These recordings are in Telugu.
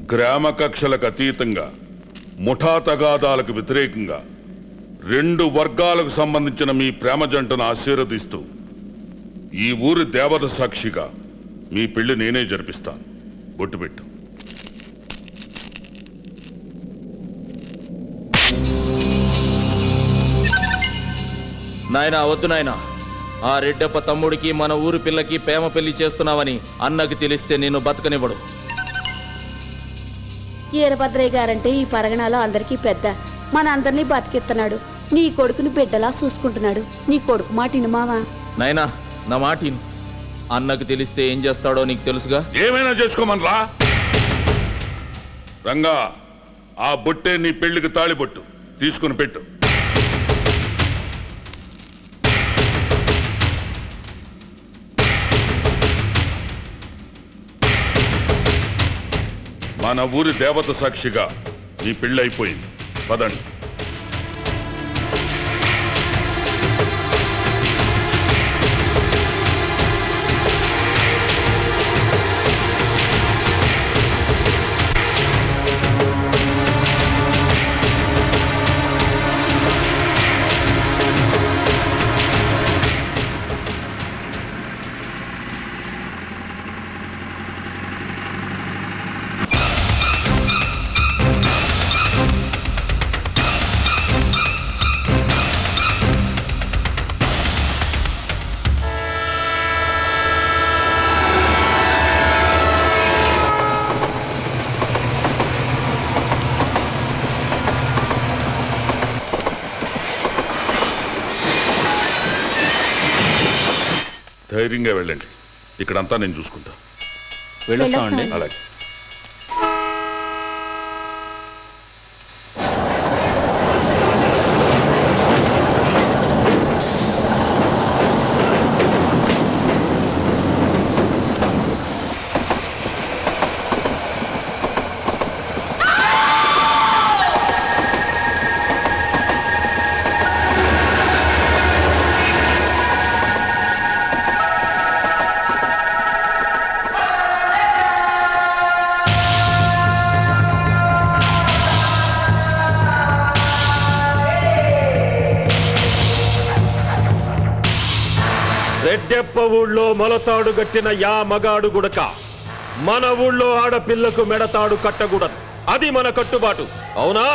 గ్రామ కక్షలకు అతీతంగా ముఠా తగాదాలకు వ్యతిరేకంగా రెండు వర్గాలకు సంబంధించిన మీ ప్రేమ జంటను ఆశీర్వదిస్తూ ఈ ఊరి దేవత సాక్షిగా మీ పెళ్లి నేనే జరిపిస్తాను బొట్టు పెట్టు నాయనా వద్దు నాయనా ఆ రెడ్డప్ప తమ్ముడికి మన ఊరి పిల్లకి ప్రేమ పెళ్లి చేస్తున్నావని అన్నకి తెలిస్తే నేను బతకనివ్వడు ఈరభద్రయ్య గారంటే ఈ పరగణాలో అందరికీ పెద్ద మన అందరినీ బతికిస్తున్నాడు నీ కొడుకుని బిడ్డలా చూసుకుంటున్నాడు నీ కొడుకు మాట విను మావా నాయనా నా మాట విను. అన్నకి తెలిస్తే ఏం చేస్తాడో నీకు తెలుసుగా ఏమైనా చేసుకోమనరా రంగా ఆ బొట్టే నీ పెళ్లికి తాళిబొట్టు తీసుకుని పెట్టు మన ఊరి దేవత సాక్షిగా నీ పెళ్లి అయిపోయింది పదండి ధైర్యంగా వెళ్ళండి ఇక్కడంతా నేను చూసుకుంటా వెళ్ళొస్తామండి అలాగే రెడ్డెప్ప ఊళ్ళో మొలతాడు గట్టిన యా మగాడు గుడక మన ఊళ్ళో ఆడపిల్లకు మెడతాడు కట్టకూడదు అది మన కట్టుబాటు అవునా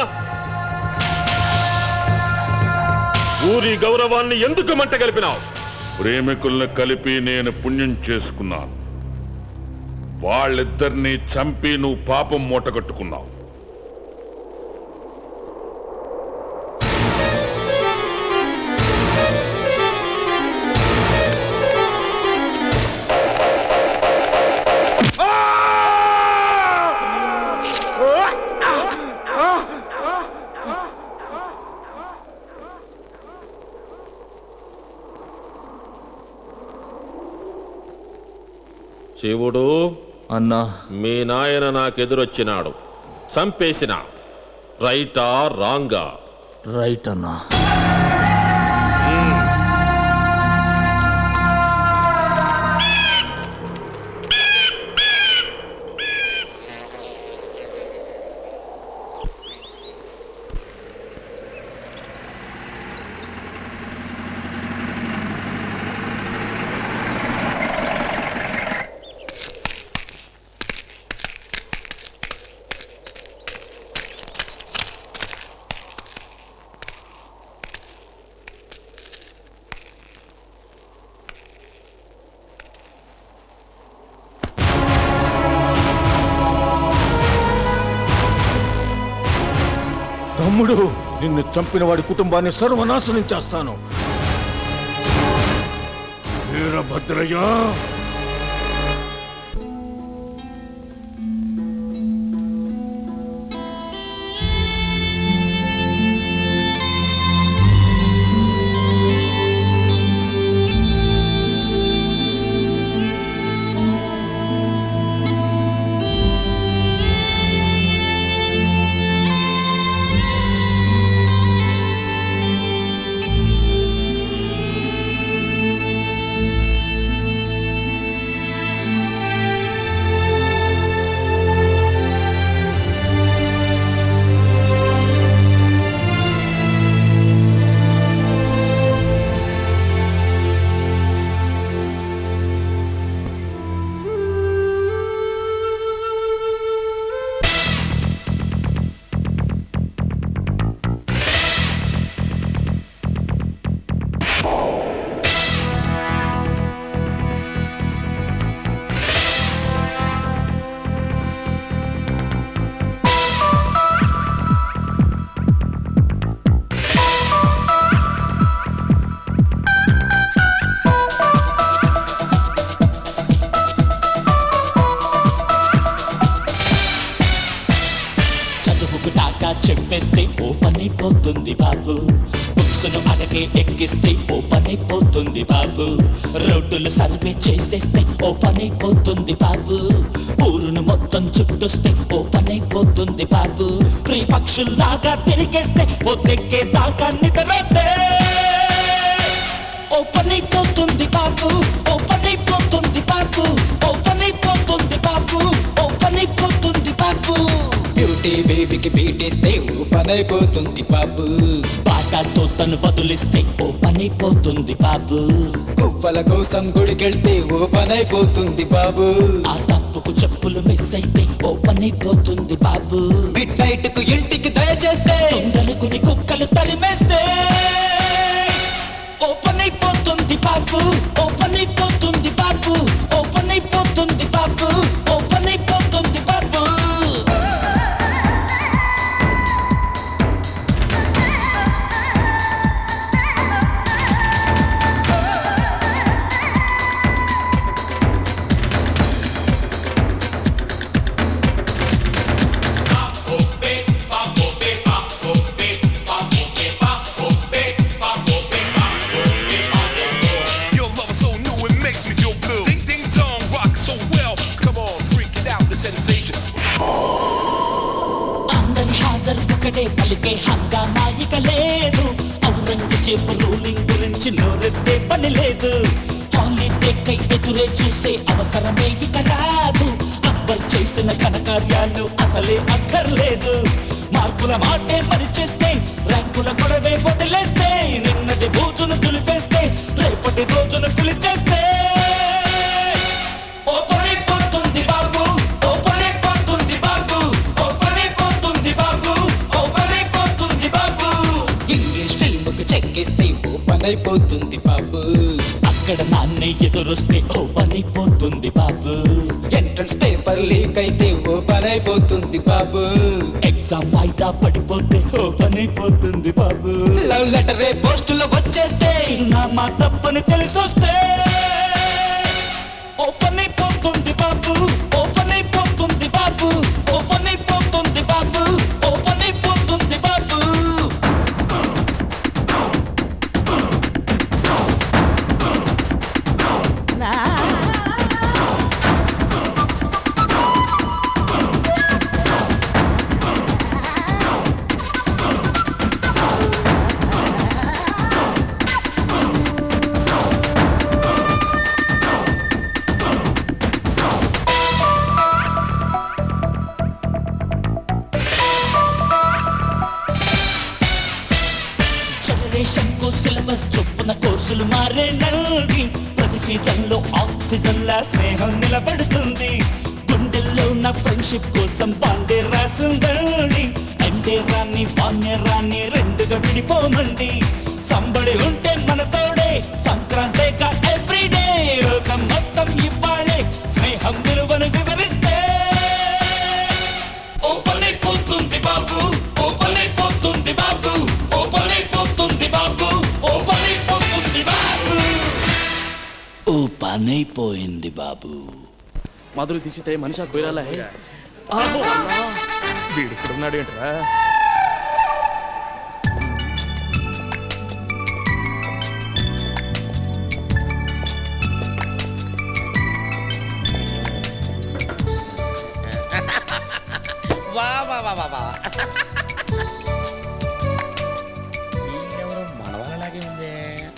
ఊరి గౌరవాన్ని ఎందుకు మంట కలిపినావు ప్రేమికుల్ని కలిపి నేను పుణ్యం చేసుకున్నాను వాళ్ళిద్దరినీ చంపి నువ్వు పాపం మూటగట్టుకున్నావు శివుడు అన్నా మీ నాయన నాకెదురొచ్చినాడు చంపేసిన రైటా రాంగా రైట్ అన్నా తమ్ముడు నిన్ను చంపిన వాడి కుటుంబాన్ని సర్వనాశనం చేస్తాను వీరభద్రయ్య ఆ చూపేస్తే ఓ పనైపోతుంది బాబు బుక్స్ను అడగే ఎక్కిస్తే ఓ పనైపోతుంది బాబు రోడ్డులు సర్వే చేసేస్తే ఓ పనైపోతుంది బాబు ఊరును మొత్తం చుట్టొస్తే ఓ పనైపోతుంది బాబు ప్రీ పక్షుల్లాగా తిరిగేస్తే ఓ తెక్కే దాకా నిద్రతే ఓ పనైపోతుంది బాబు ఓ పనైపోతుంది బాబు ఓ పనైపోతుంది బాబు ఓ పనైపోతుంది బాబు బ్యూటీ బేబీకి బీటిస్తే ఓ పనైపోతుంది బాబు బాటాతో తను బదులిస్తే ఓ పనైపోతుంది బాబు గువ్వల కోసం గుడికెళ్తే ఓ పనైపోతుంది బాబు ఆ తప్పుకు చెప్పులు మిస్ అయితే ఓ పనైపోతుంది బాబు మిడ్ నైట్ కు ఇంటికి దయచేస్తే దొంగనుకుని కుక్కలు తరిమేస్తే ఓ పనైపోతుంది బాబు ఓ పనైపోతుంది బాబు ఓ పనైపోతుంది బాబు ఓ పనైపోతుంది బాబు Your love is so new, it makes me feel good. Ding ding dong, rock so well. Come on, freak it out, the sensation. అందరి హాజరు ఒకటే పలికే హంగామా ఇక లేదు ఔరంగజేబు రూలింగ్ గురించి నోరెత్తే పని లేదు హాలిడే కై ఎదురే చూసే అవసరమే ఇక రాదు అక్బర్ చేసిన ఘనకార్యాలు అసలే అక్కర్లేదు మార్పుల మాటే మరి చేస్తే ర్యాంకుల గొడవే వదిలేస్తే నిన్నటి బూజును దులిపేస్తే రేపటి రోజును పిలిచేస్తే ఓ పనైపోతుంది బాబు ఓ పనైపోతుంది బాబు ఓ పనైపోతుంది బాబు ఓ పనైపోతుంది బాబు ఇంగ్లీష్ ఫిల్మ్ కు చెక్కిస్తే ఓ పనైపోతుంది బాబు అక్కడ నాన్నే ఎదురొస్తే ఓ పనైపోతుంది బాబు ఎంట్రన్స్ పేపర్ లీక్ అయితే ఓ పనైపోతుంది బాబు ఎగ్జామ్ వాయిదా పడిపోతే ఓ పనైపోతుంది బాబు లవ్ లెటర్ పోస్టులో వచ్చేస్తే చిరునామా తప్పని తెలిసొస్తే ఓ పనైపోతుంది బాబు ఓ పనైపోతుంది బాబు ఓ పనైపోతుంది బాబు ఓ పనైపోతుంది బాబు జనరేషన్ కు సిలబస్ చొప్పున కోర్సులు మారేనండి ప్రతి సీజన్ లో ఆక్సిజన్ లా స్నేహం నిలబడుతుంది గుండెల్లో నా ఫ్రెండ్షిప్ కోసం బాండే రాసిందండి ఎండే రాని వాణ్య రాని రెండుగా విడిపోమండి సంబడి ఉంటే మన తోడే సంక్రాంతిక ఎవ్రీడే లోకం మొత్తం ఇవ్వాలే స్నేహం విలువను వివరిస్తే ఓ పనైపోతుంది బాబు ఓ పనైపోతుంది బాబు ఓ పనైపోతుంది బాబు ఓ పనైపోతుంది బాబు ఓ పనైపోయింది బాబు మాధురి దీక్షితే మనిషా కొయిరాలా హే వీడు ఇక్కడ ఉన్నాడు ఏంట్రా వా వా వా వా వా ఈయనెవరో మనవలలాగే ఉంది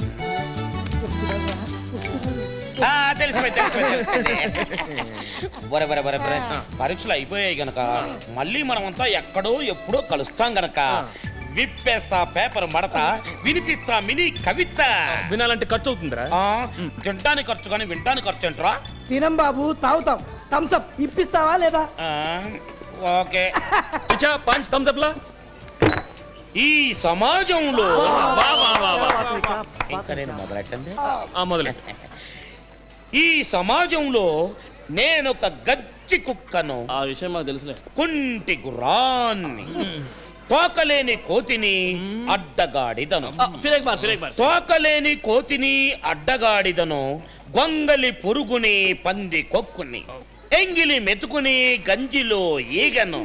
ఆ, తెలిసిపోయింది తెలిసిపోయింది బొరే బొరే బొరే బొరే పరీక్షలు అయిపోయాయి గనక మళ్ళీ మనమంతా ఎక్కడో ఎప్పుడో కలుస్తాం గనక విప్పేస్తా పేపర్ మడత వినిపిస్తా మినీ కవిత వినాలంటే ఖర్చు అవుతుందిరా ఆ, తినడానికి ఖర్చు కానీ వినడానికి ఖర్చు ఏంట్రా తినం బాబు తాగుతాం థమ్స్అప్ ఇప్పిస్తావా లేదా ఆ, ఓకే పిచ్చా పంచ్ థమ్స్ అప్ లా ఈ సమాజంలో వా వా వా వా ఇంకా నేను మొదలెట్టండి ఆ మొదలే ఈ సమాజంలో నేనొక గజ్జి కుక్కను ఆ విషయం మాకు తెలుసులే కుంటి గుర్రాన్ని తోకలేని కోతిని అడ్డగాడిదను ఫిరేక్ బార్ ఫిరేక్ బార్ తోకలేని కోతిని అడ్డగాడిదను గొంగలి పురుగుని పంది కొక్కుని ఎంగిలి మెతుకుని గంజిలో ఈగను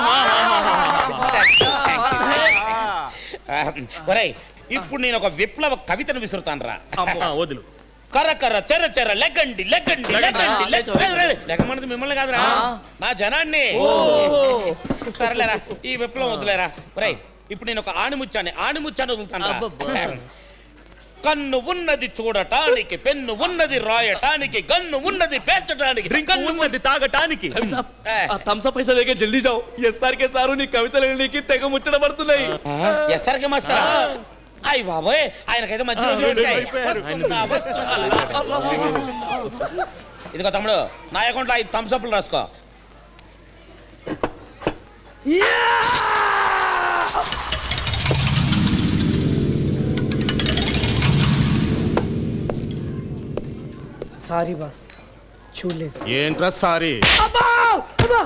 ఒరేయ్ ఇప్పుడు నేను ఒక విప్లవ కవితను విసురుతాను రా వదులు కరకర చెర చెర లెగ్గండి లెగ్గండి లెగ్గండి లెగ్గండి లెగ్గమన్నది మిమ్మల్ని కాదురా నా జనాన్ని సరేలేరా ఈ విప్లవం వదిలేరా ఒరేయ్ ఇప్పుడు నేను ఒక ఆణిముచ్చాన్ని ఆణిముచ్చాన్ని వదులుతాను కన్ను ఉన్నది చూడటానికి పెన్ను ఉన్నది రాయటానికి గన్ను ఉన్నది పేర్చటానికి డ్రింక్ ఉన్నది తాగటానికి థమ్సప్ పైసా దగ్గర జల్దీ జావు ఎస్ఆర్కే సారు నీ కవితలు నీకు తెగ ముచ్చట పడుతున్నాయి ఎస్ఆర్కే మాస్టర్ అయ్యి బాబోయ్ ఆయనకైతే మంచి రోజులు వచ్చాయి. నా వస్తువులు. ఇదిగో తమ్ముడు నా అకౌంట్లో ఐదు థమ్స్అప్లు రాసుకో సారీ బాస్ చూడలేదు ఏంట్రా సారీ అబ్బా! అబ్బా!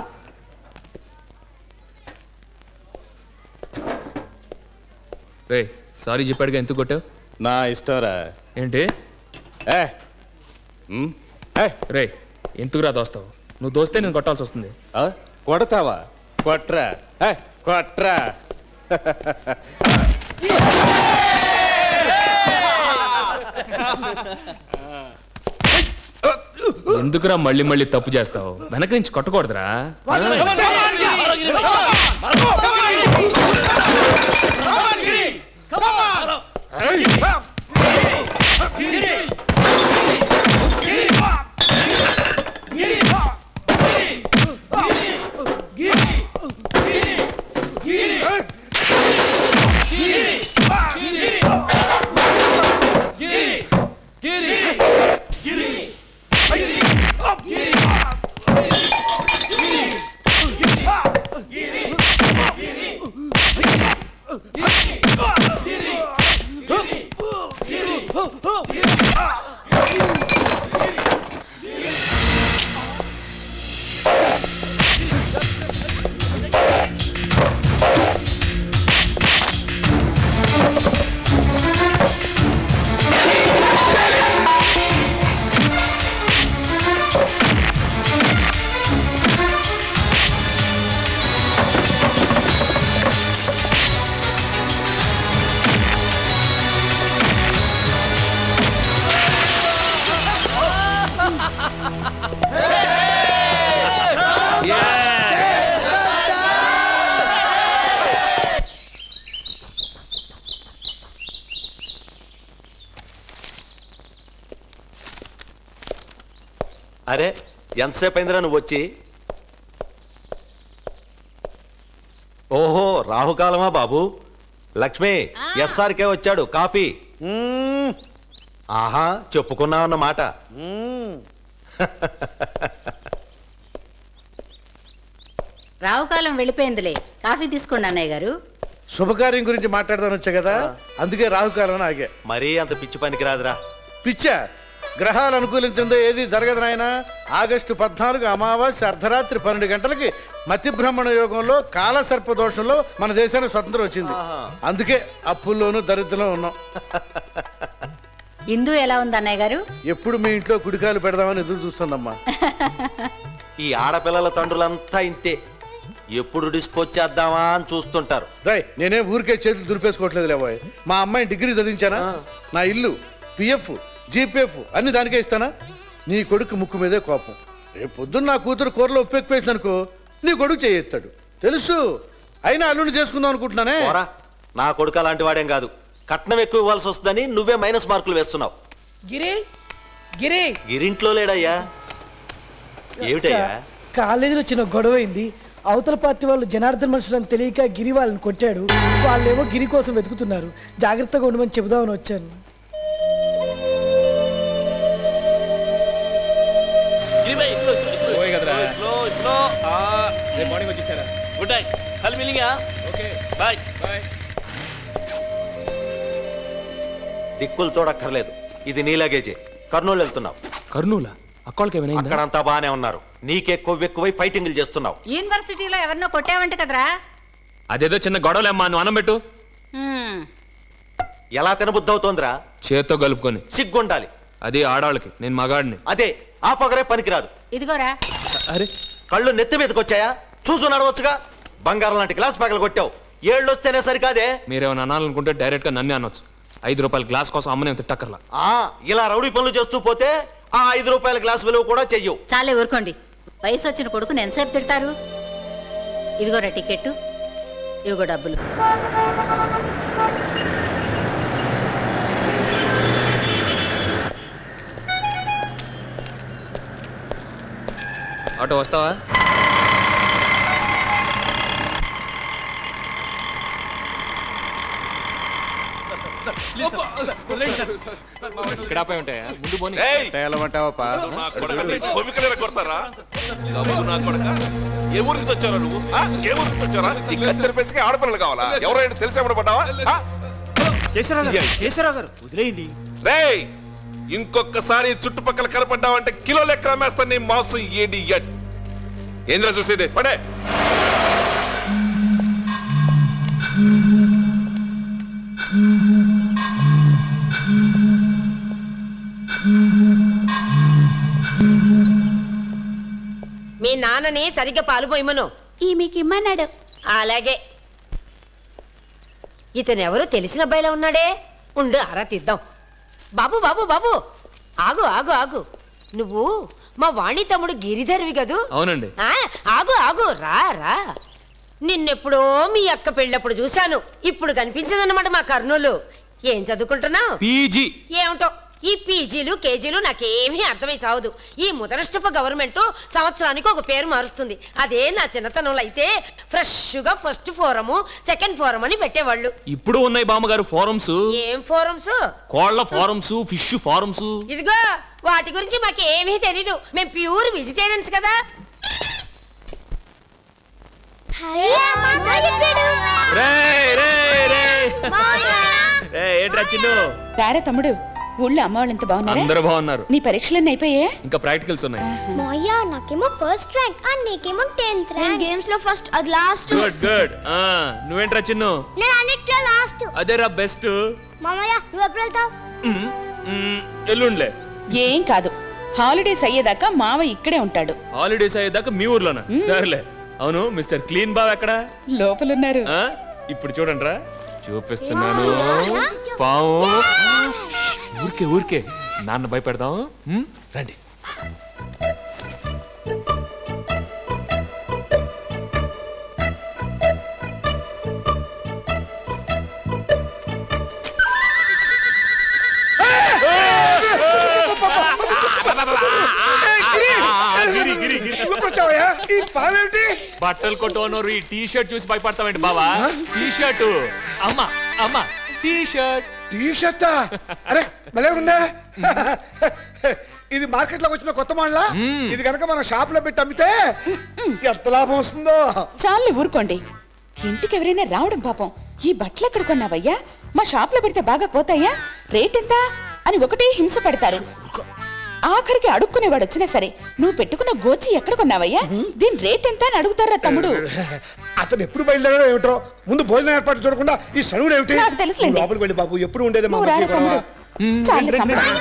రే సారీ చెప్పాడుగా ఎందుకు కొట్టావు నా ఇష్టంరా ఏంటి ఏ ఏ రే ఎందుకు రా దోస్తావు నువ్వు దోస్తే నేను కొట్టాల్సి వస్తుంది ఆ? కొడతావా కొట్రా ఏ, కొట్రా ఎందుకురా మళ్ళీ మళ్ళీ తప్పు చేస్తావు వెనక నుంచి కొట్టకూడదురా అరే ఎంతసేపు అయిందిరా నువ్వు వచ్చి ఓహో రాహుకాలమా బాబు లక్ష్మి ఎస్ఆర్కే వచ్చాడు కాఫీ ఆహా చెప్పుకున్నావన్న మాట రావుకాలం వెళ్ళిపోయిందిలే కాఫీ తీసుకోండి అన్నయ్య గారు శుభకార్యం గురించి మాట్లాడదాని వచ్చా కదా అందుకే రాహుకాలం అని ఆగే మరీ అంత పిచ్చి పనికి రాదురా పిచ్చా గ్రహాలు అనుకూలించిందో ఏది జరగదు నాయన ఆగస్టు పద్నాలుగు అమావాస్య అర్ధరాత్రి పన్నెండు గంటలకి మతిబ్రహ్మణ యోగంలో కాలసర్ప దోషంలో మన దేశానికి స్వతంత్రం వచ్చింది అందుకే అప్పుల్లోనూ దరిద్రంలో ఉన్నాం ఇందు ఎలా ఉంది అన్నయ్య గారు ఎప్పుడు మీ ఇంట్లో కుడికాలు పెడదామని ఎదురు చూస్తుందమ్మా ఈ ఆడపిల్లల తండ్రులంతా ఇంతే ఎప్పుడు డిస్పోజ్ చేద్దామా అని చూస్తుంటారు రై నేనే ఊరికే చేతులు దులిపేసుకోవట్లేదు లేబోయ్ మా అమ్మాయిని డిగ్రీ చదివించానా నా ఇల్లు పిఎఫ్ జీపీఎఫ్ అన్ని దానికే ఇస్తానా నీ కొడుకు ముక్కు మీదే కోపం రేపు పొద్దున్న నా కూతురు కూరలో ఉప్పు ఎక్కువేసింది అనుకో నీ కొడుకు చేయెత్తాడు తెలుసు అయినా అల్లుని చేసుకుందాం అనుకుంటున్నానే పోరా నా కొడుకు అలాంటి వాడేం కాదు కట్నం ఎక్కువ ఇవ్వాల్సి వస్తుందని నువ్వే మైనస్ మార్కులు వేస్తున్నావు గిరి గిరి గిరింట్లో లేడయ్యా ఏమిటయ్యా కాలేజీలో చిన్న గొడవ అయింది అవతల పార్టీ వాళ్ళు జనార్దన్ మనుషులని తెలియక గిరి వాళ్ళని కొట్టాడు వాళ్ళేమో గిరి కోసం వెతుకుతున్నారు జాగ్రత్తగా ఉండమని చెబుదామని వచ్చాను స్లో స్లో రేపు మార్నింగ్ వచ్చేసారా గుడ్ నైట్ హల్ మిలింగా ఓకే బాయ్ బాయ్ దిక్కులు చూడక్కర్లేదు ఇది నీ లగేజే కర్నూలు వెళ్తున్నావు కర్నూలా అక్కోళ్ళకి ఏమైనా అక్కడంతా బానే ఉన్నారు నీకే కొవ్వెక్కువై ఫైటింగ్లు చేస్తున్నావు యూనివర్సిటీలో ఎవరినో కొట్టావంట కదరా అదేదో చిన్న గొడవలేమ్మా నువ్వు అన్నం పెట్టు హ్మ్. ఎలా తినబుద్ధి అవుతోందిరా చేత్తో కలుపుకొని సిగ్గుండాలి అది ఆడవాళ్ళకి నేను మగాడిని అదే ఆ పొగరే పనికిరాదు ఇదిగోరా అరే కళ్ళు నెత్తి మీదకి వచ్చాయా చూసు నడవచ్చుగా బంగారం లాంటి గ్లాస్ పగలు కొట్టావు ఏళ్ళు వస్తేనే సరికాదే మీరేమైనా అనాలనుకుంటే డైరెక్ట్ గా నన్నే అనొచ్చు ఐదు రూపాయల గ్లాస్ కోసం అమ్మనే తిట్టక్కర్లా ఆ ఇలా రౌడీ పనులు చేస్తూ పోతే ఆ ఐదు రూపాయల గ్లాస్ విలువ కూడా చెయ్యవు చాలే ఊరుకోండి వయసు వచ్చిన కొడుకుని ఎంతసేపు తిడతారు ఇదిగోరా టికెట్ ఇదిగో డబ్బులు ఆటో వస్తావా ఇక్కడ ఆపే ఉంటాయా ముందు పోనీ కొడతారా డబ్బు నా కొడక ఏ ఊరి నుంచి వచ్చారా నువ్వు ఆ? ఏ ఊరి నుంచి వచ్చారా ఈ కత్తెర పెంచుకి ఆడపిల్లలు కావాలా ఎవరైనా తెలిసి ఎవరు పడ్డావా కేశవరావు గారు వదిలేయండి రేయ్ ఇంకొకసారి ఈ చుట్టుపక్కల కనపడ్డావంటే కిలో లెక్క అమ్మేస్తాను నీ మాసం ఏడి ఏంద్రా చూసేది పడే మీ నాన్నని సరిగ్గా పాలు పోయమను ఈ మీకు ఇమ్మన్నాడు అలాగే ఇతను ఎవరు తెలిసిన అబ్బాయిలా ఉన్నాడే ఉండు ఆరా తీద్దాం బాబు బాబు బాబు ఆగు ఆగు ఆగు నువ్వు మా వాణి తమ్ముడు గిరిధర్వి కదూ అవునండి ఆ, ఆగు ఆగు రా రా నిన్నెప్పుడో మీ అక్క పెళ్ళప్పుడు చూశాను ఇప్పుడు కనిపించదన్నమాట మా కర్నూలు ఏం చదువుకుంటున్నావు పీజీ ఏమిటో ఈ పీజీలు కేజీలు నాకేమీ అర్థమై చావదు ఈ ముదనష్టపు గవర్నమెంట్ సంవత్సరానికి ఒక పేరు మారుస్తుంది అదే నా చిన్నతనంలో అయితే ఫ్రెష్గా ఫస్ట్ ఫోరము సెకండ్ ఫోరం అని పెట్టేవాళ్ళు ఇప్పుడు ఉన్నాయి బామ్మగారు ఫారమ్స్ ఏం ఫోరమ్స్ కోళ్ల ఫారమ్స్ ఫిష్ ఫారమ్స్ ఇదిగో వాటి గురించి మాకేమీ తెలీదు మేము ప్యూర్ వెజిటేరియన్స్ కదా ఏంట్రా చిన్ను రారా తమ్ముడు ఊళ్ళో అమ్మ వాళ్ళు ఎంత బాగున్నారా అందరూ బాగున్నారు నీ పరీక్షలన్నీ అయిపోయా ఇంకా ప్రాక్టికల్స్ ఉన్నాయి మోయ్యా నాకేమో ఫస్ట్ ర్యాంక్ అండ్ నీకేమో టెన్త్ ర్యాంక్ గేమ్స్ లో ఫస్ట్ అది లాస్ట్ గుడ్ గుడ్ నువ్వేంట్రా చిన్ను నేను అన్నిట్లో లాస్ట్ అదేరా బెస్ట్ మామయ్య నువ్వు ఎప్పుడు వెళ్తావు ఎల్లుండ్లే ఏం కాదు హాలిడేస్ అయ్యేదాకా మావ ఇక్కడే ఉంటాడు హాలిడేస్ అయ్యేదాకా మీ ఊర్లోనా సర్లే అవును మిస్టర్ క్లీన్ బావ్ ఎక్కడ లోపలున్నారు ఆ? ఇప్పుడు చూడండి రా చూపిస్తున్నాను పావు ఊరికే ఊరికే నాన్న భయపెడదాం ఉమ్, రండి గిరి, గిరి, గిరి. ఈ పావేంటి బట్టలు కొట్టోనోరు ఈ టీ షర్ట్ చూసి భయపడతావేంటి బావా టీ షర్ట్ అమ్మా అమ్మా టీ షర్ట్ టీ షర్ట్ అరే భలే ఉందా ఇది మార్కెట్ లోకి వచ్చిన కొత్త మోడలా ఇది కనుక మన షాప్ లో పెట్టి అమ్మితే ఎంత లాభం వస్తుందో చాలు ఊరుకోండి ఇంటికి ఎవరైనా రావడం పాపం ఈ బట్టలు ఎక్కడ కొన్నావయ్యా మా షాప్ లో పెడితే బాగా పోతాయా రేట్ ఎంత అని ఒకటే హింస పడతారు ఆఖరికి అడుక్కునేవాడు వచ్చినా సరే నువ్వు పెట్టుకున్న గోచి ఎక్కడ కొన్నావయ్యా దీని రేట్ ఎంత అని అడుగుతారా తమ్ముడు అతను ఎప్పుడు బయలుదేరాడో ఏమిటో ముందు భోజనం ఏర్పాటు చూడకుండా ఈ సరువుడు ఏమిటి నాకు తెలుసులేండి. నువ్వు లోపలికి వెళ్ళి బాబు ఎప్పుడు ఉండేది మా నువ్వు రారా మధ్య తమ్ముడు గొడవ. చాలు సంబరం.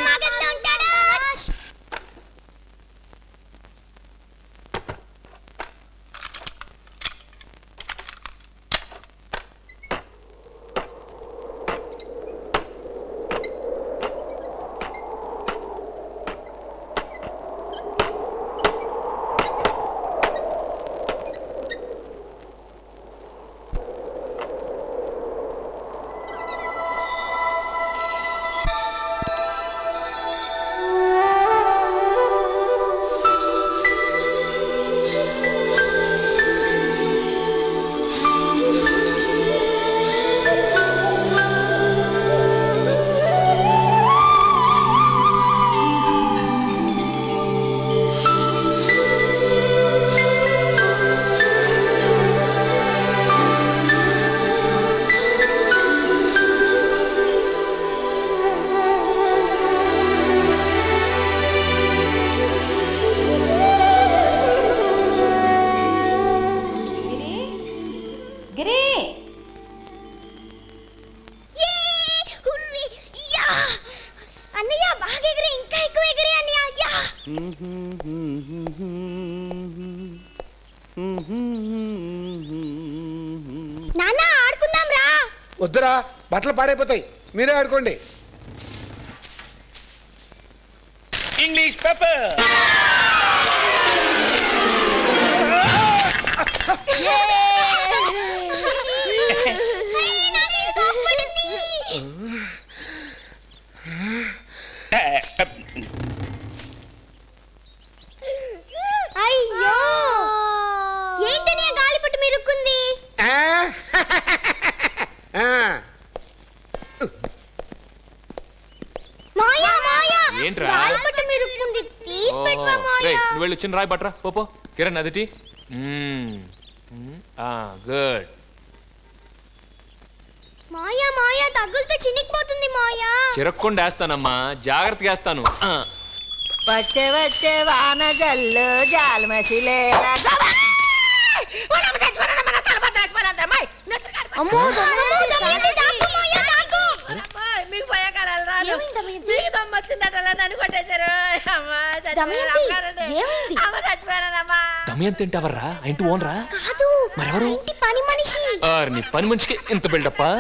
నాన్న ఆడుకుందాం రా వద్దురా బట్టలు పాడైపోతాయి మీరే ఆడుకోండి ఇంగ్లీష్ పేపర్ అయ్యో ఏంటని ఆ గాలిపట్టు మిరుక్కుంది మాయా మాయా ఏంట్రా? గాలిపట్టు మిరుక్కుంది తీసి పెట్టవా రే మాయా నువ్వు వెళ్ళి వచ్చిన రాయి పట్రా పోపో కిరణ్ అదిటి గుడ్ మాయా మాయా తగులుతో చినిగిపోతుంది మాయా చిరక్కుండా వేస్తానమ్మా జాగ్రత్తగా వేస్తాను ఆ, వచ్చే వచ్చే వాన జల్లు జాలమసిలేలా అమ్మో దమయంతి దాకు మాయా దాకు మీకు భయకరాలు రాదు మీకు దమ్మ వచ్చిందటలా నన్ను కొట్టేశారు అమ్మా దమయంతి, ఏమైంది? అమ్మ చచ్చిపోయానమ్మా దమయంతి అంటే ఎవర్రా ఇంటి ఓనరా కాదు మరెవరు? మా ఇంటి పని మనిషి ఆర్ నీ పని మనిషికి ఇంత బిల్డప్పా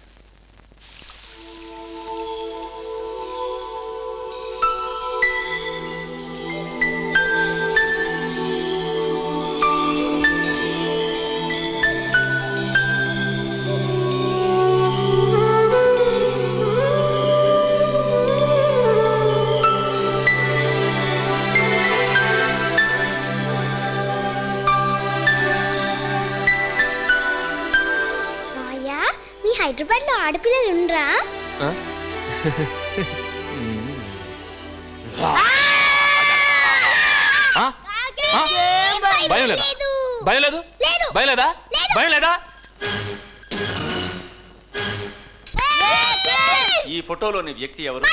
మాయా మీ హైదరాబాద్ లో ఆడపిల్లలు ఉండరా ఆ? ఆ? ఆ? భయం లేదా భయం లేదు భయం లేదా భయం లేదా ఈ ఫోటోలోని వ్యక్తి ఎవరు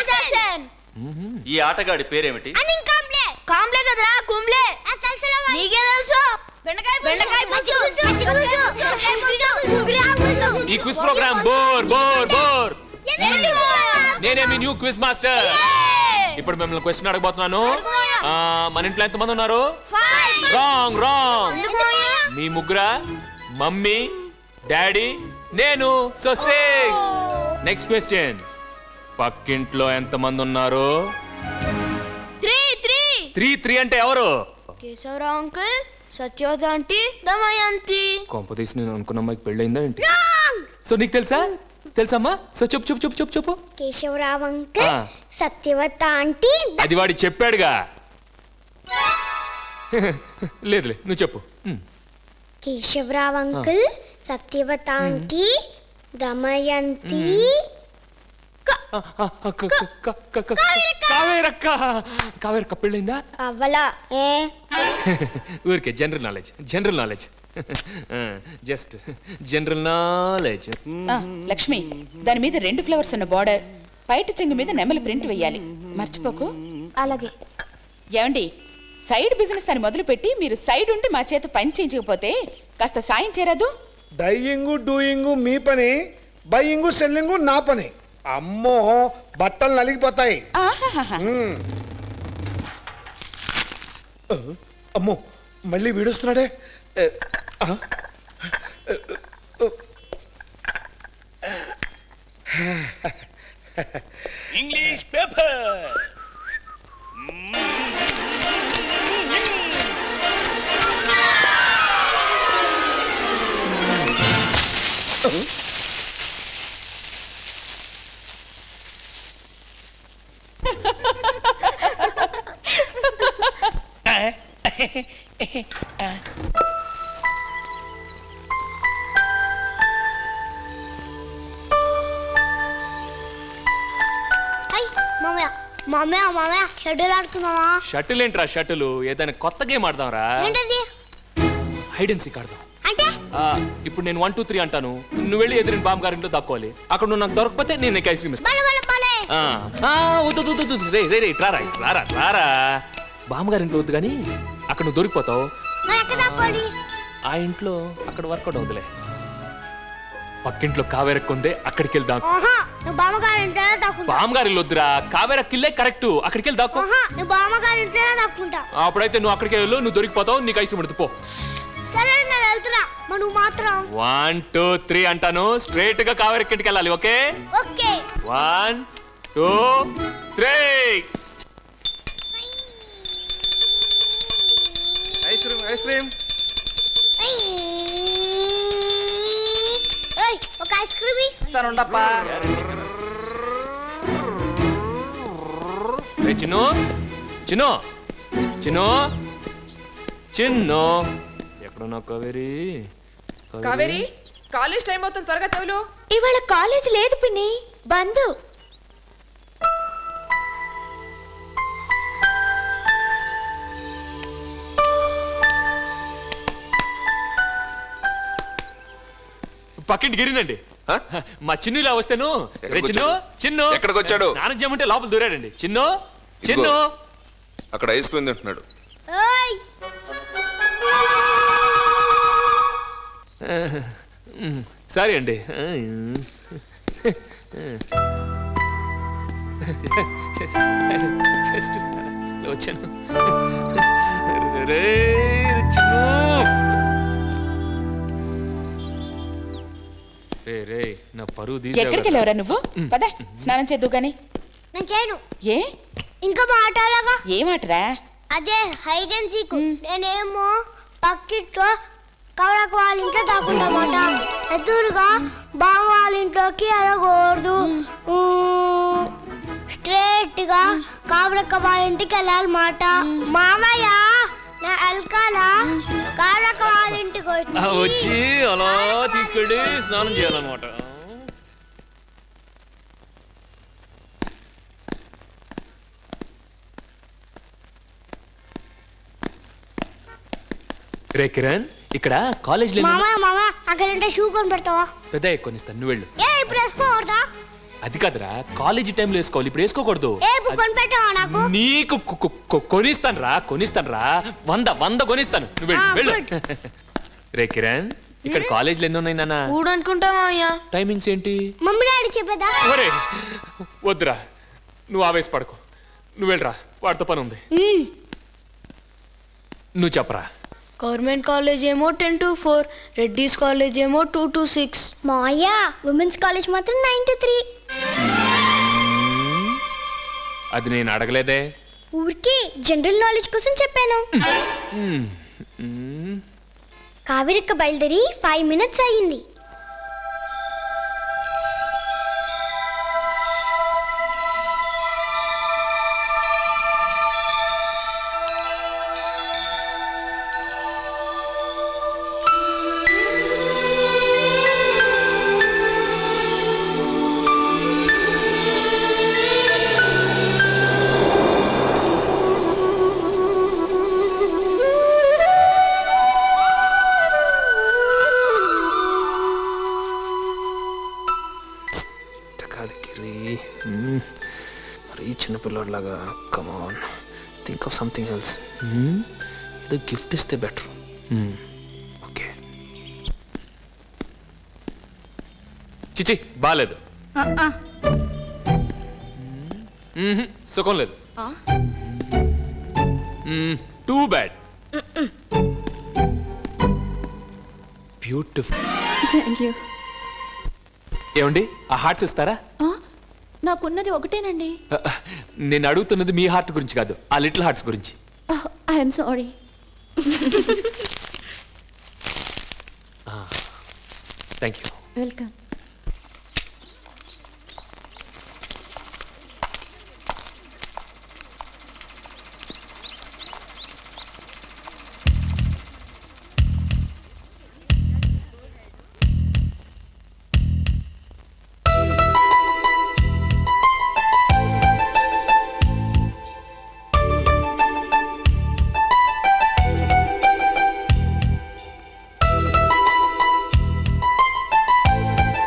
ఈ ఆటగాడి పేరేమిటి కాంబ్లే కదరా కుంబ్లే నీకే తెలుసు బెండకాయ బెండకాయ పులుసు, పచ్చి పులుసు, బెండకాయ పులుసు, ఉగ్రా పులుసు. ఈ quiz program bore bore bore ఎందుకు మాయా? నేనే మీ న్యూ క్విజ్ మాస్టర్ ఇప్పుడు మిమ్మల్ని క్వశ్చన్ అడగబోతున్నాను ఆ, మన ఇంట్లో ఎంతమంది ఉన్నారు రాంగ్ రాంగ్ ఎందుకు మాయా? మీ ముగ్గురా మమ్మీ డాడీ నేను సో సేక్ నెక్స్ట్ క్వశ్చన్ పక్కింట్లో ఎంతమంది ఉన్నారు త్రీ త్రీ త్రీ త్రీ అంటే ఎవరు కేశవరావు అంకుల్ సత్యవతి ఆంటీ దమయంతి కొంప తీసి నేను అనుకున్న అమ్మాయికి పెళ్ళయిందా ఏంటి సో నీకు తెలుసా తెలుసమ్మా సో చెప్పు చెప్పు చెప్పు చెప్పు చెప్పు కేశవరావు అంకుల్ ఆ. సత్యవతి ఆంటీ అది వాడి చెప్పాడుగా లేదులే నువ్వు చెప్పు ఉమ్. కేశవరావు అంకుల్ సత్యవతి ఆంటీ దమయంతి ఆ, ఆ, క- క- క- క- క- కావేరక్క కావేరక్క పెళ్ళైందా అవ్వలా ఏ ఊరికే general knowledge general knowledge just general knowledge ఆ, లక్ష్మి దాని మీద రెండు ఫ్లవర్స్ ఉన్న బార్డర్ బయట చెంగు మీద నెమలి ప్రింట్ వేయాలి మర్చిపోకు అలాగే ఏమండి సైడ్ బిజినెస్ అని మొదలుపెట్టి మీరు సైడ్ ఉండి మా చేత పని చేయించకపోతే కాస్త సాయం చేరదు డైయింగ్ డూయింగ్ మీ పని బయ్యింగ్ సెల్లింగ్ నా పని అమ్మో బట్టలు నలిగిపోతాయి మ్మ్. ఆ, అమ్మో మళ్ళీ వీడుస్తున్నాడే ఏ, ఆ, ఏ, ఓ. ఇంగ్లీష్ పేపర్ హై మామయ్య మామయ్య మామయ్య షటిల్ ఆడుకుందామా షటిల్ ఏంట్రా షటిల్ ఏదైనా కొత్త గేమ్ ఆడదాంరా ఏంటది హైడ్ అండ్ సీక్ ఆడదాం అంటే ఆ, ఇప్పుడు నేను వన్ టూ త్రీ అంటాను నువ్వు వెళ్ళి ఎదురు బామ్మ గారింట్లో దక్కోవాలి అక్కడ నువ్వు నాకు దొరకకపోతే నేను నీకు ఐస్ క్రీమ్ ఇస్తాను బల బల బలే ఆ, ఆ, వద్దు వద్దు, వద్దు, వద్దు. రే రే రే ఇట్రారా రారా రారా బామ్మగారింట్లో వద్దు కానీ అక్కడ నువ్వు దొరికిపోతావు మరి ఎక్కడ దాక్కోవాలి ఆ ఇంట్లో అక్కడ వర్కౌట్ అవుతులే పక్కింట్లో కావేరక్కుందే అక్కడికి వెళ్దాం ఆహా నువ్వు బామ్మగారి ఇంట్లోనే దాక్కుంటా బామ్మగారి ఇల్లు వద్దురా కావేరక్కిల్లే కరెక్ట్ అక్కడికి వెళ్ళి దాక్కో ఆహా నువ్వు బామ్మగారి ఇంట్లోనే దాక్కుంటా అప్పుడైతే నువ్వు అక్కడికి వెళ్ళు నువ్వు దొరికిపోతావు నీకు ఐసు పడుతు పో సరే నేను వెళ్తున్నా మరి నువ్వు మాత్రం వన్ టూ త్రీ అంటాను స్ట్రైట్ గా కావేరక్కింటికి వెళ్ళాలి okay okay one two three ice cream ice cream ఏయ్ ఒక ఐస్ క్రీమ్ ఇస్తానుండప్పా రే చిన్ను చిన్ను చిన్ను చిన్ను ఎక్కడున్నా కావేరి కావేరి కాలేజ్ టైం అవుతుంది త్వరగా తెవులు ఇవాళ కాలేజ్ లేదు పిన్ని బంద్ పక్కింటి గిరిందండి మా చిన్ను ఇలా వస్తేను రే ఎక్కడికి చిన్ను వచ్చాడు? చిన్ను ఎక్కడికి వచ్చాడు? స్నానం చేయమంటే లోపల దూరాడండి చిన్ను చిన్ను అక్కడ ఐస్ క్రీమ్ తింటున్నాడు ఓయ్ సారీ అండి జస్ట్ వచ్చాను రే చిన్ను రే రే నా పరువు ఎక్కడికి తీసావు వెళ్ళావురా నువ్వు పద స్నానం చేద్దు గాని నేను చేయను ఏ ఇంకా మాట్లాడగా ఏమాటరా అదే హైడ్ అండ్ సీక్ నేనేమో పక్కింట్లో కవరకు వాళ్ళ ఇంట్లో దాక్కుంటామాట ఎదురుగా బావ వాళ్ళ ఇంట్లోకి వెళ్ళకూడదు స్ట్రేట్ గా కావరక్క వాళ్ళ ఇంటికి వెళ్ళాలన్నమాట మామయ్య నా ఎల్కాల కావరక్క వాళ్ళ ఇంటికి ఆ, వచ్చి వచ్చి అలా తీసుకెళ్ళి స్నానం చేయాలన్నమాట రే కిరణ్ ఇక్కడ కాలేజ్ మామయ్య మామ అక్కడ షూ కొని పెడతావా పెద్ద కొనిస్తాను నువ్వు వెళ్ళు ఏ ఇప్పుడు వేసుకోకూడదా అది కాదురా కాలేజీ టైంలో వేసుకోవాలి ఇప్పుడు వేసుకోకూడదు ఏ ఇప్పుడు కొని పెట్టావా నాకు నీకు కొ- కొ- కొ- కొనిస్తాను రా కొనిస్తాను రా వంద వంద కొనిస్తాను నువ్వు వెళ్ళు ఆ, వెళ్ళు రే కిరణ్ ఇక్కడ కాలేజీలు ఎన్ని ఉన్నాయి నాన్న మూడు అనుకుంటా మామయ్య టైమింగ్స్ ఏంటి మమ్మీ డాడీ చెప్పేదా ఒరే వద్దురా నువ్వు ఆవేశపడకు నువ్వు వెళ్ళరా వాడితో పని ఉంది నువ్వు చెప్పరా గవర్నమెంట్ కాలేజ్ ఏమో ten to four Reddy's college ఏమో two to six Maya women's college మాత్రం నైన్ టు త్రీ అది నేను అడగలేదే ఊరికి జనరల్ నాలెడ్జ్ కోసం చెప్పాను మ్మ్. మ్మ్. కావిరిక్క బయలుదేరి ఫైవ్ మినిట్స్ అయ్యింది ఇట్ట కాదు కిరి మ్మ్. మరీ చిన్నపిల్లలాగా come on think of something else ఏదో గిఫ్ట్ ఇస్తే బెటర్ ఓకే చిచి బాగాలేదు మ్మ్. సుఖం లేదు too bad beautiful thank you ఏమండి ఆ హార్ట్స్ ఇస్తారా నాకున్నది ఒకటేనండి నేను అడుగుతున్నది మీ హార్ట్ గురించి కాదు ఆ లిటిల్ హార్ట్స్ గురించి I'm sorry thank you welcome ఆ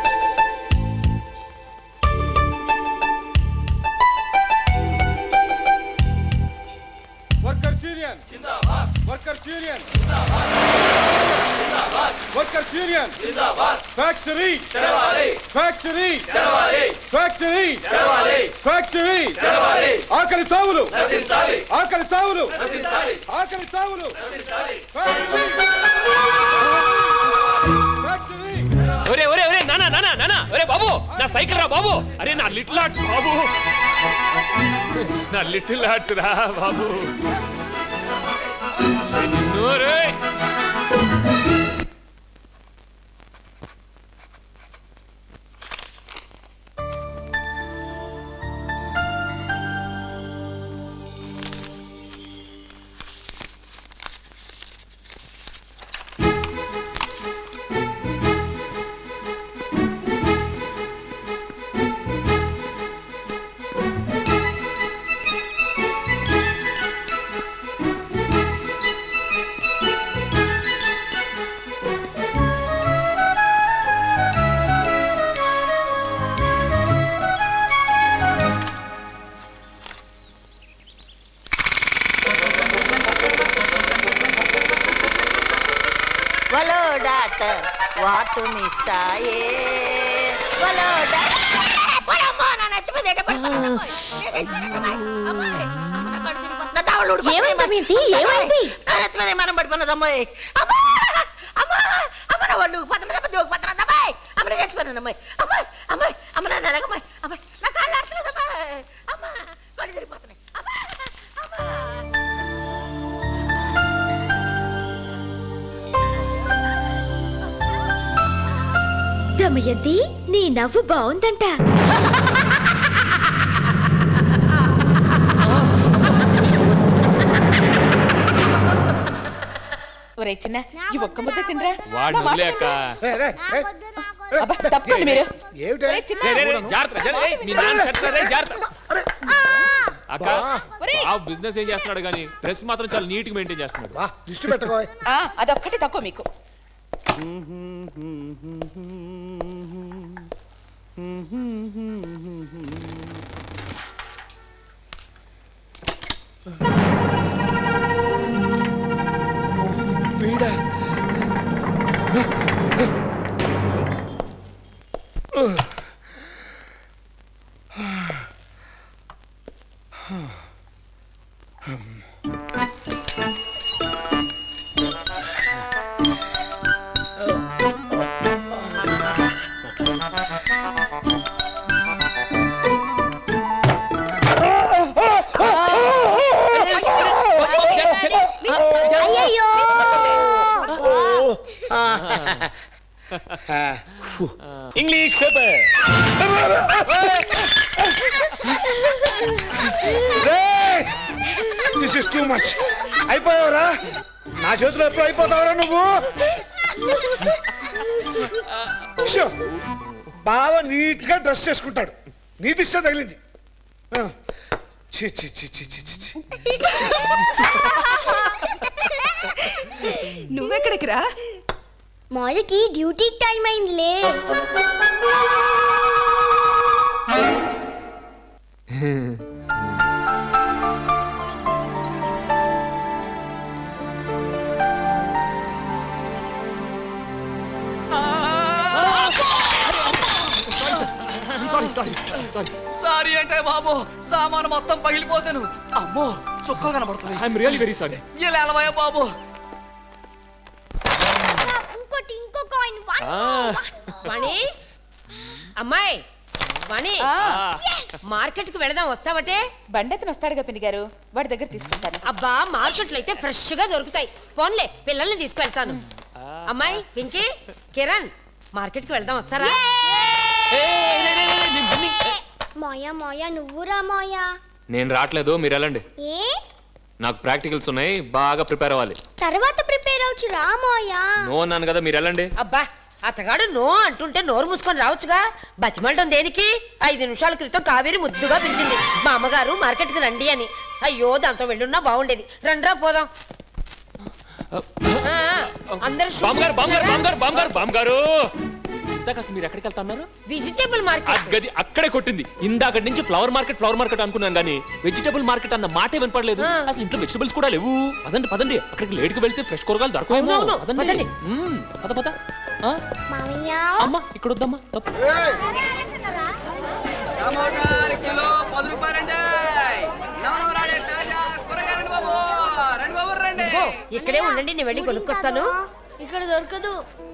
workers union factory factory factory factory ఆకలి చావులు ఆకలి చావులు ఆకలి చావులు ఒరే ఒరే ఒరే నానా నానా నానా ఒరే బాబు నా సైకిల్ రా బాబు అరే నా లిటిల్ ఆర్ట్స్ బాబు నా లిటిల్ ఆర్ట్స్ రా బాబు నిన్ను రే వలో డాక్టర్ వాటు మిస్ అయ్యే వలో ఏమైంది ఏమైంది మనం పడిపోయినదమ్మాయి అమ్మా అమ్మా అమ్మ నా వాళ్ళు పద్దెనిమిది దూకు పద్దెనిమిది అమ్మాయి అమ్మ నేను చచ్చిపోయినాను అమ్మాయి అమ్మాయి అమ్మాయి అమ్మ నా నెలగమ్మాయి అమ్మాయి నా కాళ్ళు ఆడలేదు అమ్మాయి అమ్మ కళ్ళు తిరిగిపోతున్నాయి దమయంతి నీ నవ్వు బాగుందంట ఒరే చిన్న ఈ ఒక్క ముద్ద తినరా వాడు నా మాట వదిలే అక్క అబ్బా, తప్పకండి మీరు ఒరే చిన్న, రే, రే, రే, జాగ్రత్త జాగ్రత్త. ఏయ్, మీ నాన్న షర్ట్ రా, రే, జాగ్రత్త అక్క ఆ బిజినెస్ ఏం చేస్తున్నాడు కానీ డ్రెస్ మాత్రం చాలా నీట్ గా మెయింటైన్ చేస్తున్నాడు దృష్టి పెట్టుకో ఆ, అదొక్కటి తక్కువ మీకు వీడా అయ్యయ్యో English paper this is too much అయిపోయావురా నా చేతిలో ఎప్పుడు అయిపోతావురా నువ్వు షో. బావ నీట్ గా డ్రెస్ చేసుకుంటాడు నీ దిష్ట తగిలింది ఆ. ఛీ, ఛీ, ఛీ, ఛీ, ఛీ, ఛీ, ఛీ. నువ్వెక్కడికి రా మాయకి డ్యూటీ టైం అయిందిలే సారీ సారీ సారీ సారీ అంటే బాబు సామాను మొత్తం పగిలిపోతాను అమ్మో చుక్కలు కనబడుతున్నాయి ఐఎమ్ రియల్లీ వెరీ సారీ ఇలా ఎలవయ్యా బాబు ఇంకోటి ఇంకో కాయిన్ వాణి అమ్మాయి వాణి మార్కెట్ కి వెళదాం వస్తావటే బండెత్తను వస్తాడుగా పిన్ని గారు వాడి దగ్గర తీసుకుంటాను అబ్బా మార్కెట్ లో అయితే ఫ్రెష్ గా దొరుకుతాయి పోన్లే పిల్లల్ని తీసుకెళ్తాను అమ్మాయి పింకీ కిరణ్ మార్కెట్ కి వెళ్దాం వస్తారా మాయా మాయా నువ్వురా మాయా నేను రావట్లేదు మీరు వెళ్ళండి ఏ నాకు ప్రాక్టికల్స్ ఉన్నాయి బాగా ప్రిపేర్ అవ్వాలి తర్వాత ప్రిపేర్ అవచ్చు రా మాయా నో అన్నాను కదా మీరు వెళ్ళండి అబ్బా అతగాడు నో అంటుంటే నోరు మూసుకొని రావచ్చుగా బతిమంటం దేనికి ఐదు నిమిషాల క్రితం కావేరి ముద్దుగా పిలిచింది మా అమ్మగారు మార్కెట్ కి రండి అని అయ్యో దాంతో వెళ్ళున్నా బాగుండేది రండ్రా పోదాం ఆ, అందరూ shoes బామ్గారు బామ్గారు వేసుకున్నారా? బామ్గారు బామ్గారు బామ్గారు ఇందాక అసలు మీరు ఎక్కడికి వెళ్తున్నారు వెజిటేబుల్ మార్కెట్ ఆ గది అక్కడే కొట్టింది ఇందాక నుంచి ఫ్లవర్ మార్కెట్ ఫ్లవర్ మార్కెట్ అనుకున్నాను కానీ వెజిటబుల్ మార్కెట్ అన్న మాటే వినపడలేదు అసలు ఇంట్లో వెజిటబుల్స్ కూడా లేవు పదండి పదండి అక్కడికి లేట్కి వెళ్తే ఫ్రెష్ కూరగాయలు దొరకవేమో అవునవును, పదండి పదండి. మ్మ్, పద పద మామయ్య అమ్మా ఇక్కడ వద్దమ్మా తప్పు టమోటాలు కిలో పది రూపాయలండి నవనవరాడే తాజా కూరగాయలు రండి బాబు రండి బాబు రండి ఇదిగో, ఇక్కడే ఉండండి నేను వెళ్ళి కొనుక్కొస్తాను ఇక్కడ దొరకదు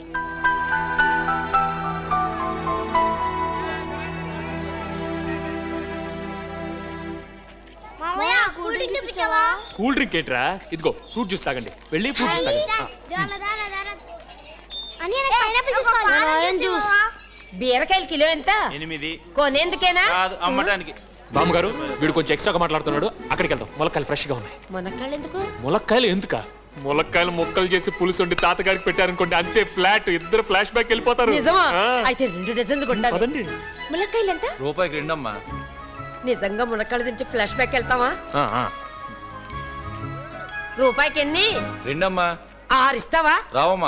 మామయ్య కూల్ డ్రింక్ తెప్పించావా కూల్ డ్రింక్ ఏంట్రా ఇదిగో ఫ్రూట్ జ్యూస్ తాగండి వెళ్ళి ఫ్రూట్ జ్యూస్ తాగండి ఆ. దారా దారా దారా అని నాకు పైనాపిల్ తీసుకోవాలి ఆరెంజ్ జ్యూస్ బీరకాయలు కిలో ఎంత ఎనిమిది కొనేందుకేనా కాదు అమ్మడానికి బామ్మగారు వీడు కొంచెం ఎక్స్ట్రాగా మాట్లాడుతున్నాడు అక్కడికి వెళ్దాం ములక్కాయలు ఫ్రెష్ గా ఉన్నాయి మునక్కాళ్ళు ఎందుకు ములక్కాయలు ఎందుక ములక్కాయలు ముక్కలు చేసి పులుసు వండి తాతగారికి పెట్టారనుకోండి అంతే ఫ్లాట్ ఇద్దరు ఫ్లాష్ బ్యాక్ వెళ్ళిపోతారు నిజమా ఆ. అయితే రెండు డజన్లు కొట్టాలి పదండి. ములక్కాయలు ఎంత రూపాయికి రెండమ్మా నిజంగా మునక్కాళ్ళు తింటే ఫ్లాష్ బ్యాక్ వెళ్తావా ఆ, ఆ. రూపాయికి ఎన్ని రెండమ్మా ఆరు ఇస్తావా రావమ్మా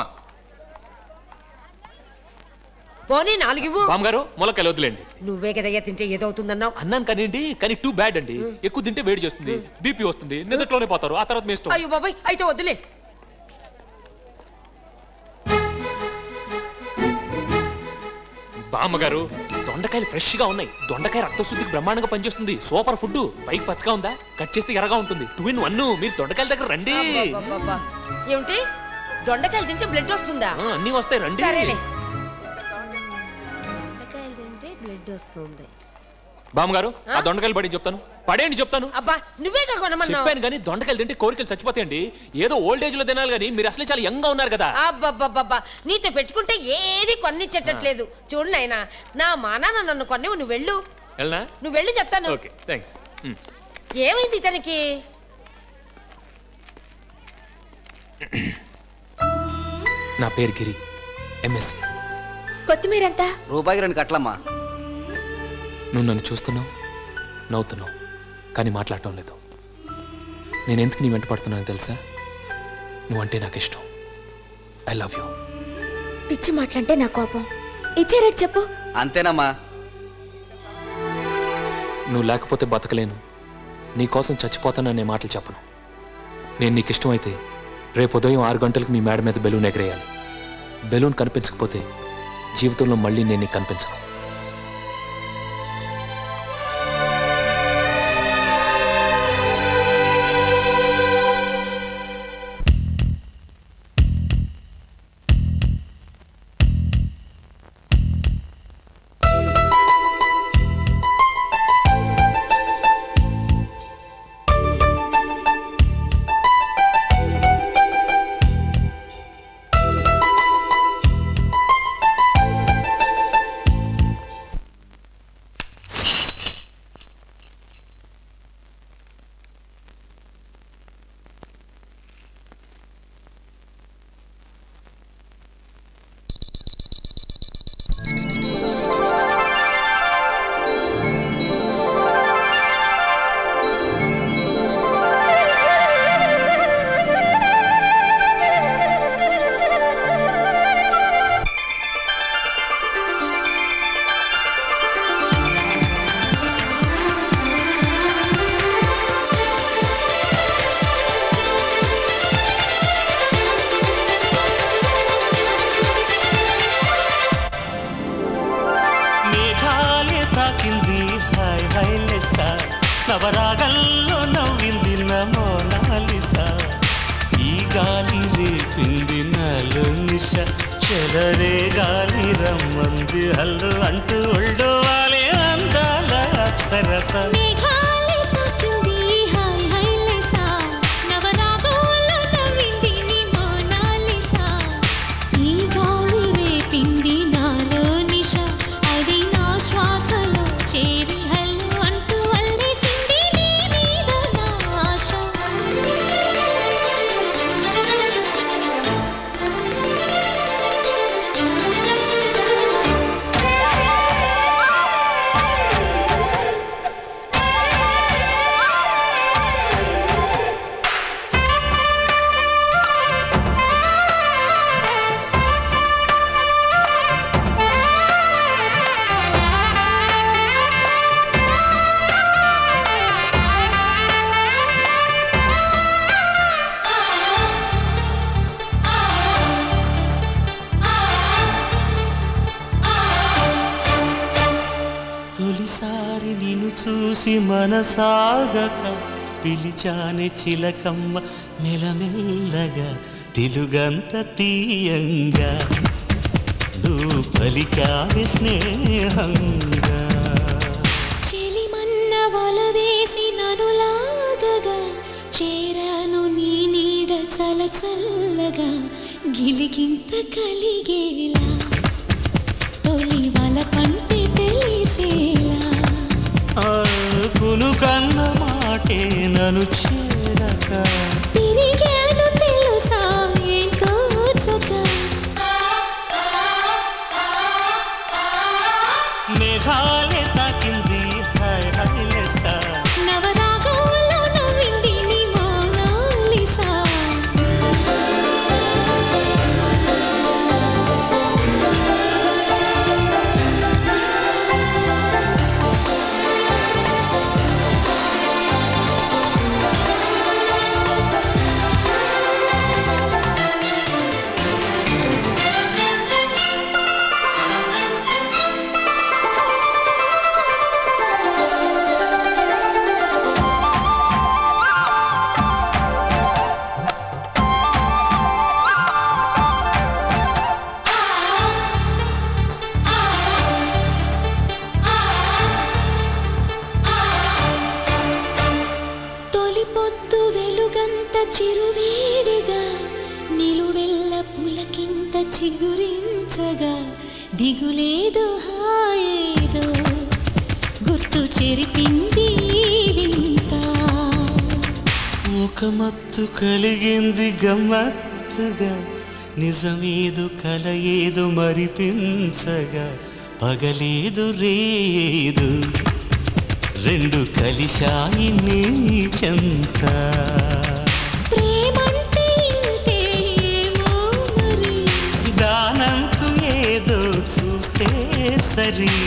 పోనీ నాలుగు ఇవ్వు బామ్మగారు ములక్కాయలు వదిలేండి నువ్వే కదయ్యా తింటే ఏదవుతుందన్నావు అన్నాను కానివ్వండి కానీ టూ బ్యాడ్ అండి ఎక్కువ తింటే వేడి చేస్తుంది బీపీ వస్తుంది నిద్రలోనే పోతారు ఆ తర్వాత మీ ఇష్టం అయ్యో బాబాయ్ అయితే వద్దులే బామ్మగారు దొండకాయలు ఫ్రెష్ గా ఉన్నాయి దొండకాయ రక్తశుద్ధికి బ్రహ్మాండంగా పనిచేస్తుంది సూపర్ ఫుడ్ పైకి పచ్చగా ఉందా కట్ చేస్తే ఎర్రగా ఉంటుంది టూ ఇన్ వన్ మీరు దొండకాయల దగ్గర రండి అబ్బబ్బబ్బబ్బా. ఏమిటి దొండకాయలు తింటే బ్లడ్ వస్తుందా ఆ, అన్నీ వస్తాయి రండి సరేలే దొండకాయలు తింటే బ్లడ్ వస్తుంది బామ్మగారు ఆ దొండకాయలు పడి చెప్తాను పడేయండి చెప్తాను అబ్బా నువ్వే కొనమన్నావు చెప్పాను కానీ దొండకాయలు తింటే కోరికలు చచ్చిపోతాయండి ఏదో ఓల్డ్ ఏజ్ లో తినాలి కానీ మీరు అసలే చాలా యంగ్ గా ఉన్నారు కదా అబ్బబ్బబ్బబ్బా నీతో పెట్టుకుంటే ఏది కొన్నిచ్చేటట్లేదు చూడు నాయనా నా మానాన్న నన్ను కొన్ని నువ్వు వెళ్ళు వెళ్ళనా నువ్వు వెళ్ళి చెప్తాను ఓకే థ్యాంక్స్ ఏమైంది ఇతనికి నా పేరు గిరి ఎంఎస్సి కొత్తిమీర ఎంత రూపాయికి రెండు కట్టలమ్మా నువ్వు నన్ను చూస్తున్నావు నవ్వుతున్నావు కానీ మాట్లాడటం లేదు నేను ఎందుకు నీ వెంట పడుతున్నాను తెలుసా నువ్వంటే నాకు ఇష్టం ఐ లవ్ యూ పిచ్చి మాటలంటే నా కోపం ఇచ్చే రేట్ చెప్పు అంతేనమ్మా నువ్వు లేకపోతే బతకలేను నీ కోసం చచ్చిపోతాననే మాటలు చెప్పను నేను నీకు ఇష్టమైతే రేపు ఉదయం ఆరు గంటలకు మీ మేడ మీద బెలూన్ ఎగరేయాలి బెలూన్ కనిపించకపోతే జీవితంలో మళ్ళీ నేను నీకు కనిపించను మేఘాలే తాకింది హాయ్ హాయ్ లెస్స నవరాగల్లో నవ్వింది నమోనాలిసా ఈ గాలి రేపింది నాలో నిశ చెలరే గాలి రమ్మంది హల్లు అంటూ ఒళ్ళు వాలే అందాల అప్సరస మేఘాలే తాకింది హాయ్ హై లెసా నవరాగంలో నవ్వింది నీ మోనాలిసా ఈ గాలి రేపింది నాలో నిశ అది నా శ్వాసలో చేరి హల్లు అంటూ అల్లేసింది నీ మీద నా ఆశ ఆ చూసి మనసాగక పిలిచాని చిలకమ్మ మెలమెల్లగా తెలుగంత తీయంగా నువ్వు పలికావి స్నేహంగా చెలిమన్న వల వేసి నన్ను లాగగా చేరాను నీ నీడ చల చల్లగా గిలిగింత కలిగేలా తొలి వల పంటే తెలిసేలా ఆకును కన్న మాటే నన్ను చేరక తిరిగాను తెలుసా ఏంటో చక మేఘాలే తాకింది హాయ్ హాయ్ లెస్సా నవరాగంలో నవ్వింది నీ మోనాలిసా తొలి పొద్దు వెలుగంత చిరువేడిగా నిలువెల్ల పులకింత చిగురించగా దిగులేదో హాయేదో గుర్తు చెరిపింది ఈ వింత ఒక మత్తు కలిగింది గమ్మత్తుగా నిజమేదు కల ఏదో మరిపించగా పగలేదు రేదు రెండు కలిశాయి నీ చెంత ప్రేమంటే ఇంతేమో మరి దానంతు ఏదో చూస్తే సరి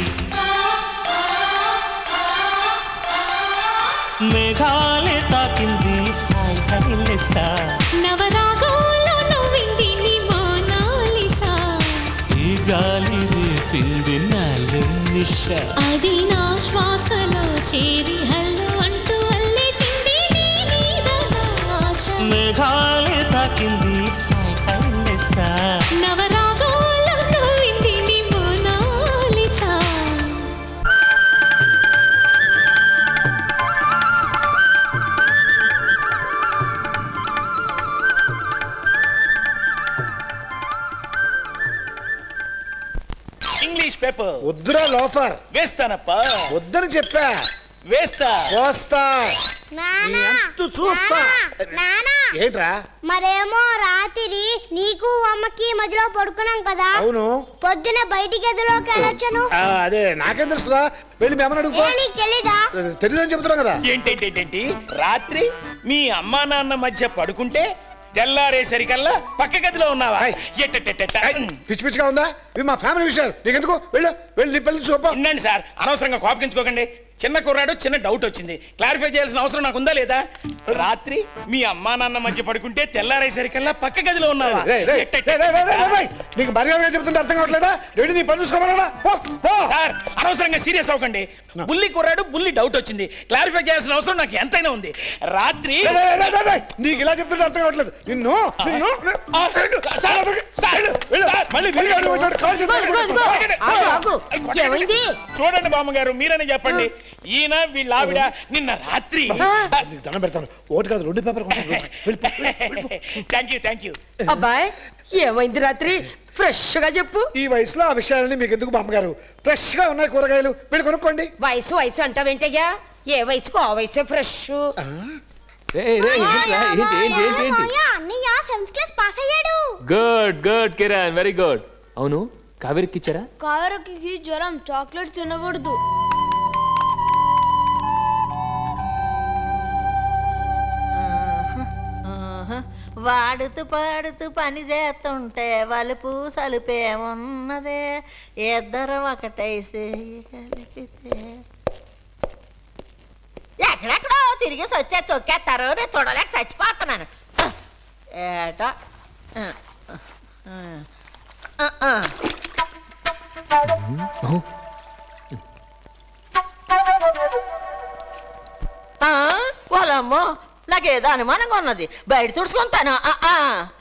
మేఘాలే తాకింది హాయ్ హాయ్ లెస్సా నవరాగంలో నవ్వింది నీ మోనాలిసా ఈ గాలి రేపింది నాలో నిష అది నా శ్వాసలో చేరి హల్లు అంటూ అల్లేసింది నీ మీద నా ఆశ మేఘాలే తాకింది హాయ్ హాయ్ లెస్సా నవరాగంలో నవ్వింది నీ మోనాలిసా ఇంగ్లీష్ పేపర్ వద్దురా లోఫర్ వేస్తానప్పా వద్దని చెప్పా వేస్తా వస్తా నీ అంతు చూస్తా ఏంట్రా మరేమో రాత్రి నీకు అమ్మకి మధ్యలో పడుకున్నాం కదా అవును పొద్దున బయటికి గదిలోకి వెళ్ళొచ్చాను ఆ, అదే నాకేం తెలుసురా వెళ్ళి మీ అమ్మని అడుగుపో ఏ, నీకు తెలీదా తెలియదని చెబుతున్నాం కదా ఏంటేంటేంటి రాత్రి మీ అమ్మా నాన్న మధ్య పడుకుంటే తెల్లారేసరికల్లా పక్క గదిలో ఉన్నావా ఎట్టెట్టెట్టెట్ట. పిచ్చి పిచ్చిగా ఉందా ఇవి మా ఫ్యామిలీ విషయాలు నీకెందుకు వెళ్ళు వెళ్ళి నీ పెళ్లి చూప ఉండండి సార్ అనవసరంగా కోపగించుకోకండి చిన్న కుర్రాడు చిన్న డౌట్ వచ్చింది క్లారిఫై చేయాల్సిన అవసరం నాకు ఉందా లేదా రాత్రి మీ అమ్మా నాన్న మధ్య పడుకుంటే తెల్లారేసరికల్లా పక్క గదిలో ఉన్నావా రేయ్, రేయ్, రేయ్, రేయ్, రేయ్, రేయ్, రేయ్, నీకు మర్యాదగా చెబుతుంటే అర్థం కావట్లేదా వెళ్ళి నీ పని చూసుకోమన్నా సార్ అనవసరంగా సీరియస్ అవ్వకండి బుల్లి కుర్రాడు బుల్లి డౌట్ వచ్చింది క్లారిఫై చేయాల్సిన అవసరం నాకు ఎంతైనా ఉంది రాత్రి రేయ్, రేయ్, రేయ్, రేయ్, రేయ్, నీకు ఇలా చెప్తుంటే అర్థం కావట్లేదు నిన్ను నిన్ను సార్, సార్, సార్, మళ్ళీ తిరిగి అడుగు పెట్టాడు, కాల్ చేసి ఇదిగో, ఇదిగో, కొట్టండి. ఆగు, ఆగు. ఏమైంది చూడండి బామ్మగారు మీరనే చెప్పండి ఈయన వీళ్ళ ఆవిడ నిన్న రాత్రి నీకు దండం పెడతాను ఓటు కాదు రెండు paper thank you thank you అబ్బాయ్ ఏమైంది రాత్రి ఫ్రెష్ గా చెప్పు ఈ వయసులో ఆ విషయాలన్నీ మీకు ఎందుకు బామ్మగారు ఫ్రెష్ గా ఉన్నాయి కూరగాయలు మీరు కొనుక్కోండి వయసు వయసు అంటావేంటయ్యా ఏ వయసుకు ఆ వయసు ఫ్రెష్ అన్నయ్య సెవెంత్ క్లాస్ పాస్ అయ్యాడు good good Kiran very good అవును కావేరికి ఇచ్చారా కావరకి జ్వరం చాక్లెట్ తినకూడదు ఆహా. వాడుతూ పాడుతూ పని చేస్తుంటే వలుపు సలుపే ఉన్నదే ఇద్దరు ఒకటైసి కలిపితే ఎక్కడెక్కడో తిరిగేసి వచ్చే తొక్కేస్తారు నేను చూడలేక చచ్చిపోతున్నాను ఏటో ఆ, ఆ, ఆ. నాకేదో అనుమానంగా ఉన్నది బయట తుడుచుకుంటాను ఆ, ఆ.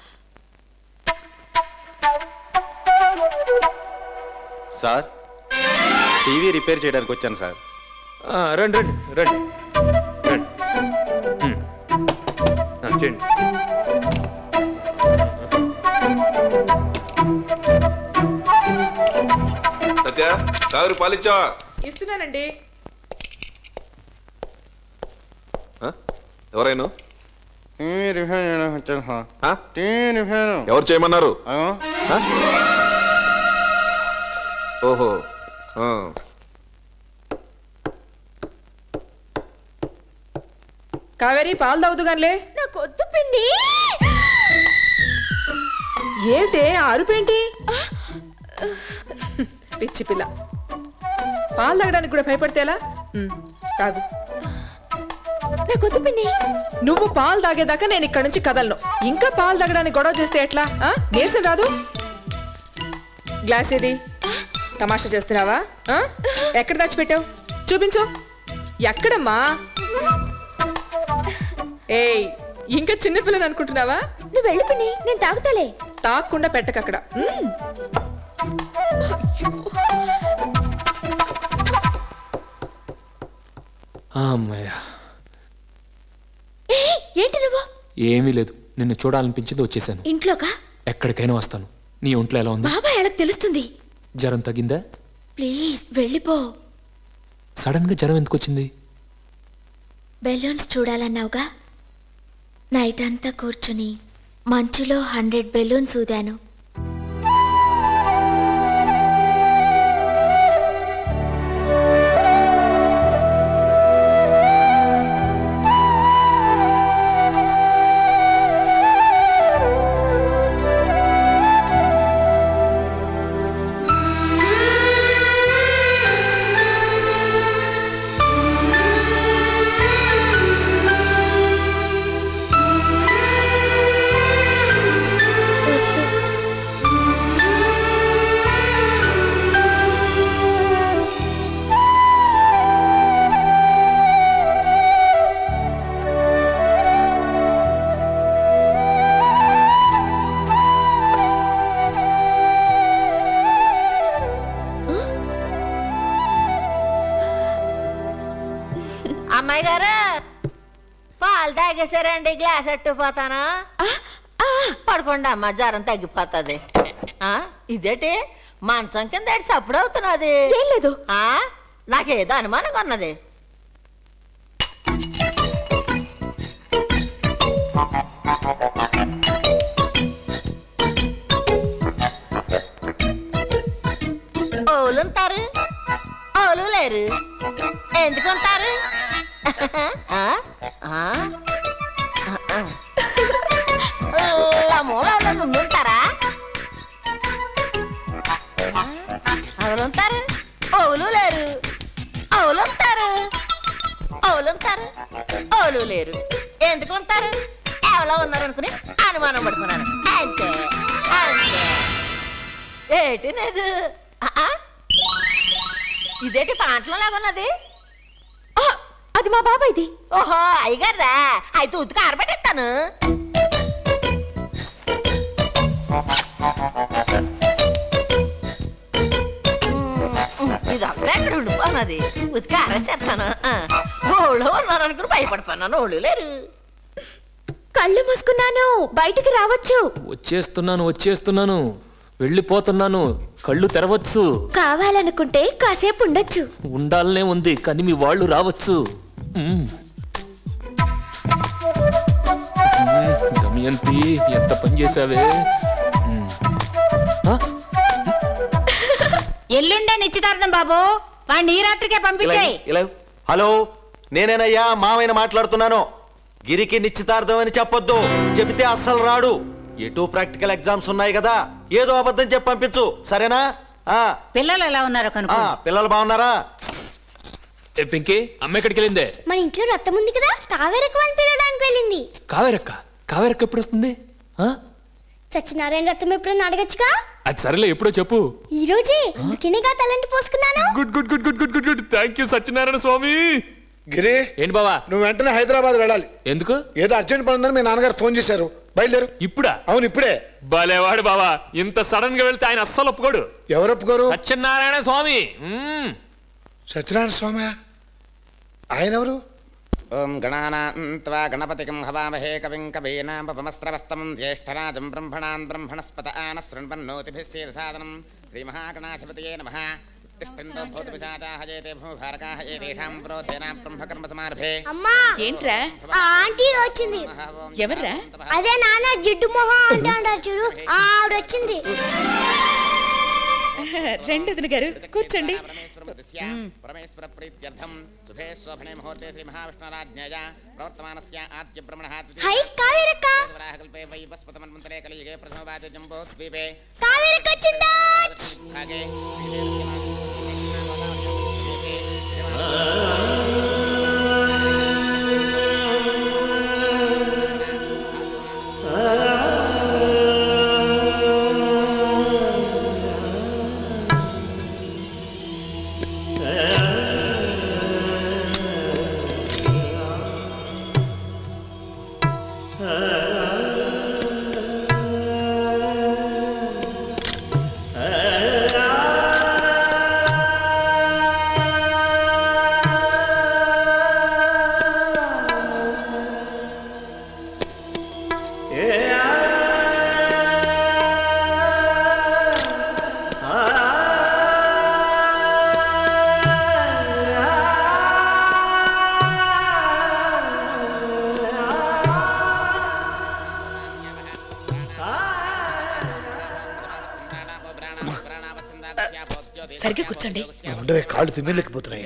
సార్ టీవీ రిపేర్ చేయడానికి వచ్చాను సార్ ఆ, రండి రండి రండి రండి ఉమ్. ఆ, చేయండి సత్య కావిరి పాలిచ్చావా ఇస్తున్నానండి ఎవరైనా ఎవరు చేయమన్నారు ఆ? ఓహో ఆ. కావేరి పాలు తాగుదుగానిలే నాకు వద్దు పిండి ఏంటే ఆ అరుపేంటి పిచ్చి పిల్ల పాలు తాగడానికి కూడా భయపడితేలా ఉమ్, తాగు నాకు వద్దు పిండి నువ్వు పాలు తాగేదాకా నేను ఇక్కడ నుంచి కదలను ఇంకా పాలు తాగడానికి గొడవ చేస్తే ఎట్లా ఆ? నీరసం రాదు గ్లాస్ ఏది తమాషా చేస్తున్నావా ఆ? ఎక్కడ దాచిపెట్టావు చూపించు ఎక్కడమ్మా ఏయ్ ఇంకా చిన్నపిల్లని అనుకుంటున్నావా నువ్వు వెళ్ళి పిండి నేను తాగుతాలే తాగకుండా పెట్టక అక్కడ ఉమ్. అమ్మయ్య ఏంటి నువ్వు ఏమీ లేదు నిన్ను చూడాలనిపించింది వచ్చేసాను ఇంట్లోకా ఎక్కడికైనా వస్తాను నీ ఒంట్లో ఎలా ఉంది బాబా ఎలాగ తెలుస్తుంది జ్వరం తగ్గిందా ప్లీజ్ వెళ్ళిపో సడన్ గా జ్వరం ఎందుకు వచ్చింది బెలూన్స్ చూడాలన్నావుగా నైట్ అంతా కూర్చుని మంచులో హండ్రెడ్ బెలూన్స్ ఊదాను అమ్మాయి గారు పాలు తాగేశారండి గ్లాస్ అట్టుపోతాను పడుకోండి అమ్మ జ్వరం తగ్గిపోతుంది ఆ, ఇదేటి మంచం కింద ఏటి సప్పుడు అవుతున్నది ఏం లేదు నాకేదో అనుమానంగా ఉన్నది ఓలు ఉంటారు ఓలు లేరు ఎందుకు ఉంటారు ఆ? ఆ? ఆ, ఆ. మూల ముందు ఉంటారా ఎవరు ఉంటారు ఓలు లేరు ఓలు ఉంటారు ఓలు ఉంటారు ఓలు లేరు ఎందుకు ఉంటారు ఎవరో ఉన్నారు అనుకుని అనుమానం పడుకున్నాను అంతే అంతే ఏటి లేదు ఆ, ఆ? ఇదేంటి పాంట్లో లాగున్నది అది మా బాబాయ్ది ఓహో అయ్యగారా అయితే ఉతికి ఆరబెట్టేస్తాను ఇది అక్కడ ఎక్కడ ఉండిపోన్నది ఉతికి ఆరేసేస్తాను ఓళ్ళు ఉన్నారు అనుకుని భయపడిపోన్నాను ఓళ్ళు లేరు కళ్ళు మూసుకున్నాను బయటికి రావచ్చు వచ్చేస్తున్నాను వచ్చేస్తున్నాను వెళ్ళిపోతున్నాను కళ్ళు తెరవచ్చు కావాలనుకుంటే కాసేపు ఉండొచ్చు ఉండాలనే ఉంది కానీ మీ వాళ్ళు రావచ్చు మ్మ్. మ్మ్, దమయంతి ఎంత పని చేసావే మ్మ్. ఆ? ఎల్లుండే నిశ్చితార్థం బాబు వాడిని ఈ రాత్రికే పంపించాయి ఇలా హలో నేనేనయ్యా మావయ్య మాట్లాడుతున్నాను గిరికి నిశ్చితార్థం అని చెప్పొద్దు చెబితే అస్సలు రాడు ఎటు ప్రాక్టికల్ ఎగ్జామ్స్ ఉన్నాయి కదా ఏదో అబద్ధం చెప్పి పంపించు సరేనా ఆ పిల్లలు ఎలా ఉన్నారు కనుక ఆ, పిల్లలు బాగున్నారా ఏ పింకీ అమ్మ ఎక్కడికి వెళ్ళిందే మన ఇంట్లో రక్తం ఉంది కదా కావేరకు వాళ్ళని పిలవడానికి వెళ్ళింది కావేరక్క కావేరక్క ఎప్పుడు వస్తుంది ఆ? సత్యనారాయణ రథం ఎప్పుడన్నా అడగచ్చుగా అది సరేలే ఎప్పుడో చెప్పు ఈ రోజే అందుకనేగా తలంటి పోసుకున్నాను good good good good good good good thank you Satyanarayana Swamy Giri ఏంటి బావా నువ్వు వెంటనే హైదరాబాద్ వెళ్ళాలి ఎందుకు ఏదో అర్జెంట్ పని ఉందని మీ నాన్నగారు ఫోన్ చేశారు బయలుదేరు ఇప్పుడా అవును ఇప్పుడే భలేవాడు బావా ఇంత సడన్ గా వెళ్తే ఆయన అస్సలు ఒప్పుకోడు ఎవరు ఒప్పుకోరు సత్యనారాయణ స్వామి మ్మ్. సత్యనారాయణ స్వామి ఆయన ఎవరు ఓం గణానాన్త్వా గణపతికం హవామహే కవిం కవీనామపమస్త్రవస్తం జ్యేష్ఠరాజం బ్రహ్మణాన్ బ్రహ్మణస్పత ఆన శృణ్వన్నోతిభిः సేదసాదనం శ్రీమహాగణాధిపతయే నమః తిష్టంతో భూతపిశాచాः ఏతే భూభారకాः ఏతేషాం ప్రోధేనాం బ్రహ్మకర్మ సమారభే అమ్మా ఏంట్రా ఆ ఆంటీ వచ్చింది ఎవర్రా అదే నాన్న జిడ్డు మొహం అంటాడు చూడు ఆ ఆవిడ వచ్చింది రెండు వదిన గారు కూర్చోండి పరమేశ్వర ప్రీత్యర్థం శుభే శోభనే ముహూర్తే శ్రీ మహావిష్ణురాజ్ఞయ ప్రవర్తమానస్య ఆద్య బ్రహ్మణः హై కావేరక్క కల్పే వై వస్పతమన్వంతరే కలియుగే ప్రథమవాద జంబో ద్వీపే కావేరక్క వచ్చిందా భాగే సరిగ్గా కూర్చోండి ఉండవే కాళ్ళు తిమ్మిరెక్కిపోతున్నాయి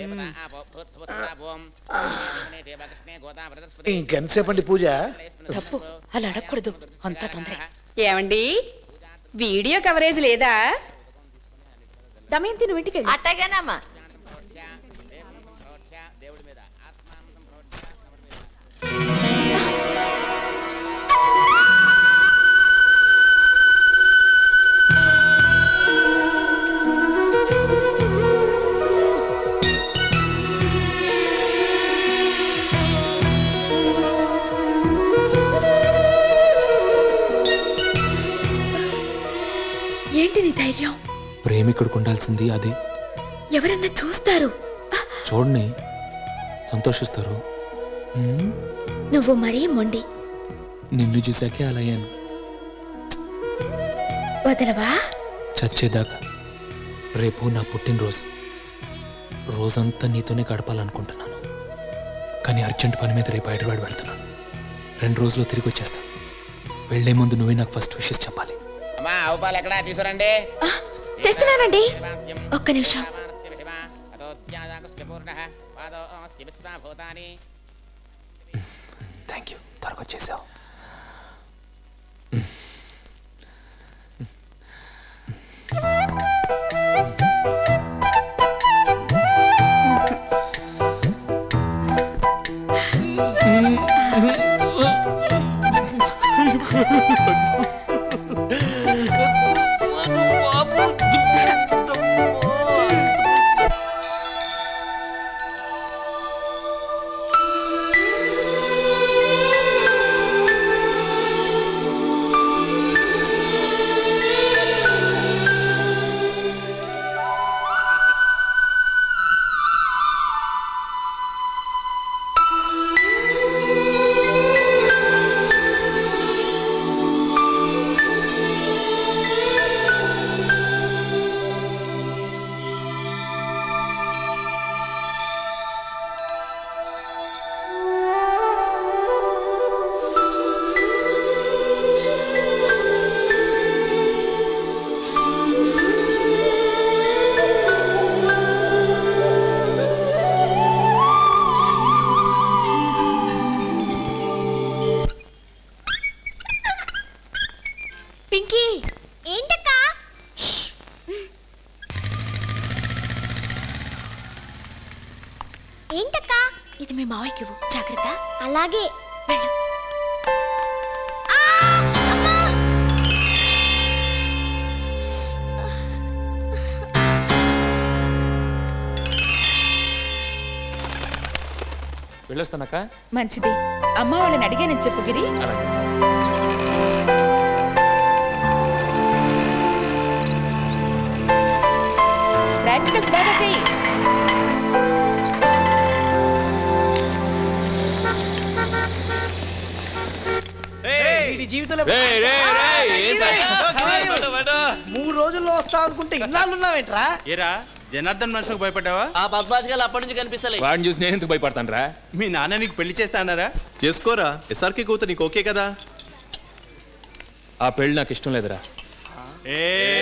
ఇంకెంతసేపు అండి పూజ తప్పు అలా అడగకూడదు అంతా తొందర ఏమండి వీడియో కవరేజ్ లేదా దమయంతి నువ్వు ఇంటికి వెళ్ళు. అట్టగానమ్మా ఏంటి నీ ధైర్యం ప్రేమికుడికి ఉండాల్సింది అదే ఎవరన్నా చూస్తారు చూడని సంతోషిస్తారు మ్మ్. నువ్వు మరీ మొండి నిన్ను చూశాకే అలా అయ్యాను వదలవా చచ్చేదాకా రేపు నా పుట్టినరోజు రోజంతా నీతోనే గడపాలనుకుంటున్నాను కానీ అర్జెంట్ పని మీద రేపు హైదరాబాద్ వెళ్తున్నాను రెండు రోజుల్లో తిరిగి వచ్చేస్తాను వెళ్లే ముందు నువ్వే నాకు ఫస్ట్ విషెస్ చెప్పాలి అమ్మా ఆవు పాలు ఎక్కడా తీసుకురండి తెస్తున్నానండి ఒక్క నిమిషం థ్యాంక్ యూ త్వరగా వచ్చేసావు పింకీ ఏంటక్క ఏంటక్క ఇది మీ మావయ్యకి ఇవ్వు జాగ్రత్త అలాగే వెళ్ళు వెళ్ళొస్తానక్క మంచిది అమ్మ వాళ్ళని అడిగానని చెప్పు గిరి ప్రాక్టికల్స్ బాగా చెయ్యి జీవితంలో రేయ్, రేయ్, రేయ్, ఏంట్రా? మూడు రోజుల్లో వస్తా అనుకుంటే ఇన్నాళ్ళు ఉన్నావేంట్రా ఏరా జనార్దన్ మనుషులకు భయపడ్డావా ఆ బద్మాష్ గారు అప్పటి నుంచి కనిపిస్తలే వాడిని చూసి నేను ఎందుకు భయపడతాను రా మీ నాన్న నీకు పెళ్లి చేస్తా అన్నారా చేసుకోరా ఎస్ఆర్కి కూతురు నీకు ఓకే కదా ఆ పెళ్ళి నాకు ఇష్టం లేదురా ఏ,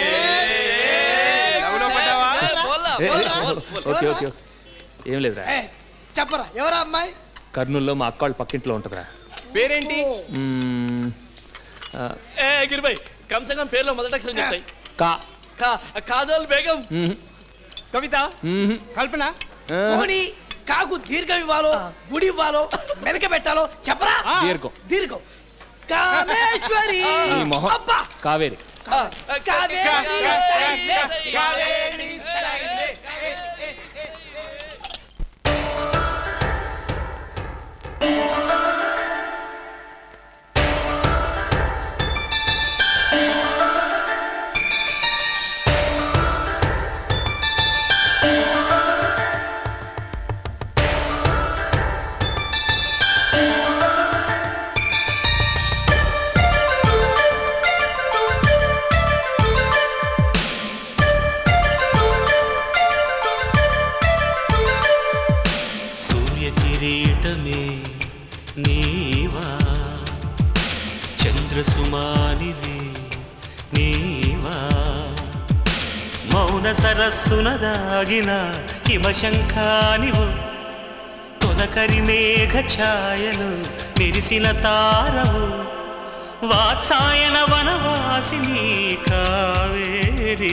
ఏ, ఓకే ఓకే ఓకే. ఏం లేదురా చెప్పరా ఎవరా అమ్మాయి కర్నూలులో మా అక్క వాళ్ళ పక్కింట్లో ఉంటుందిరా పేరేంటి మ్మ్, ఆ, ఏ గిరిబాయ్ కమ్ సే కమ్ పేర్లో మొదటి అక్షరం చెప్తాయి కా కా కాజల్ బేగం మ్మ్, కవిత మ్మ్. కల్పన ఆ. పోనీ కాకు దీర్ఘం ఇవ్వాలో గుడి ఇవ్వాలో మెలక పెట్టాలో చెప్పరా దీర్ఘం. దీర్ఘం కామేశ్వరి ఈ మొహం అబ్బా కావేరి కావేరి సూర్య కిరీటమే నీవా చంద్రసుమానివే నీవా మౌన సరస్సున దాగిన హిమశంఖానివు తొలకరి మేఘ ఛాయలు మెరిసిన తారవు వాత్సాయన వనవాసిని కావేరీ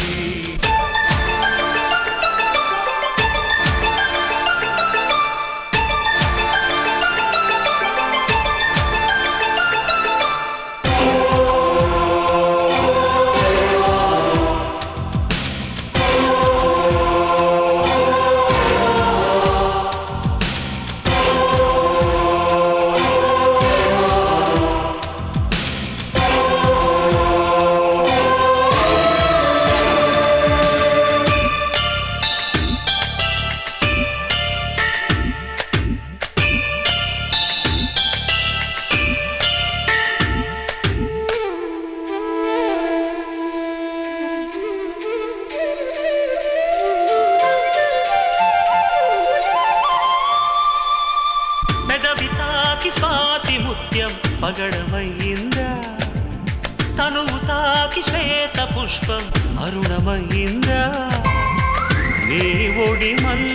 పెదవి తాకి స్వాతి ముత్యం పగడమయ్యిందా తనువు తాకి శ్వేత పుష్పం అరుణమయ్యిందా నీ ఒడి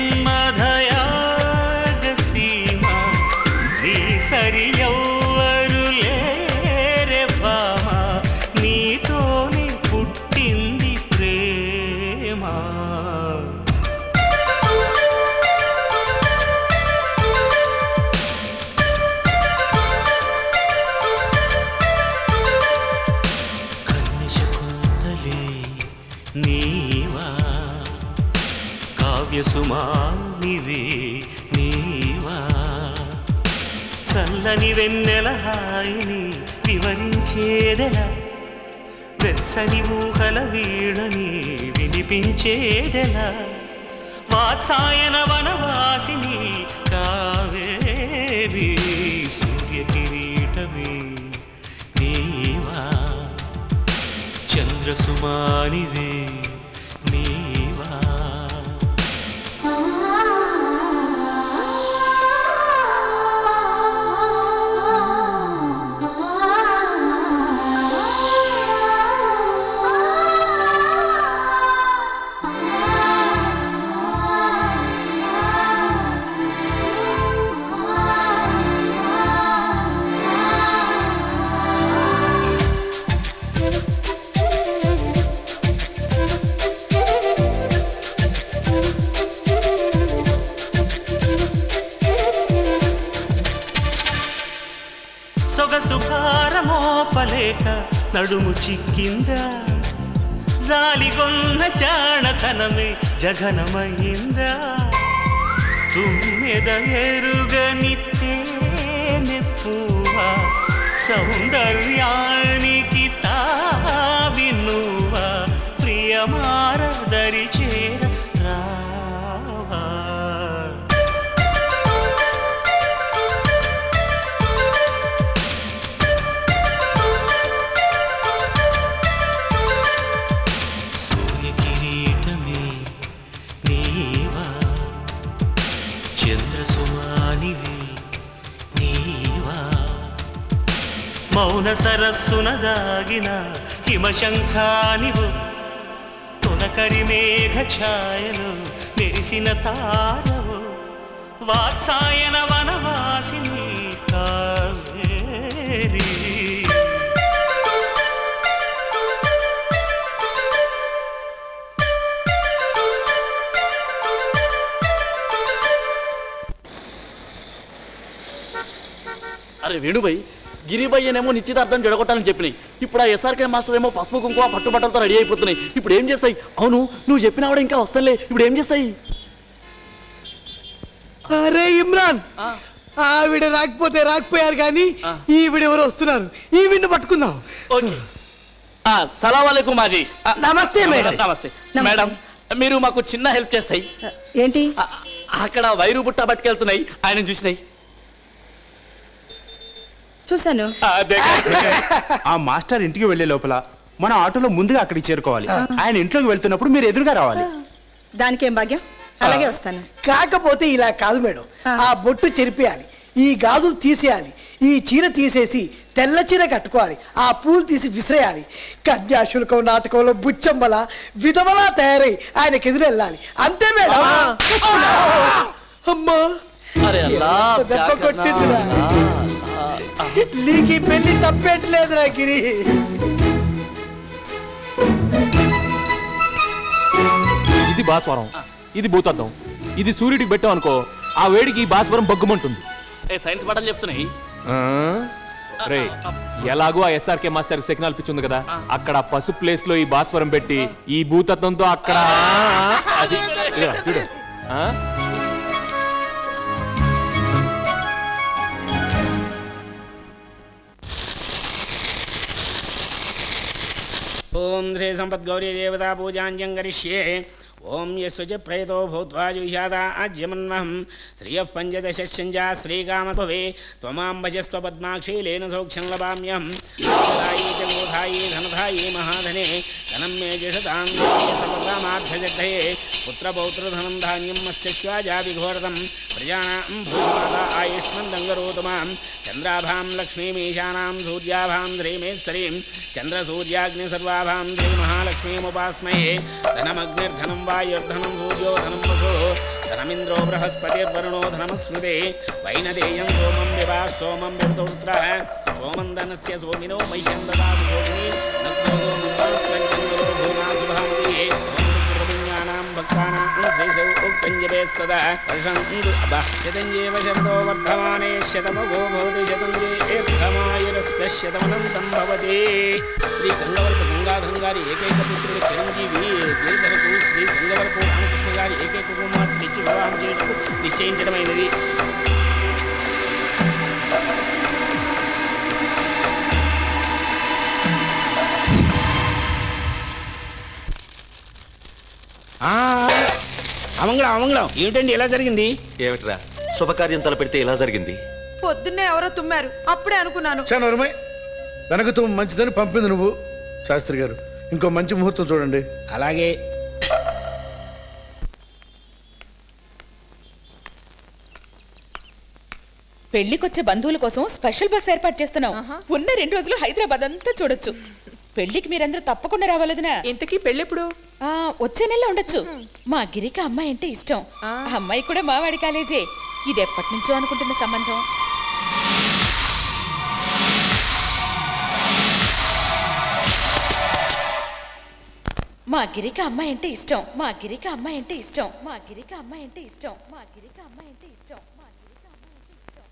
మన్మధయాగ సీమ నీ సరి ఎవ్వరు లేరే భామ నీతోనే పుట్టింది ప్రేమ కన్యశకుంతలే నీవా కావ్యసుమానివే నీవా చల్లని వెన్నెల హాయిని వివరించేదెలా వెచ్చని ఊహల వీణని వినిపించేదెలా వాత్సాయన వనవాసిని కావేరి సూర్య కిరీటమే నీవా చంద్రసుమానివే నీవా సొగసు భారమోపలేక నడుము చిక్కిందా జాలిగొన్న చాణతనమే జగనమయ్యిందా తుమ్మెద ఎరుగని తేనె పువ్వా సౌందర్యానికి తావి నువ్వా ప్రియమారదరి చేర రావా సూర్య కిరీటమే నీవా చంద్రసుమానివే నీవా మౌన సరస్సున దాగిన హిమశంఖానివు తునకరి మేఘ ఛాయలు మెరిసిన తారవు వాత్సాయన వనవాసిని కావేరి అరే వేణుభయ్ గిరిభయ్ ఏమో నిశ్చితార్థం జడగొట్టాలని చెప్పినాయి ఇప్పుడు ఆ ఎస్ఆర్కే మాస్టర్ ఏమో పసుపు కుంకుమ పట్టుబట్టలతో రెడీ అయిపోతున్నాయి ఇప్పుడు ఏం చేస్తాయి అవును నువ్వు చెప్పినా కూడా ఇంకా వస్తానులే ఇప్పుడు ఏం చేస్తాయి అరే ఇమ్రాన్ ఆవిడ రాకపోతే రాకపోయారు కానీ ఈవిడ ఎవరు వస్తున్నారు ఈవిడ్ని పట్టుకుందాం ఓకే ఆ, సలాం అలైకుం మాజీ ఆ, నమస్తే, మేడం. నమస్తే మేడం మీరు మాకు చిన్న హెల్ప్ చేస్తాయి ఏంటి అక్కడ వైరు బుట్ట పట్టుకెళ్తున్నాయి ఆయన చూసినాయి చూశాను ఆ మాస్టర్ ఇంటికి వెళ్లే లోపల మన ఆటోలో ముందుగా అక్కడికి చేరుకోవాలి ఆయన ఇంట్లోకి వెళ్తున్నప్పుడు మీరు ఎదురుగా రావాలి దానికేం భాగ్యం అలాగే వస్తాను కాకపోతే ఇలా కాదు మేడం ఆ బొట్టు చెరిపేయాలి ఈ గాజులు తీసేయాలి ఈ చీర తీసేసి తెల్ల చీర కట్టుకోవాలి ఆ పూలు తీసి విసిరేయాలి కన్యాశుల్కం నాటకంలో బుచ్చమ్మల విధవలా తయారై ఆయనకి ఎదురు వెళ్ళాలి అంతే మేడం అమ్మా అరే అల్లా ఎంత దెబ్బ కొట్టిందిరా నీకు ఈ పెళ్లి తప్పేట్లేదురా గిరి ఇది భాస్వరం ఇది భూతద్దం ఇది సూర్యుడికి పెట్టాం అనుకో ఆ వేడికి ఈ భాస్వరం బగ్గుమంటుంది ఏ సైన్స్ పాఠాలు చెప్తున్నాయి ఆ? రే ఎలాగో ఆ ఎస్ఆర్కే మాస్టర్ సిగ్నల్ పిచ్చి ఉంది కదా అక్కడ పసుపు ప్లేస్ లో ఈ భాస్వరం పెట్టి ఈ భూతత్వంతో అక్కడ అది ఇదిగో, చూడు ఆ? ఓం శ్రీ సంపద్గౌరీ దేవతా పూజాంజం కరిష్యే ఓం యస్సు చ ప్రయతో భూత్వా విషాదా ఆజ్యమన్వహం శ్రియ పంచదశశ్చంజా శ్రీకామభవే త్వమాం భజస్వ పద్మాక్షీలేన సౌఖ్యం లభామ్యం దాయీ జంబుధాయీ ధనధాయీ మహాధనే ధనం మే జషతాం సర్వకామార్థసిద్ధయే పుత్రపౌత్రధనం ధాన్యం మత్స్యశ్వాజా విఘోరతం ప్రజానాం భూమాత ఆయుష్మంతం కరోతు మాం చంద్రాభాం లక్ష్మీమీశానాం సూర్యాభాం ధ్రీమేస్తరీం చంద్రసూర్యాగ్ని సర్వాభాం శ్రీ మహాలక్ష్మీముపాస్మహే ధనమగ్నిర్ధనం వాయుర్ధనం సూర్యో ధనం వసో ధనమింద్రో బృహస్పతిర్వరుణో ధనమస్మృతే వైనదేయం సోమం వివా సోమం వివతౌత్ర సోమం ధనస్య సోమినో మహ్యం దదాతు సోమిని నగ్నో మంగళస్సంగంగలో భూమా శుభామతి పుణ్యానాం భక్తానాం శ్రీశౌ ఉక్తం జపే సదా వర్షంతు అబ్బా శతంజీవ శరదో వర్ధమానే శతమగో భవతి శతం దీర్ఘమాయురశ్చ శతమనంతం భవతి శ్రీ గంగవరపు గంగాధరం గారి ఏకైక పుత్రుడు చిరంజీవి గిరిధరకు శ్రీ గంగవరపు రామకృష్ణ గారి ఏకైక కుమార్తె ఇచ్చి వివాహం చేయటకు నిశ్చయించడమైనది అమంగళం అమంగళం ఏమిటండి ఎలా జరిగింది ఏమిట్రా శుభకార్యం తలపెడితే ఇలా జరిగింది పొద్దున్నే ఎవరో తుమ్మారు అప్పుడే అనుకున్నాను చానోరమై వెనక తుమ్ము మంచిదని పంపింది నువ్వు శాస్త్రి గారు ఇంకో మంచి ముహూర్తం చూడండి అలాగే పెళ్లికొచ్చే బంధువుల కోసం స్పెషల్ బస్ ఏర్పాటు చేస్తున్నాం ఉన్న రెండు రోజులు హైదరాబాద్ అంతా చూడొచ్చు పెళ్లికి మీరందరూ తప్పకుండా రావాలదినా ఇంతకీ పెళ్ళెప్పుడు వచ్చే నెల ఉండొచ్చు మా గిరికి అమ్మాయి అంటే ఇష్టం ఆ అమ్మాయి కూడా మావాడి కాలేజే ఇది ఎప్పటి నుంచో అనుకుంటున్న సంబంధం మా గిరికి అమ్మాయి అంటే ఇష్టం మా గిరికి అమ్మాయి అంటే ఇష్టం మా గిరికి అమ్మాయి అంటే ఇష్టం మా గిరికి అమ్మాయి అంటే ఇష్టం మా గిరికి అమ్మాయి అంటే ఇష్టం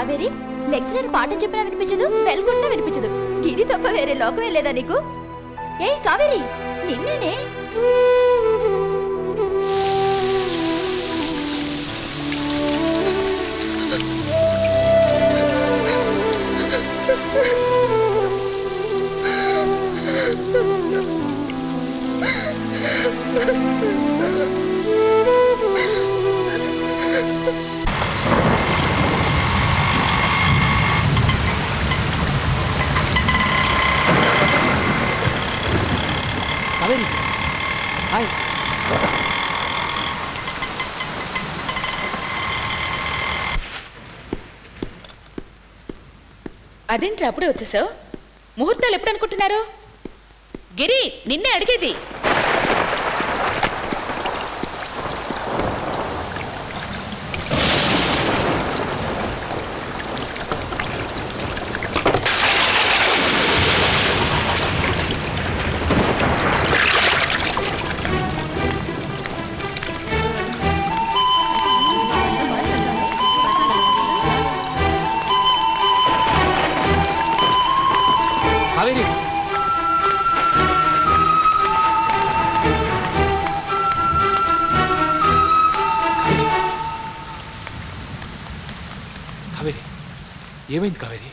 కావేరి లెక్చరర్ పాఠం చెప్పినా వినిపించదు బెల్ కొట్టినా వినిపించదు గిరి తప్ప వేరే లోకమే లేదా నీకు ఏయ్ కావేరి నిన్నేనే కావేరి హాయ్ అదేంట్రా అప్పుడే వచ్చేసావు ముహూర్తాలు ఎప్పుడు అనుకుంటున్నారు గిరి నిన్నే అడిగేది కావేరి కావేరి ఏమైంది కావేరి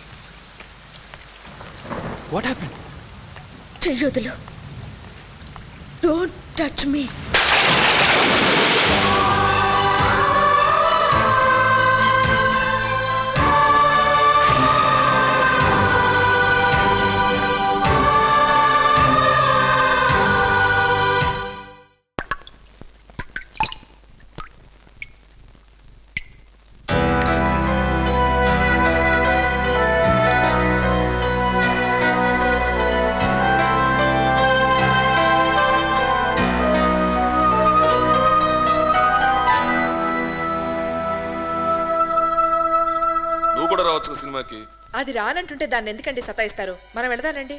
వాట్ హ్యాపెన్ చెయ్యొదులు డోంట్ టచ్ మీ నువ్వు కూడా రావచ్చు సినిమాకి అది రానంటుంటే దాన్ని ఎందుకండి సతాయిస్తారు మనం వెళదానండి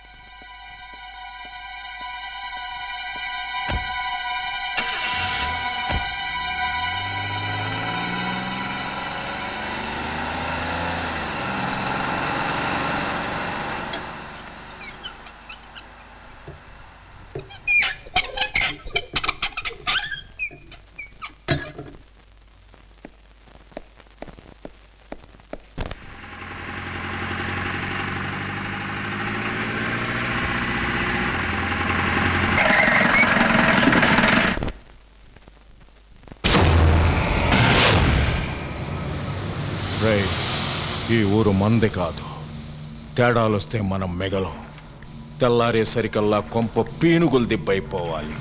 రై ఈ ఊరు మంది కాదు తేడాలొస్తే మనం మెగలం తెల్లారేసరికల్లా కొంప పీనుగులు దిబ్బైపోవాలి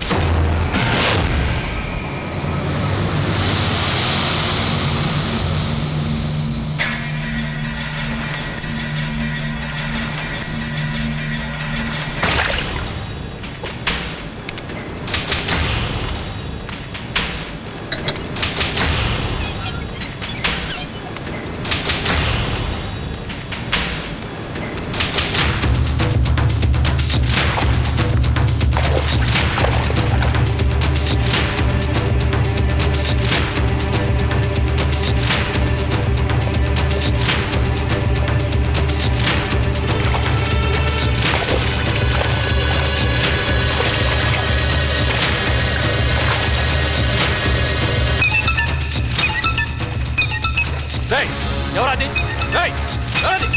రేయ్ ఎవరది రేయ్ ఎవరది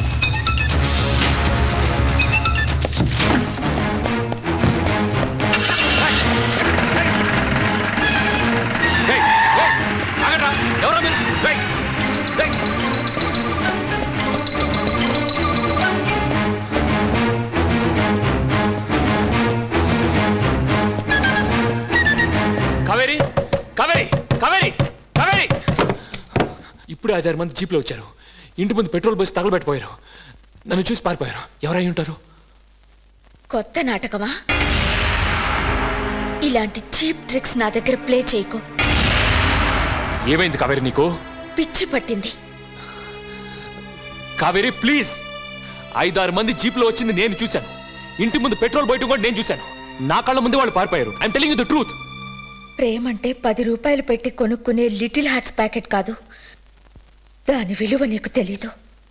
రేయ్, రేయ్, ఆగండ్రా. ఎవరా మీరు? రేయ్, రేయ్. కావేరి కావేరి కావేరి కావేరి ఇప్పుడు ఐదారు మంది జీప్లో వచ్చారు ఇంటి ముందు పెట్రోల్ పోసి తగలబెట్టిపోయారు నన్ను చూసి పారిపోయారు ఎవరై ఉంటారు కొత్త నాటకమా ఇలాంటి చీప్ ట్రిక్స్ నా దగ్గర ప్లే చేయకు ఏమైంది కావేరి నీకు పిచ్చి పట్టింది కావేరి ప్లీజ్ ఐదారు మంది జీప్లో వచ్చింది నేను చూశాను ఇంటి ముందు పెట్రోల్ బయట కూడా నేను చూశాను నా కళ్ళ ముందు వాళ్ళు పారిపోయారు ఐమ్ టెలింగ్ ద ట్రూత్ ప్రేమంటే పది రూపాయలు పెట్టి కొనుక్కునే లిటిల్ హార్ట్స్ ప్యాకెట్ కాదు దాని విలువ నీకు తెలీదు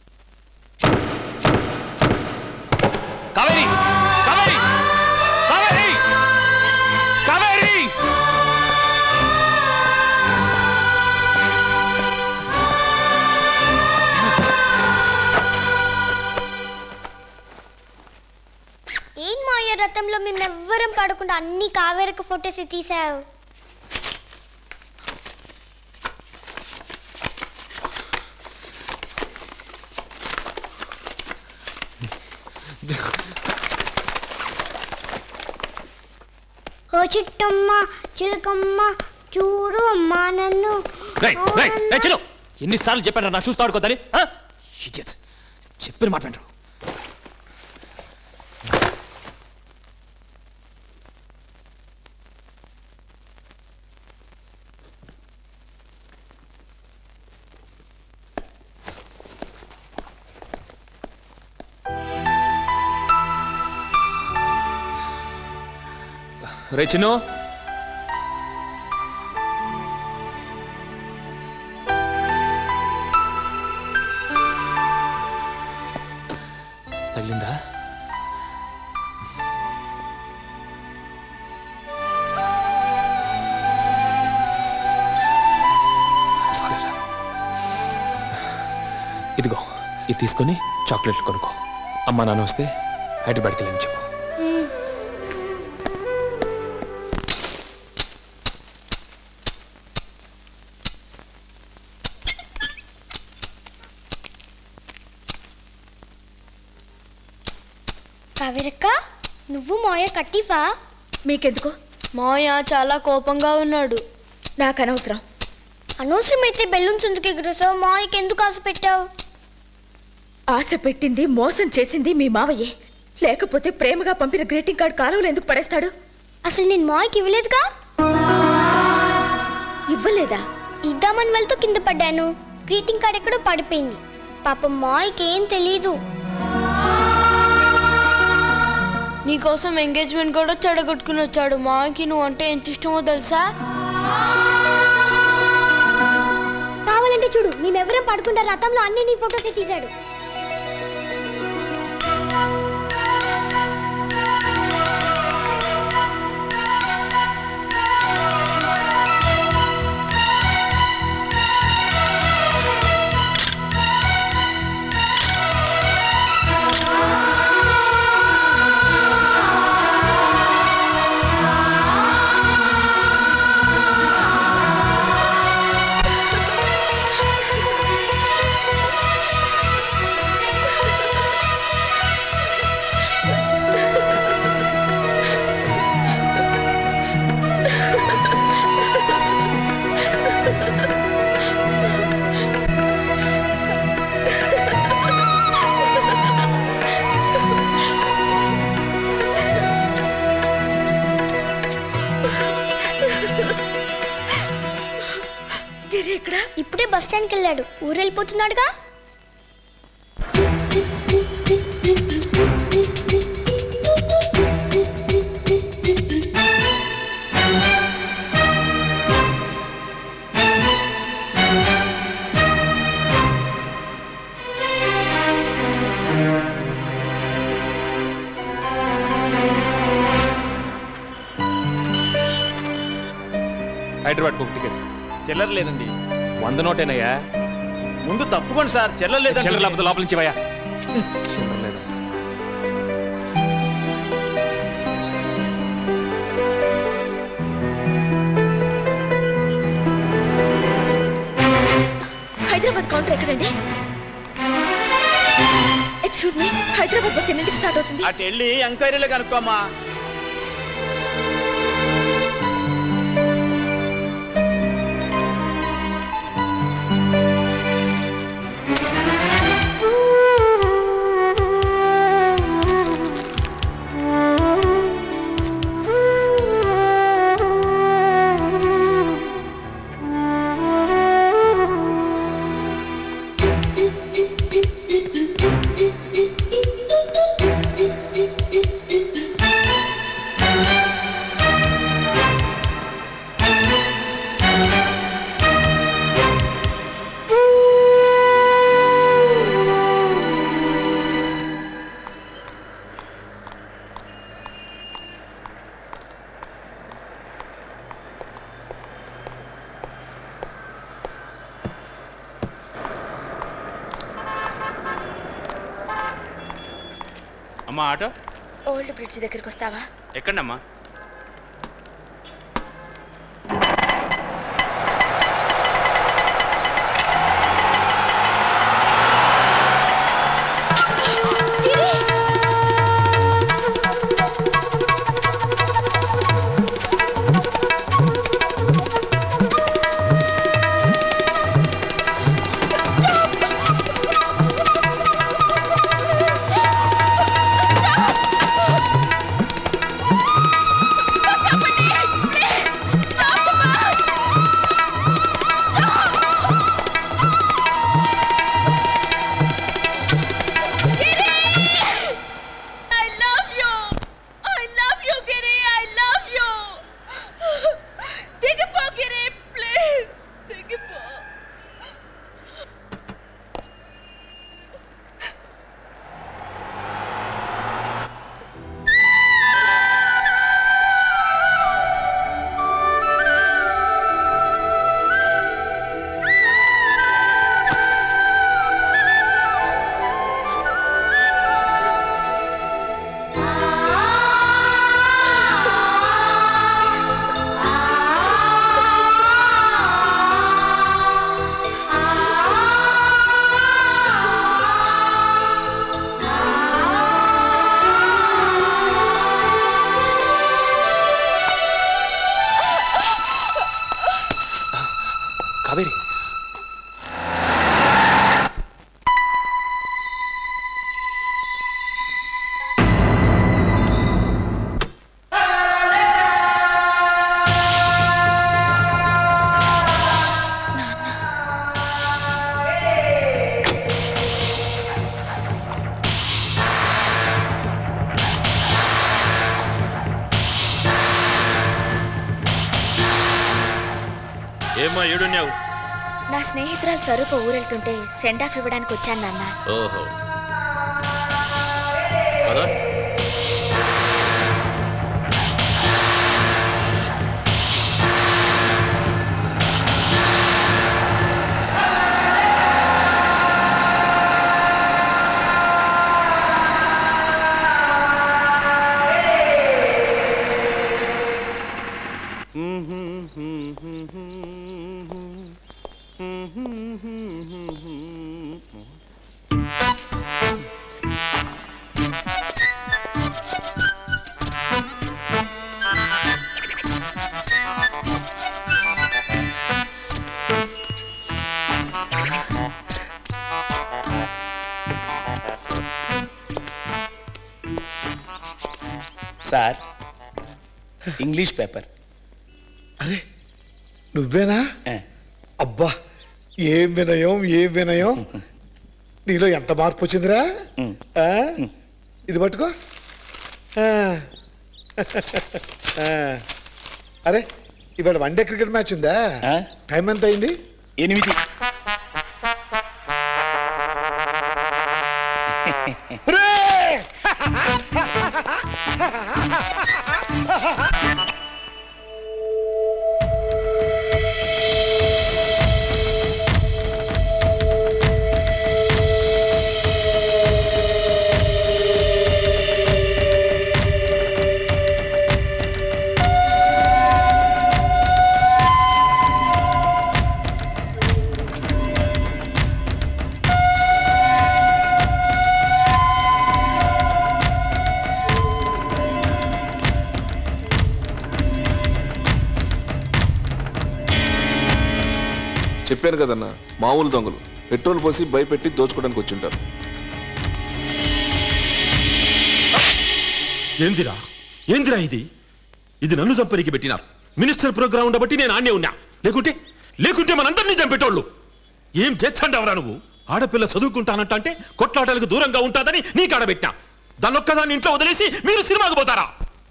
కావేరి కావేరి కావేరి కావేరి ఏం మాయ రథంలో మేమెవ్వరం పడకుండా అన్ని కావేరకు ఫొటోస్ తీసావు ఓ చిట్టమ్మ చిలకమ్మ చూడు అమ్మా నన్ను రేయ్ రేయ్ రేయ్ చలో ఎన్నిసార్లు చెప్పాను నా షూస్ తాడుకోద్దని ఇడియట్స్ చెప్పిన మాట వినరు రే చిన్ను తగిలిందా Sorry రా. ఇదిగో ఇది తీసుకొని చాక్లెట్లు కొనుక్కో అమ్మా నాన్న వస్తే హైదరాబాద్కి వెళ్ళని చెప్పు కావేరక్క నువ్వు మాయ కట్టిఫా మీకెందుకు మాయ చాలా కోపంగా ఉన్నాడు నాకు అనవసరం అనవసరమైతే బెలూన్స్ ఎందుకు ఎగురేసావు మాయకి ఎందుకు ఆశ పెట్టావు ఆశ పెట్టింది మోసం చేసింది మీ మావయ్యే లేకపోతే ప్రేమగా పంపిన గ్రీటింగ్ కార్డు కాలువలో ఎందుకు పడేస్తాడు అసలు నేను మాయకి ఇవ్వలేదుగా ఇవ్వలేదా ఇద్దామని వెళ్తూ కింద పడ్డాను గ్రీటింగ్ కార్డ్ ఎక్కడో పడిపోయింది పాపం మాయకి ఏం తెలీదు నీకోసం ఎంగేజ్మెంట్ కూడా చెడగొట్టుకుని వచ్చాడు మాకి నువ్వు అంటే ఎంత ఇష్టమో తెలుసా కావాలంటే చూడు మేమెవరం పడుకుంటా రథంలో అన్ని నీ ఫోటోస్ తీశాడు ఇక్కడ ఇప్పుడే బస్ స్టాండ్కి వెళ్ళాడు ఊరు వెళ్ళిపోతున్నాడుగా హైదరాబాద్ ఒక టికెట్ చిల్లర లేదండి వంద నోటేనయ్యా ముందు తప్పుకోండి సార్ చిల్లర లేదండి చిల్లర లేకపోతే లోపల నుంచి ఇవ్వయా చిల్లర లేదా హైదరాబాద్ కౌంటర్ ఎక్కడండి ఎక్స్క్యూజ్ మీ హైదరాబాద్ బస్ ఎన్నింటికి స్టార్ట్ అవుతుంది అటు వెళ్ళి ఎంక్వైరీలో కనుక్కోమ్మా అమ్మా ఆటో ఓల్డ్ బ్రిడ్జ్ దగ్గరికి వస్తావా ఎక్కడమ్మా I love you! I love you, Giri! I love you! దిగిపో గిరి ప్లీజ్ దిగిపో కావేరి ఏమ్మా ఏడున్నావు నా స్నేహితురాలు స్వరూప ఊరెళ్తుంటే సెండ్ ఆఫ్ ఇవ్వడానికి వచ్చాను నాన్న ఓహో పద. సార్ ఇంగ్లీష్ పేపర్ అరే నువ్వేనా అబ్బా ఏం వినయం ఏం వినయం నీలో ఎంత మార్పు వచ్చిందిరా ఆ? ఇది పట్టుకో ఆ. ఆ. అరే ఇవాళ వన్ డే క్రికెట్ మ్యాచ్ ఉందా టైం ఎంత అయింది ఎనిమిది చెప్పాను కదన్నా మామూలు దొంగలు పెట్రోల్ పోసి భయపెట్టి దోచుకోవడానికి వచ్చింటారు ఏందిరా ఏందిరా ఇది ఇది నన్ను చంపరికి పెట్టినారు మినిస్టర్ ప్రోగ్రామ్ ఉండబట్టి నేను ఆన్నే ఉన్నా లేకుంటే లేకుంటే మనందరినీ చంపేటోళ్ళు ఏం చేచ్చండవరా నువ్వు ఆడపిల్ల చదువుకుంటానంట అంటే కొట్లాటలకు దూరంగా ఉంటాదని నీ కాడబెట్టినా దాన్నొక్కదాన్ని ఇంట్లో వదిలేసి మీరు సినిమాకు పోతారా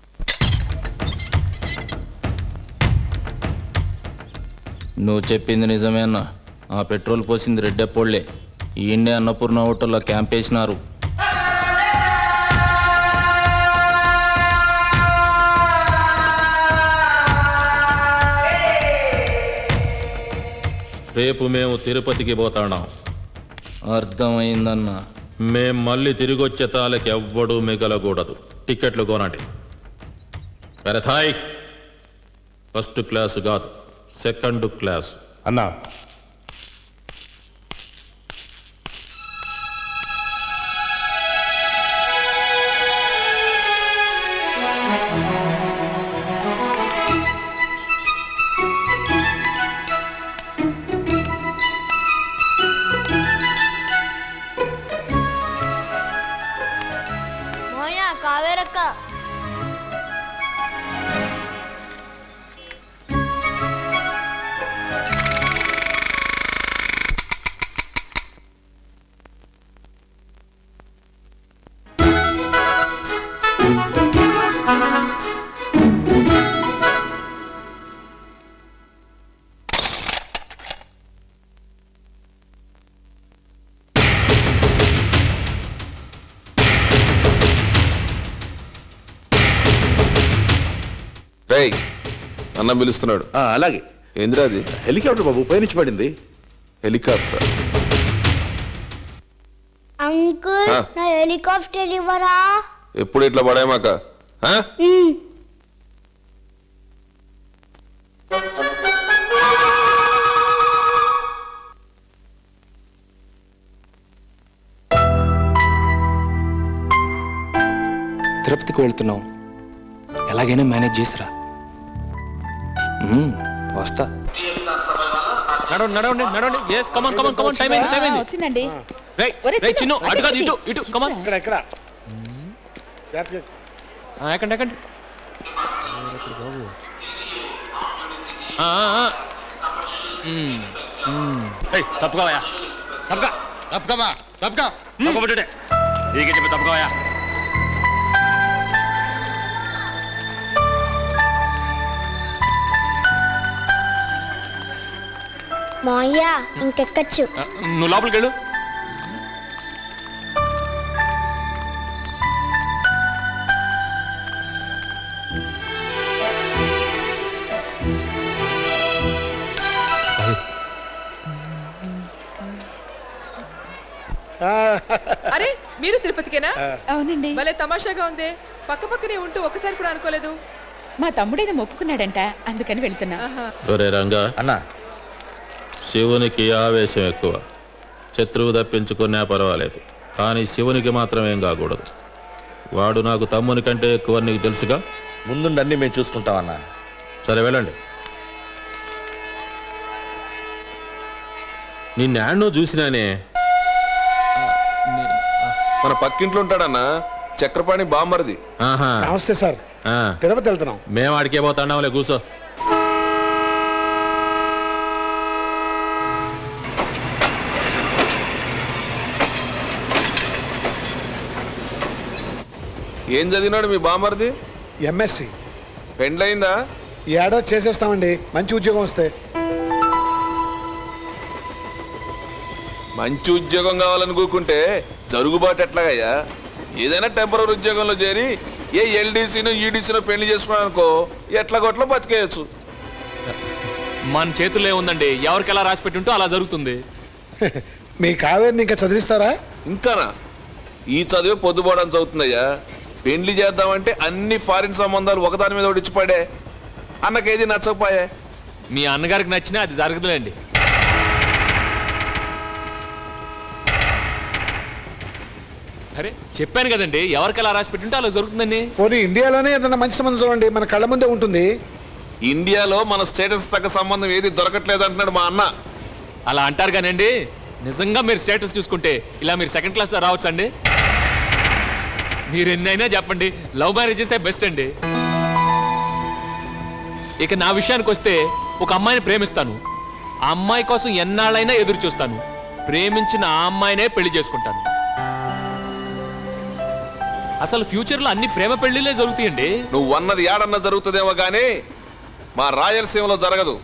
నువ్వు చెప్పింది నిజమే అన్న ఆ పెట్రోల్ పోసింది రెడ్డెప్పోళ్లే ఈయన్నే అన్నపూర్ణ హోటల్లో క్యాంప్ వేసినారు రేపు మేము తిరుపతికి పోతాడాం అర్థమైందన్నా మేం మళ్ళీ తిరిగి వచ్చే తాలకి ఎవ్వడూ మిగలకూడదు టికెట్లు కొనండి పెరథాయ్ ఫస్ట్ క్లాస్ కాదు సెకండ్ క్లాస్ అన్నా మోయ కావేరక్క రేయ్ అన్న పిలుస్తున్నాడు అలాగే ఏందిరా అది హెలికాప్టర్ బాబు పైనుంచి పడింది హెలికాప్టర్ అంకుల్ ఆ. నా హెలికాప్టర్ ఇవ్వరా ఎప్పుడు ఇట్లా పడాయమాక ఆ? ఉమ్. తిరుపతికి వెళ్తున్నాం ఎలాగైనా మేనేజ్ చేసిరా మ్మ్, వస్తా నడవండి నడవండి నడవండి yes come on come on come on time అయింది టైం అయింది వచ్చిందండి రేయ్ ఒరే, రేయ్ చిన్ను, చిన్ను అటు కాదు ఇటు ఇటు కమాన్ ఇక్కడ ఇక్కడ ఎక్కండి ఎక్కండి ఆ, ఆ, ఆ. మ్మ్, మ్మ్. తప్పుకోవయా తప్పుగా తప్పుకోమా తప్పుకో తప్పుకోబట్టే నీకే చెప్పి తప్పుకోవయా మాయ ఇంకెక్కచ్చు ఆ, నువ్వు లోపలికి వెళ్ళు అరే మీరు తిరుపతికేనా అవునండి భలే తమాషాగా ఉంది పక్క పక్కనే ఉంటూ ఒక్కసారి కూడా అనుకోలేదు మా తమ్ముడేదో మొక్కుకున్నాడంట అందుకని వెళ్తున్నా ఒరే రంగా అన్నా శివునికి ఆవేశం ఎక్కువ శత్రువు తప్పించుకున్నా పర్వాలేదు కానీ శివునికి మాత్రం ఏం కాకూడదు వాడు నాకు తమ్ముని కంటే ఎక్కువ నీకు తెలుసుగా ముందుండి అన్ని మేము చూసుకుంటామన్నా సరే వెళ్ళండి నిన్నేడనో చూసినానే మన పక్కింట్లో ఉంటాడన్నా చక్రపాణి బామ్మరిది ఆహా నమస్తే సార్ ఆ. తిరుపతి వెళ్తున్నాం మేము ఆడికే పోతాండాంలే కూసో ఏం చదివినాడు మీ బామ్మరిది ఎంఎస్సి పెండ్లయిందా ఈ ఏడాది చేసేస్తామండి మంచి ఉద్యోగం వస్తే మంచి ఉద్యోగం కావాలని కూకుంటే జరుగుబాటు ఎట్లాగయ్యా ఏదైనా టెంపరీ ఉద్యోగంలో చేరి ఏ ఎల్డీసీను ఈడీసీను పెళ్లి చేసుకున్నాను అనుకో ఎట్లా గొట్ల బతికేయచ్చు మన చేతుల్లో ఏముందండి ఎవరికి ఎలా రాసి పెట్టి ఉంటో అలా జరుగుతుంది మీ కావేరిని ఇంకా చదివిస్తారా ఇంకానా ఈ చదివే పొద్దుపోవడం చదువుతుందయ్యా పెళ్లి చేద్దామంటే అన్ని ఫారిన్ సంబంధాలు ఒకదాని మీద ఒకటి పడే అన్నకేది నచ్చకపోయే మీ అన్నగారికి నచ్చినా అది జరగదులేండి అరే చెప్పాను కదండి ఎవరికి ఎలా రాసి పెట్టి ఉంటే అలా జరుగుతుందండి పోనీ ఇండియాలోనే ఏదైనా మంచి సంబంధం చూడండి మన కళ్ళ ముందే ఉంటుంది ఇండియాలో మన స్టేటస్ తగ్గ సంబంధం ఏది దొరకట్లేదు అంటున్నాడు మా అన్న అలా అంటారు కానండి నిజంగా మీరు స్టేటస్ చూసుకుంటే ఇలా మీరు సెకండ్ క్లాస్లో రావచ్చు అండి మీరు ఎన్నైనా చెప్పండి లవ్ మ్యారేజెసే బెస్ట్ అండి ఇక నా విషయానికి వస్తే ఒక అమ్మాయిని ప్రేమిస్తాను ఆ అమ్మాయి కోసం ఎన్నాళ్ళైనా ఎదురు చూస్తాను ప్రేమించిన ఆ అమ్మాయినే పెళ్లి చేసుకుంటాను అసలు ఫ్యూచర్లో అన్ని ప్రేమ పెళ్లిలే జరుగుతాయండి నువ్వు అన్నది ఏడన్నా జరుగుతుందేమో కానీ మా రాయలసీమలో జరగదు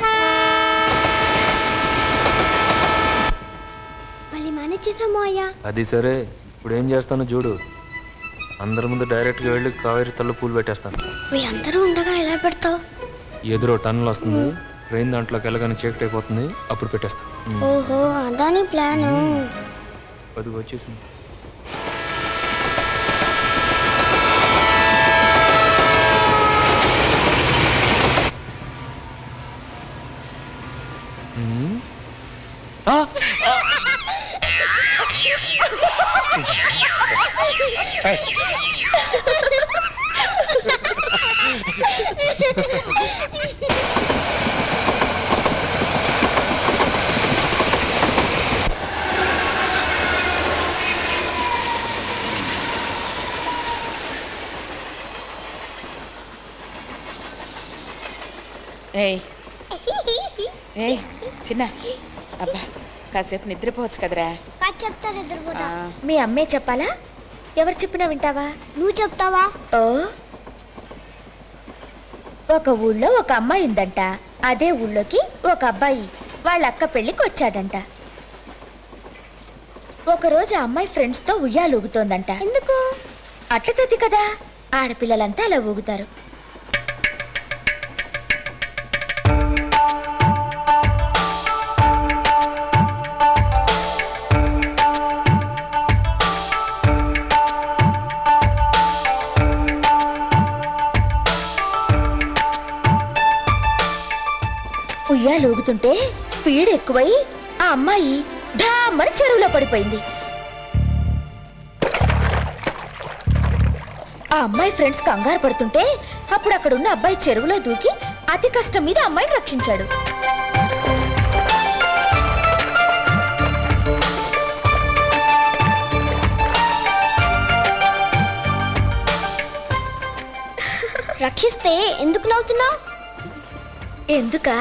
మళ్ళీ మేనేజ్ చేసాము అయ్యా అది సరే ఇప్పుడు ఏం చేస్తానో చూడు అందరి ముందు డైరెక్ట్గా వెళ్ళి కావేరి తల్ల పూలు పెట్టేస్తాను మీ అందరూ ఉండగా ఎలా పెడతావు ఎదురో టన్నులు వస్తుంది ట్రైన్ దాంట్లోకి వెళ్ళగానే చీకటి అయిపోతుంది అప్పుడు పెట్టేస్తా ఉమ్. ఓహో అదాని ప్లాను అది వచ్చేసింది ఏయ్ ఏయ్ చిన్న అబ్బా కాసేపు నిద్రపోవచ్చు కదరా కాదు చెప్తా నిద్రపోతా మీ అమ్మే చెప్పాలా ఎవరు చెప్పినా వింటావా నువ్వు చెప్తావా ఓ ఒక ఊళ్ళో ఒక అమ్మాయి ఉందంట అదే ఊళ్ళోకి ఒక అబ్బాయి వాళ్ళ అక్క పెళ్ళికి వచ్చాడంట ఒకరోజు ఆ అమ్మాయి ఫ్రెండ్స్తో ఉయ్యాలు ఊగుతోందంట ఎందుకు అట్ల తది కదా ఆడపిల్లలంతా అలా ఊగుతారు ఉయ్యాలు ఊగుతుంటే స్పీడ్ ఎక్కువై ఆ అమ్మాయి ఢామని చెరువులో పడిపోయింది ఆ అమ్మాయి ఫ్రెండ్స్ కంగారు పడుతుంటే అప్పుడు అక్కడ ఉన్న అబ్బాయి చెరువులో దూకి అతి కష్టం మీద అమ్మాయిని రక్షించాడు రక్షిస్తే ఎందుకు నవ్వుతున్నావు ఎందుకా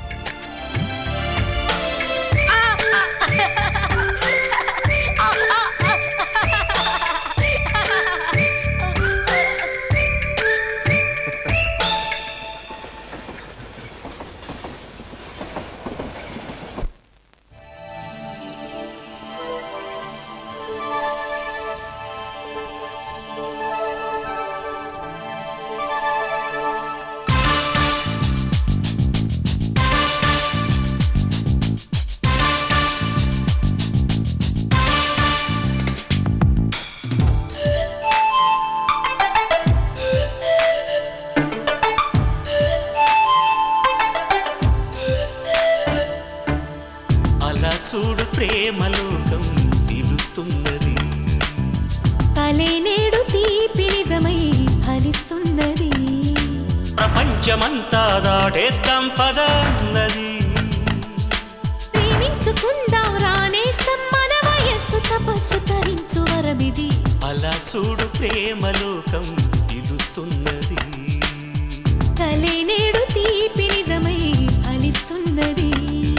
అలా చూడు ప్రేమలోకం పిలుస్తున్నది కలే నేడు తీపి నిజమై ఫలిస్తున్నది ప్రపంచమంతా దాటేద్దాం పద అన్నది ప్రేమించుకుందాం రానేస్తాం మన వయస్సు తపస్సు తరించు వరమిది అలా చూడు ప్రేమలోకం పిలుస్తున్నది కలే నేడు తీపి నిజమై ఫలిస్తున్నది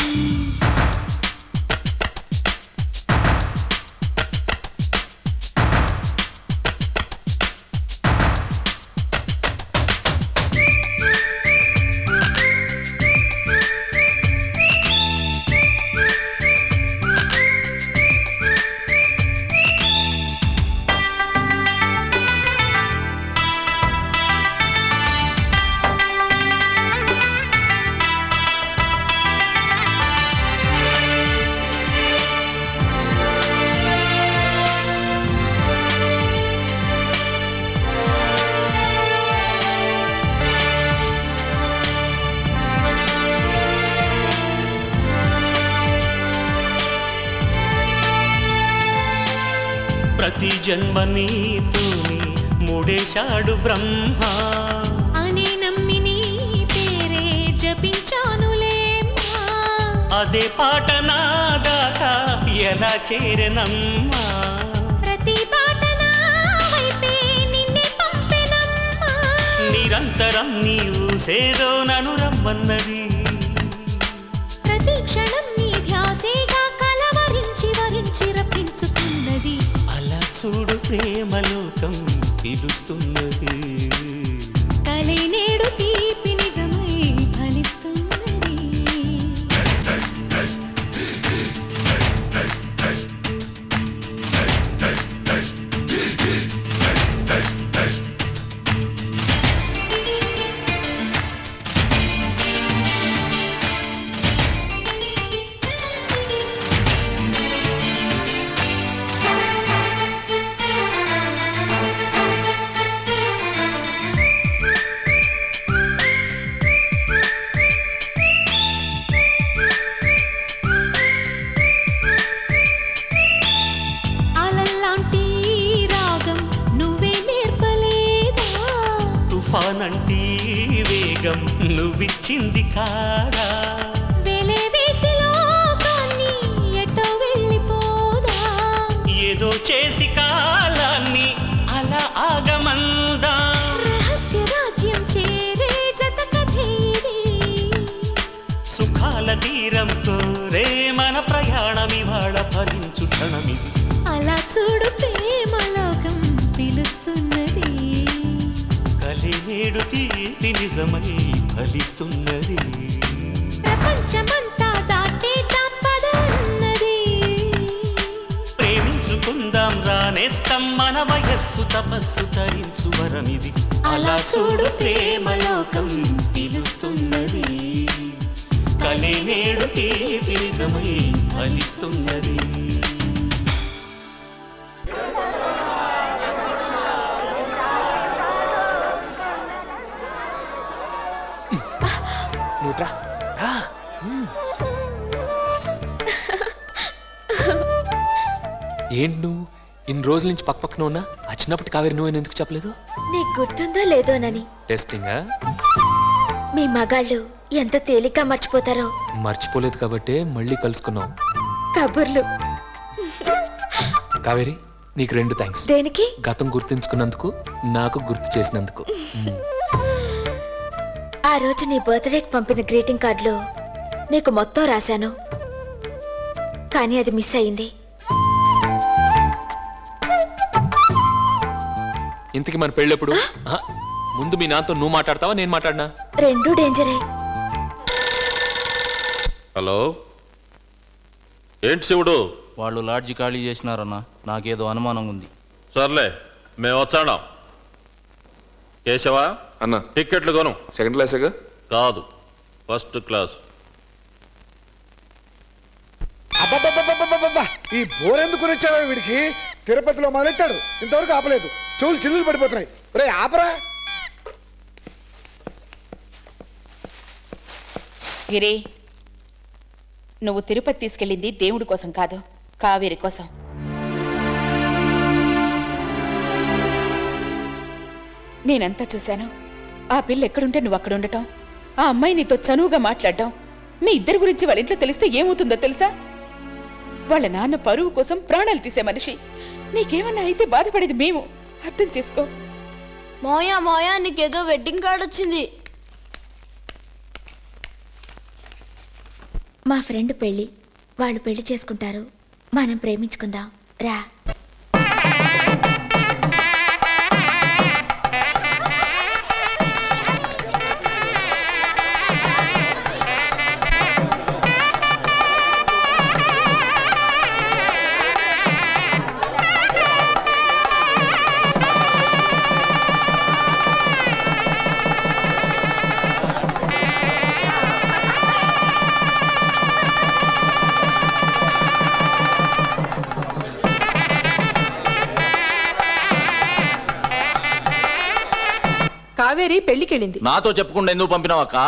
ప్రతి జన్మ నీతోని మూడేశాడు బ్రహ్మ అని నమ్మి నీ పేరే జపించానులేమ్మా అదే పాట నా దాకా ఎలా చేరనమ్మా ప్రతి పాట నా వైపే నిన్నే పంపెనమ్మా నిరంతరం నీవు సేదో నను రమ్మన్నది ప్రతి క్షణం నీ ధ్యాసేగా కలవరించి వరించి రప్పించుకున్నది అలా చూడు ప్రేమలోకం పిలుస్తున్నది కలే నేడు తీపి నిజమై ఫలిస్తున్నది వేగం నువ్విచ్చింది కాదా వెలే వేసి లోకాన్ని ఎటో వెళ్ళిపోదా ఏదో చేసి కాలాన్ని అలా ఆగమందా రహస్య రాజ్యం చేరే జత కథేది సుఖాల తీరంతో రే మన ప్రయాణం ఇవాళ ఫలించు క్షణమిది అలా చూడు ప్రేమ లోకం పిలుస్తున్నది కలినేడు తీపి నిజమై ఫలిస్తున్నది ప్రపంచమంతా దాటే దాపదన్నది ప్రేమించుకుందాం రానేస్తాం మన వయస్సు తపస్సు తరించు వరమిది అలా చూడు ప్రేమ లోకం పిలుస్తున్నది కలినేడు తీపి నిజమై ఫలిస్తున్నది నువ్వుట్రా ఏంటి నువ్వు ఇన్ని రోజుల నుంచి పక్క పక్కన ఉన్నా ఆ చిన్నప్పటి కావేరి నువ్వు ఎందుకు చెప్పలేదు నీకు గుర్తుందో లేదోనని టెస్టింగా మీ మగాళ్ళు ఎంత తేలిగ్గా మర్చిపోతారో మర్చిపోలేదు కాబట్టే మళ్ళీ కలుసుకున్నాం కబుర్లు కావేరి నీకు రెండు థ్యాంక్స్ దేనికి గతం గుర్తుంచుకున్నందుకు నాకు గుర్తు చేసినందుకు మ్. ఆ రోజు నీ బర్త్డేకి పంపిన గ్రీటింగ్ కార్డులో నీకు మొత్తం రాశాను కానీ అది మిస్ అయింది ఇంతకి మన పెళ్ళెప్పుడు ఆహా, ముందు మీ నాన్నతో నువ్వు మాట్లాడతావా నేను మాట్లాడినా రెండూ డేంజరే హలో ఏంటి శివుడు వాళ్ళు లాడ్జి ఖాళీ చేసినారన్నా నాకేదో అనుమానం ఉంది సర్లే మేము వచ్చాడా కేశవా అన్న టిక్కెట్లు కొను సెకండ్ క్లాసేగా కాదు ఫస్ట్ క్లాస్ అబ్బబ్బబ్బబ్బబ్బబ్బబ్బా! ఈ బోర్ ఎందుకు వచ్చావా వీడికి తిరుపతిలో మొదలెట్టాడు ఇంతవరకు ఆపలేదు చెవులు చిల్లులు పడిపోతున్నాయి రే ఆపరా గిరి నువ్వు తిరుపతి తీసుకెళ్ళింది దేవుడి కోసం కాదు కావేరి కోసం నేనంతా చూశాను ఆ పిల్ల ఎక్కడుంటే నువ్వు అక్కడ ఉండటం ఆ అమ్మాయి నీతో చనువుగా మాట్లాడటం మీ ఇద్దరి గురించి వాళ్ళ ఇంట్లో తెలిస్తే ఏమవుతుందో తెలుసా వాళ్ళ నాన్న పరువు కోసం ప్రాణాలు తీసే మనిషి నీకేమన్నా అయితే బాధపడేది మేము అర్థం చేసుకో మోయా మోయా నీకేదో వెడ్డింగ్ కార్డ్ వచ్చింది మా ఫ్రెండ్ పెళ్ళి వాళ్ళు పెళ్లి చేసుకుంటారు మనం ప్రేమించుకుందాం రా కావేరి పెళ్లికెళ్ళింది నాతో చెప్పకుండా ఎందుకు పంపినావక్క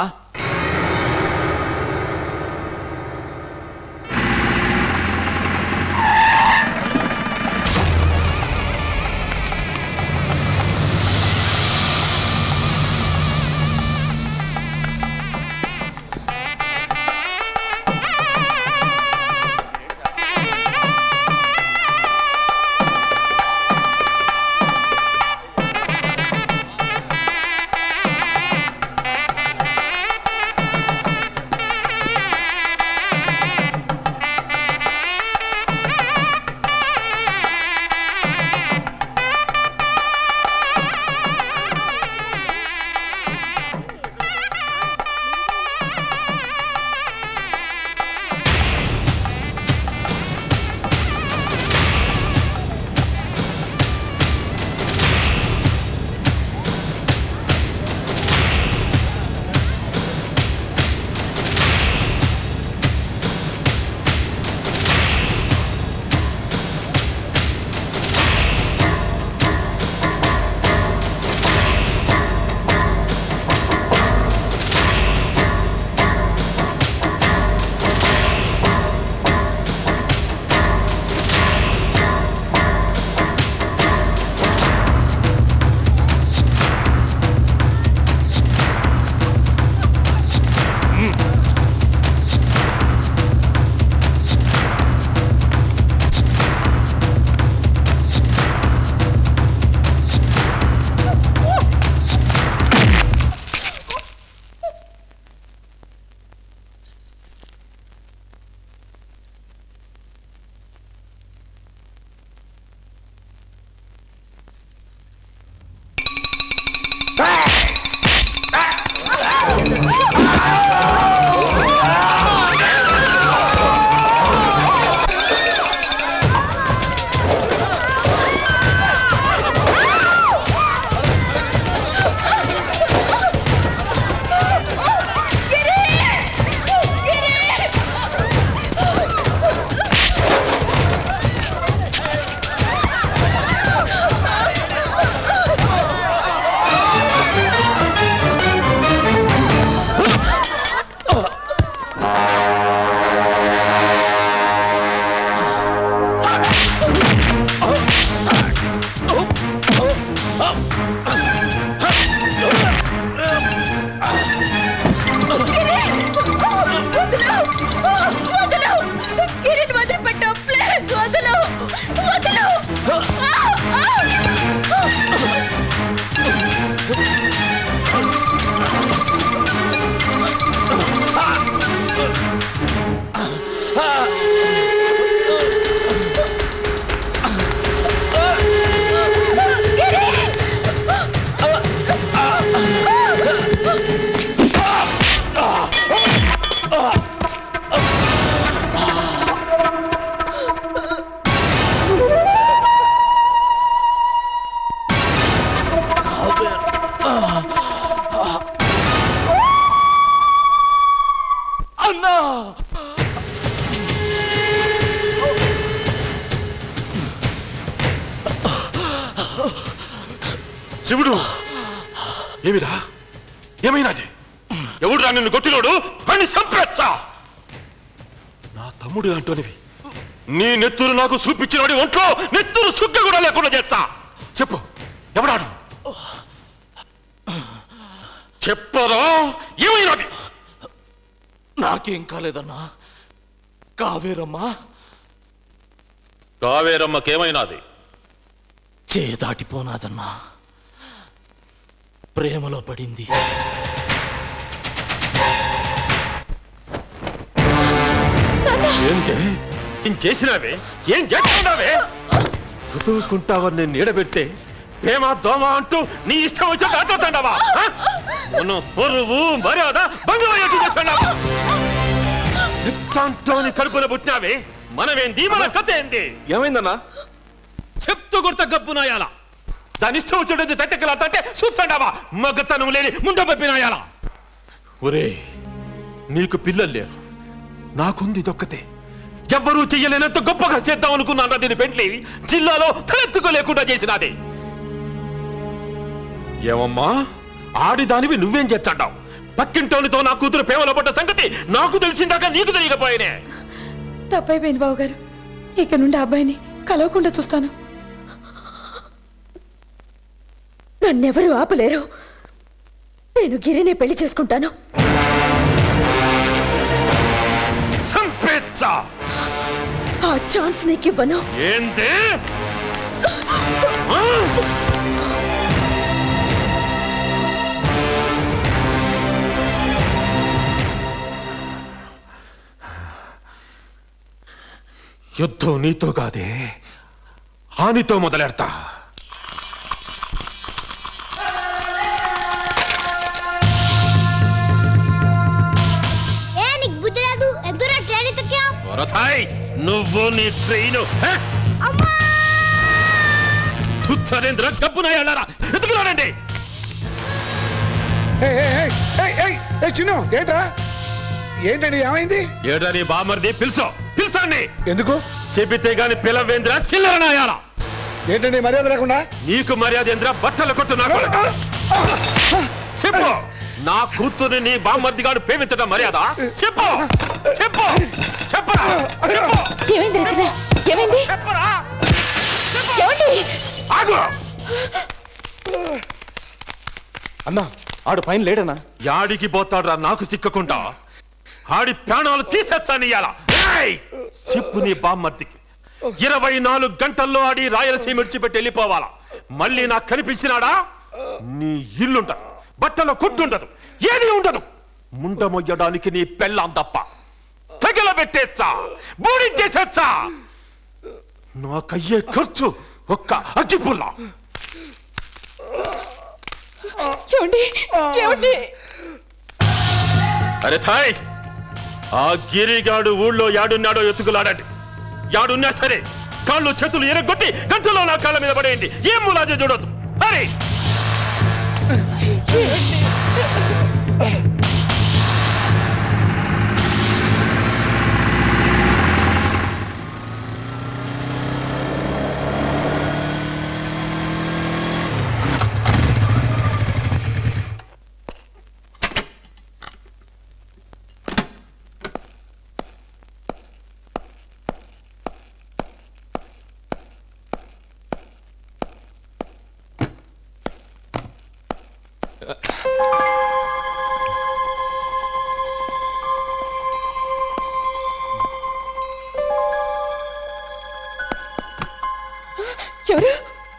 శివుడు ఏమిరా ఏమైనాది ఎవడురా నిన్ను కొట్టినోడు అని చంపేచ్చా నా తమ్ముడు అంటోనివి నీ నెత్తురు నాకు చూపించినోడి ఒంట్లో నెత్తురు సుగ్గ కూడా లేకుండా చేస్తా చెప్పు ఎవడాడు చెప్పరా ఏమైనాది నాకేం కాలేదన్నా కావేరమ్మా కావేరమ్మకేమైనాది చే దాటిపోనాదన్నా ప్రేమలో పడింది ఏంటి ఏం చేసినావే ఏం చేస్తున్నావే చదువుకుంటావని నేను నీడబెడితే ప్రేమ దోమ అంటూ నీ ఇష్టం వచ్చి ఆటోతాండావా మన పొరువు మర్యాద బంగారు చేస్తున్నావా నిత్తాంటోని కడుపున పుట్టినావే మనమేంది మన కథ ఏంది ఏమైందన్నా చెప్తూ కొడత గబ్బునాయాల దాని ఇష్టం వచ్చేది తట్టెక్కలాడంటే చూచండావా మగతనం లేని ముండ పప్పినాయాల ఒరే నీకు పిల్లలు లేరు నాకుంది దొక్కతే ఎవ్వరూ చెయ్యలేనంత గొప్పగా చేద్దాం అనుకున్నాను దీని పెంట్లి జిల్లాలో తలెత్తుకోలేకుండా చేసినది ఏమమ్మా ఆడిదానివి నువ్వేం చేస్తాడావు పక్కింటోనితో నా కూతురు ప్రేమలో పడ్డ సంగతి నాకు తెలిసిందాక నీకు తెలియకపోయినే తప్పైపోయింది బావగారు ఇక నుండి ఆ అబ్బాయిని కలవకుండా చూస్తాను నన్నెవరూ ఆపలేరు నేను గిరిని పెళ్లి చేసుకుంటాను సంపేచ్చా ఆ ఛాన్స్ నీకివ్వను ఏంది ఆ? యుద్ధం నీతో కాదే హానితో మొదలెడతా ఏ నీకు బుద్ధి లేదు ఎదురా ట్రైన్ తొక్కా వరథాయ్ నువ్వు నీ ట్రైన్ తుచ్చరేంద్ర గబ్బునయ్యారా ఎదుగులాడండి చిన్ను ఏంట్రా ఏంటండి ఏమైంది ఏడా నీ బామర్ది పిలుసో పిలుసండి ఎందుకు చెబితే గాని పిలవేంద్ర చిల్లరనాయాల ఏంటండి మర్యాద లేకుండా నీకు మర్యాద ఏంద్ర బట్టలు కొట్టు నా కొడుకు. చెప్పు నా కూతుర్ని నీ బామ్మర్ది గాడు ప్రేమించడం మర్యాద చెప్పు చెప్పు చెప్పరా చెప్పు ఏమైంది రచన ఏమైంది ఏమండి ఆగు అన్నా ఆడు పైన లేడన్నా యాడికి పోతాడ్రా నాకు సిక్కకుండా ఆడి ప్రాణాలు తీసేస్తాను ఇయ్యాల ఏయ్! చెప్పు నీ బామ్మర్దికి ఇరవై నాలుగు గంటల్లో ఆడి రాయలసీమ విడిచిపెట్టి వెళ్ళిపోవాలా మళ్ళీ నాకు కనిపించినాడా నీ ఇల్లుంటదు బట్టలో కొట్టుండదు ఏది ఉండదు ముండ మొయ్యడానికి నీ పెళ్ళాం తప్ప తగిల పెట్టేచ్చా బూడించేసేచ్చా నాకయ్యే ఖర్చు ఒక్క అగ్గిపుల్ల ఏమండి ఏమండి అరే థాయ్ ఆ గిరిగాడు ఊళ్ళో యాడున్నాడో ఎత్తుకులాడండి యాడున్నా సరే కాళ్ళు చేతులు ఎరగొట్టి గంటలో నా కాళ్ళ మీద పడేయండి ఏం ములాజ చూడొద్దు హరి ఎవరు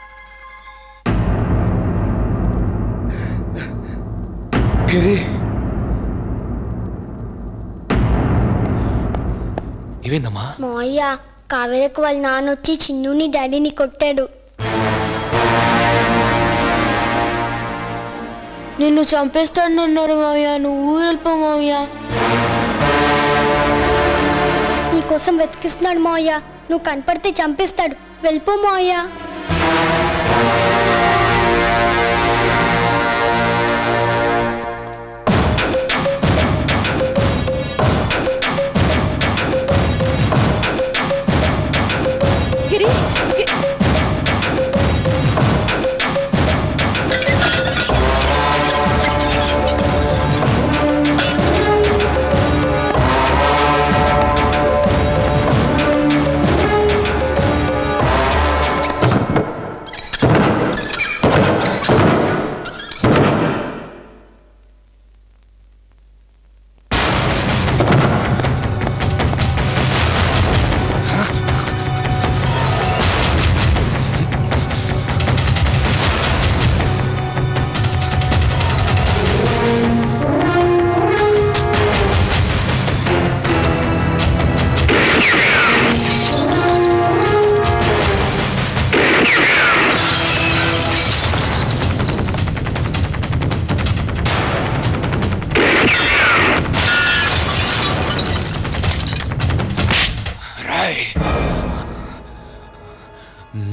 గిరి ఏమైందమ్మా మావయ్య కావేరకు వాళ్ళ నాన్న వచ్చి చిన్నుని డాడీని కొట్టాడు నిన్ను చంపేస్తానన్నారు మావయ్య నువ్వు ఊరు వెళ్ళిపో మావయ్య నీకోసం వెతికిస్తున్నాడు మావయ్య నువ్వు కనపడితే చంపేస్తాడు వెళ్ళిపో మావయ్య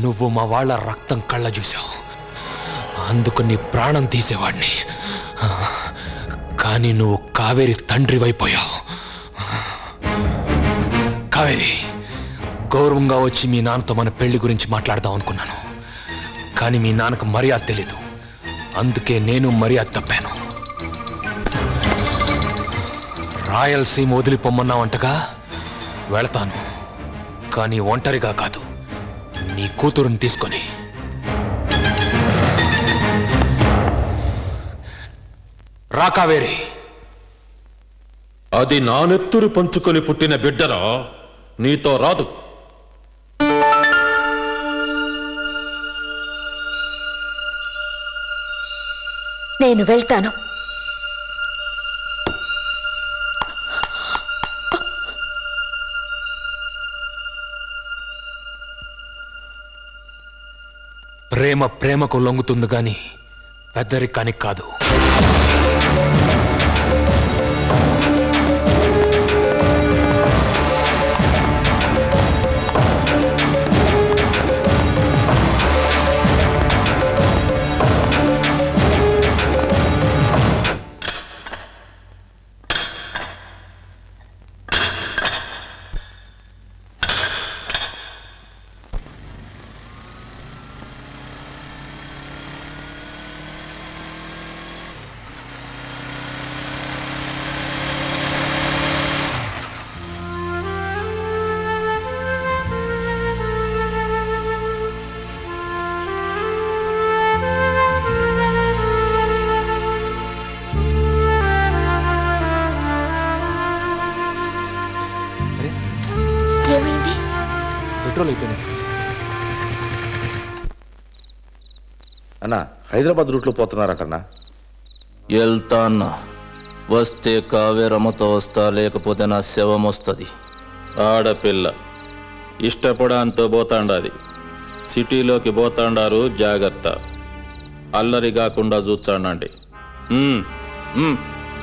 నువ్వు మా వాళ్ళ రక్తం కళ్ళ చూసావు అందుకు నీ ప్రాణం తీసేవాడిని ఆ, కానీ నువ్వు కావేరి తండ్రి వైపోయావు కావేరి గౌరవంగా వచ్చి మీ నాన్నతో మన పెళ్లి గురించి మాట్లాడదాం అనుకున్నాను కానీ మీ నాన్నకు మర్యాద తెలీదు అందుకే నేను మర్యాద తప్పాను రాయలసీమ వదిలిపోమ్మన్నావంటగా వెళతాను కానీ ఒంటరిగా కాదు నీ కూతురుని తీసుకొని రా కావేరి అది నా నెత్తురు పంచుకొని పుట్టిన బిడ్డరా నీతో రాదు నేను వెళ్తాను ప్రేమ ప్రేమకు లొంగుతుంది గాని పెద్దరికానికి కాదు ఏమైంది పెట్రోల్ అయిపోయింది అన్నా హైదరాబాద్ రూట్లో పోతున్నారటన్నా వెళ్తా అన్నా వస్తే కావేరమ్మతో వస్తా లేకపోతే నా శవం వస్తుంది ఆడపిల్ల ఇష్టపడంతో పోతాండాది సిటీలోకి పోతాండారు జాగ్రత్త అల్లరి కాకుండా చూచాండండి ఉమ్, ఉమ్.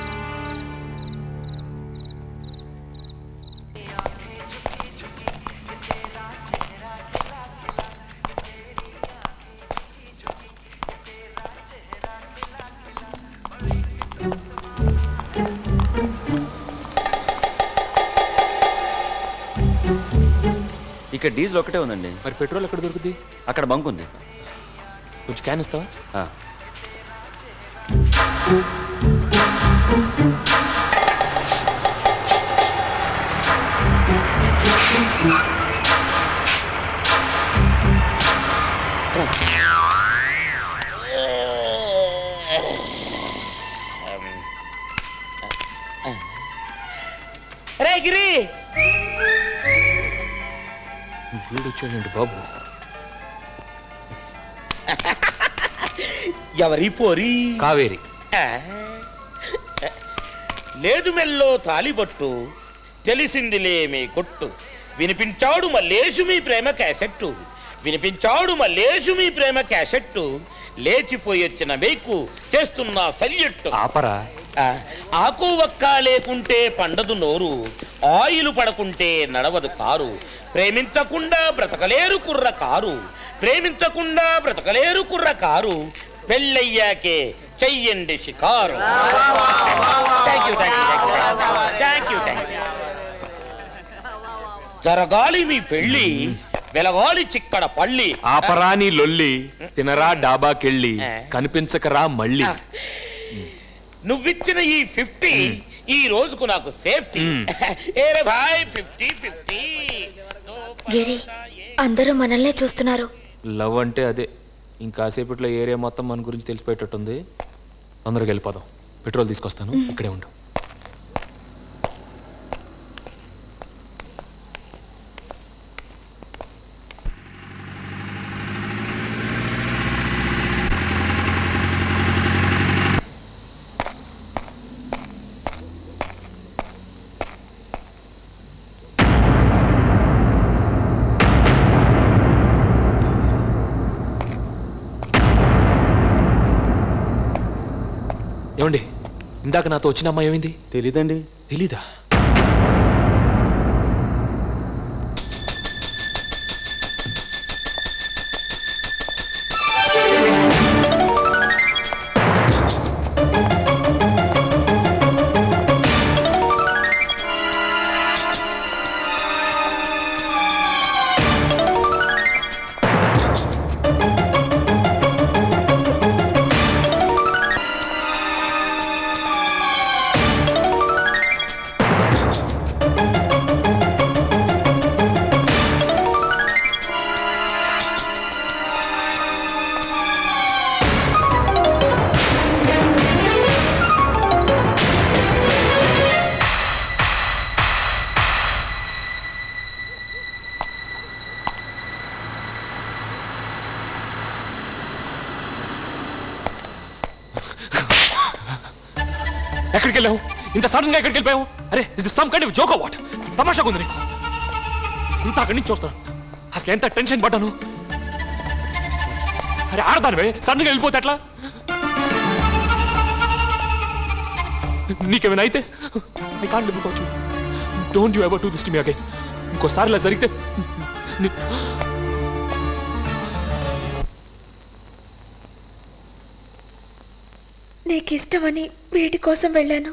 ఇక్కడ డీజిల్ ఒకటే ఉందండి మరి పెట్రోల్ ఎక్కడ దొరుకుద్ది అక్కడ బంక్ ఉంది కొంచెం క్యాన్ ఇస్తావా ఆ. రే గిరి వీడు వచ్చాడండి బాబు ఎవరి పోరి కావేరి ఆ. లేదు మెల్లో తాలిబొట్టు తెలిసిందిలే మీ కొట్టు వినిపించాడు మల్లేషు మీ ప్రేమ క్యాసెట్టు వినిపించాడు మల్లేషు మీ ప్రేమ క్యాసెట్టు లేచిపోయొచ్చిన మేకు చేస్తున్న సల్యట్టు ఆపరా ఆ, ఆకు ఒక్క లేకుంటే పండదు నోరు ఆయిల్ పడకుంటే నడవదు కారు ప్రేమించకుండా బ్రతకలేరు కుర్ర కారు ప్రేమించకుండా బ్రతకలేరు కుర్ర కారు పెళ్ళయ్యాకే చెయ్యండి షికారు thank you thank you thank you thank you జరగాలి మీ పెళ్ళి వెలగాలి చిక్కడ పళ్ళి ఆపరా నీ లొల్లి తినరా డాబాకెళ్ళి కనిపించకరా మళ్ళీ నువ్విచ్చిన ఈ ఫిఫ్టీ ఈ రోజుకు నాకు సేఫ్టీ ఏరే భాయ్ ఫిఫ్టీ ఫిఫ్టీ గిరి అందరూ మనల్నే చూస్తున్నారు లవ్ అంటే అదే ఇంకాసేపట్లో ఏరియా మొత్తం మన గురించి తెలిసిపోయేటట్టుంది తొందరగా వెళ్ళిపోదాం పెట్రోల్ తీసుకొస్తాను ఇక్కడే ఉండు ఏమండి ఇందాక నాతో వచ్చిన అమ్మాయి ఏమైంది తెలీదండి తెలీదా ఎక్కడికి వెళ్ళావు ఇంత సడన్ గా ఎక్కడికి వెళ్ళిపోయావు అరే ఇది some kind of joke what తమాషాగా ఉంది నీకు ఇంత అక్కడి నుంచి చూస్తాను అసలు ఎంత టెన్షన్ పడ్డాను అరే ఆడదానివే సడన్ గా వెళ్ళిపోతే ఎట్లా నీకేమైనా అయితే I can't live without you don't you ever do this to me again ఇంకోసారి ఇలా జరిగితే నీ- నీకు ఇష్టమని వీటి కోసం వెళ్ళాను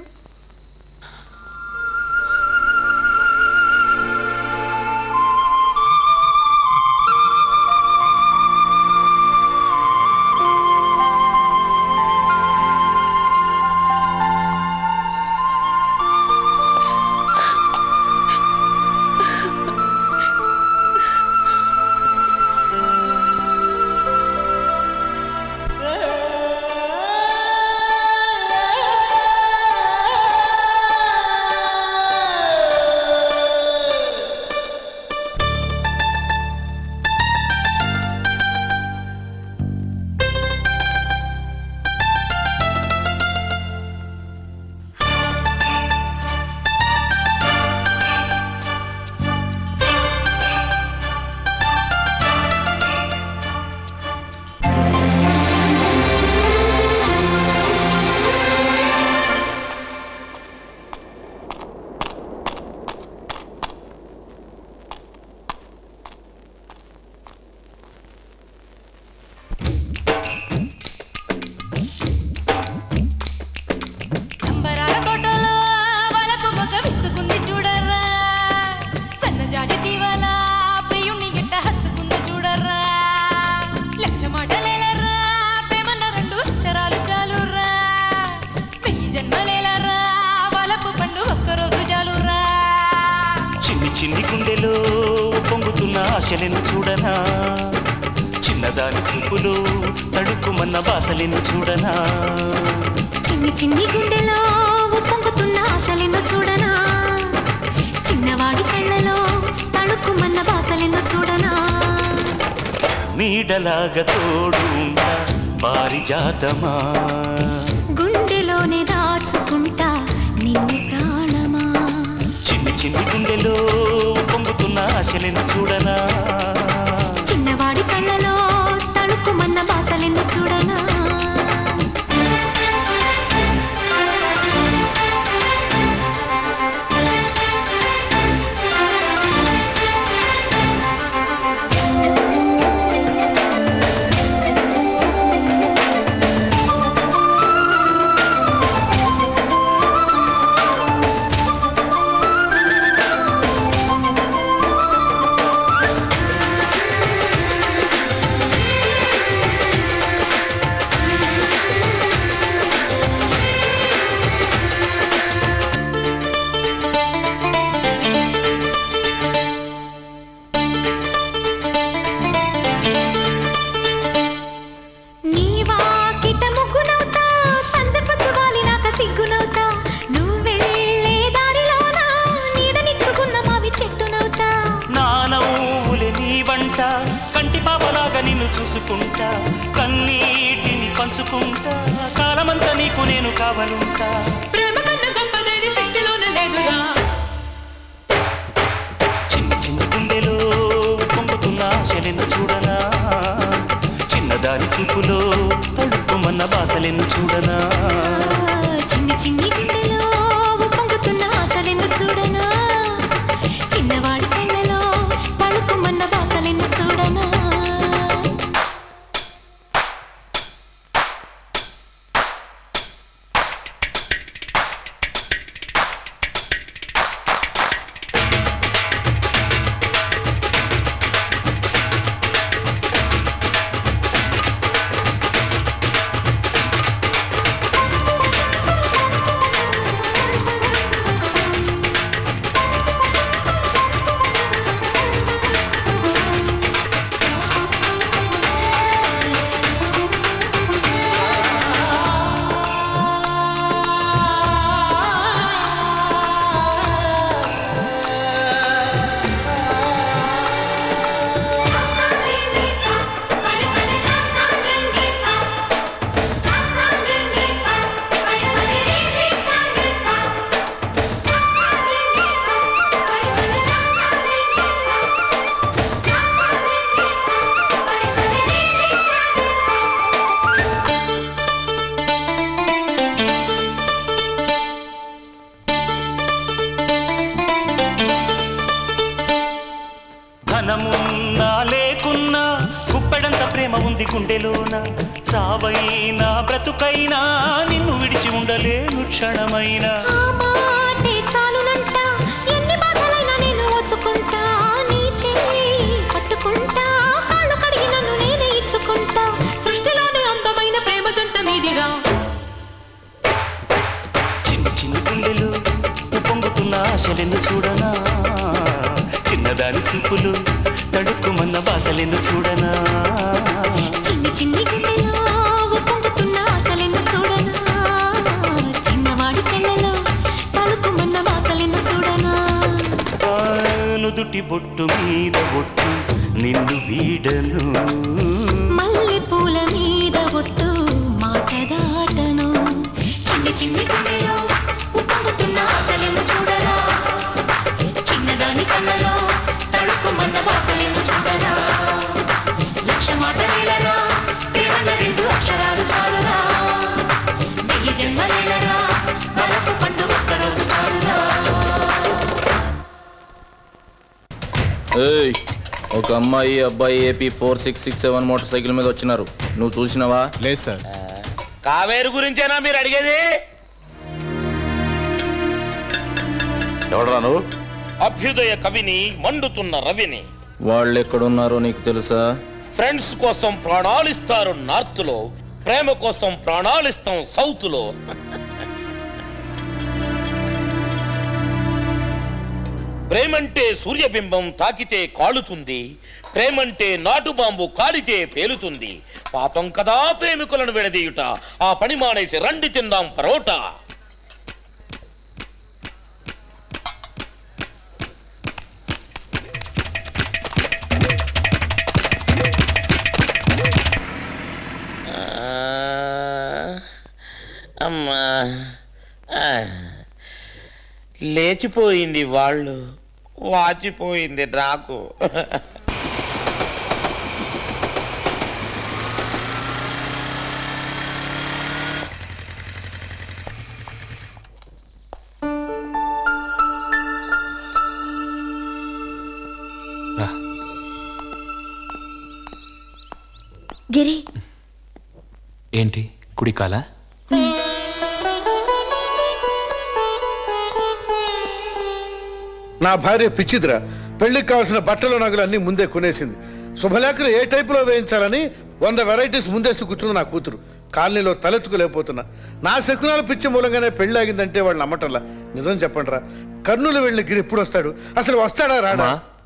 అంబరాల కోటలో వలపు మొగ్గ విచ్చుకుంది చూడర్రా సన్నజాజి దీవాల ప్రియుణ్ణి ఎట్ట హత్తుకుంది చూడర్రా లక్ష మాటలేలర్రా ప్రేమన్న రెండు అక్షరాలు చాలుర్రా వెయ్యి జన్మలేలర్రా వలపు పండు ఒక్కరోజు చాలుర్రా చిన్ని చిన్ని గుండెలో పొంగుతున్న ఆశలను చూడనా చిన్నదాని చూపులో తడుక్కుమన్న బాసలను చూడనా చిన్ని చిన్ని గుండెలో పొంగుతున్న ఆశలెన్నో చూడనా చిన్నవాడి కళ్ళలో తడుక్కుమన్న బాసలెన్నో చూడనా నీడలాగా తోడుంటా పారిజాతమా గుండెలోనే దాచుకుంటా నిన్ను ప్రాణమా చిన్ని చిన్ని గుండెలో పొంగుతున్న ఆశలను చూడనా చిన్నవాడి కళ్ళలో తడుక్కుమన్న బాసలెన్నో చూడనా నీ వాకిట ముగ్గునవుతా సందపత్తు వాలినాక సిగ్గునవుతా నువ్వెళ్ళే దారిలోన నీడనిచ్చుకున్న మావి చెట్టునవుతా నా నవ్వులే నీ వంట కంటి పాపలాగా నిన్ను చూసుకుంటా కన్నీటిని పంచుకుంటా కాలమంతా నీకు నేను కావలుంటా ప్రేమ కన్నా గొప్పదేది శక్తిలోన లేదుగా చిన్న చిన్న గుండెలో పొంగుతున్న ఆశలను చూడనా చిన్నదాని చూపులో తడుక్కుమన్న బాసలను చూడనా చిన్ని చిన్ని గుండెలో పొంగుతున్న ఆశలెన్ను చూడనా చిన్నవాడి కళ్ళలో తడుక్కుమన్న బాసలెన్ను చూడనా చిన్ని గుండెలోన సావైనా బ్రతుకైనా నిన్ను విడిచి ఉండలేను క్షణమైనా మాటే చాలునంట ఎన్ని బాధలైనా నేను ఓచుకుంటా నీ చెయ్యి పట్టుకుంటా కాళ్ళు కడిగి నన్ను నేనే ఇచ్చుకుంటా సృష్టిలోనే అందమైన ప్రేమ జంట మీదిగా చిన్ని చిన్ని గుండెలు పొంగుతున్న ఆశలెన్ను చూడనా చిన్నదాని చూపులు తడుక్కుమన్న బాసలెన్ను చూడనా చిన్ని చిన్ని గుండెలో పొంగుతున్న ఆశలెన్ను చూడనా చిన్నవాడి కళ్ళలో తడుకుమన్న వాసలెన్ను చూడనా ఆ, నుదుటి బొట్టు మీద బొట్టు నిన్ను వీడను మల్లె పూల మీద ఒట్టు మాట దాటను చిన్ని చిన్ని గుండెలో పొంగుతున్న ఆశలెన్ను చూడనా చిన్నదాని కళ్ళలో తడుకుమన్న వాసలెన్ను చూడనా లక్ష మాటలేలరా ప్రేమన్న రెండు అక్షరాలు చాలురా వెయ్యి జన్మలేలరా వరకు పండు ఒక్కరోజు చాలురా ఏయ్ ఒక అమ్మాయి అబ్బాయి AP four six six seven motorcycle మీద వచ్చినారు నువ్వు చూసినావా లేదు సార్ కావేరు గురించేనా మీరు అడిగేది ఎవడరా నువ్వు అభ్యుదయ కవిని మండుతున్న రవిని వాళ్ళు ఎక్కడున్నారో నీకు తెలుసా ఫ్రెండ్స్ కోసం ప్రాణాలిస్తారు నార్త్ లో ప్రేమ కోసం ప్రాణాలిస్తాం సౌత్ లో ప్రేమంటే సూర్యబింబం తాకితే కాలుతుంది ప్రేమంటే నాటు బాంబు కాలితే పేలుతుంది పాపం కదా ప్రేమికులను విడదీయుట ఆ పని మానేసి రండి తిందాం పరోటా అమ్మా ఆ. లేచిపోయింది వాళ్ళు వాచిపోయింది నాకు రా గిరి ఏంటి కుడికాల నా భార్య పిచ్చిదిరా పెళ్లికి కావాల్సిన బట్టలు నగలు అన్ని ముందే కొనేసింది శుభలేఖలు ఏ టైపులో వేయించాలని వంద వెరైటీస్ ముందేసి కూర్చుంది నా కూతురు కాలనీలో తలెత్తుకోలేకపోతున్నా నా శకునాల పిచ్చి మూలంగానే పెళ్లి ఆగిందంటే వాళ్ళు నమ్మటంలా నిజం చెప్పండి రా కర్నూలు వెళ్ళి గిరి ఎప్పుడు వస్తాడు అసలు వస్తాడా రాడా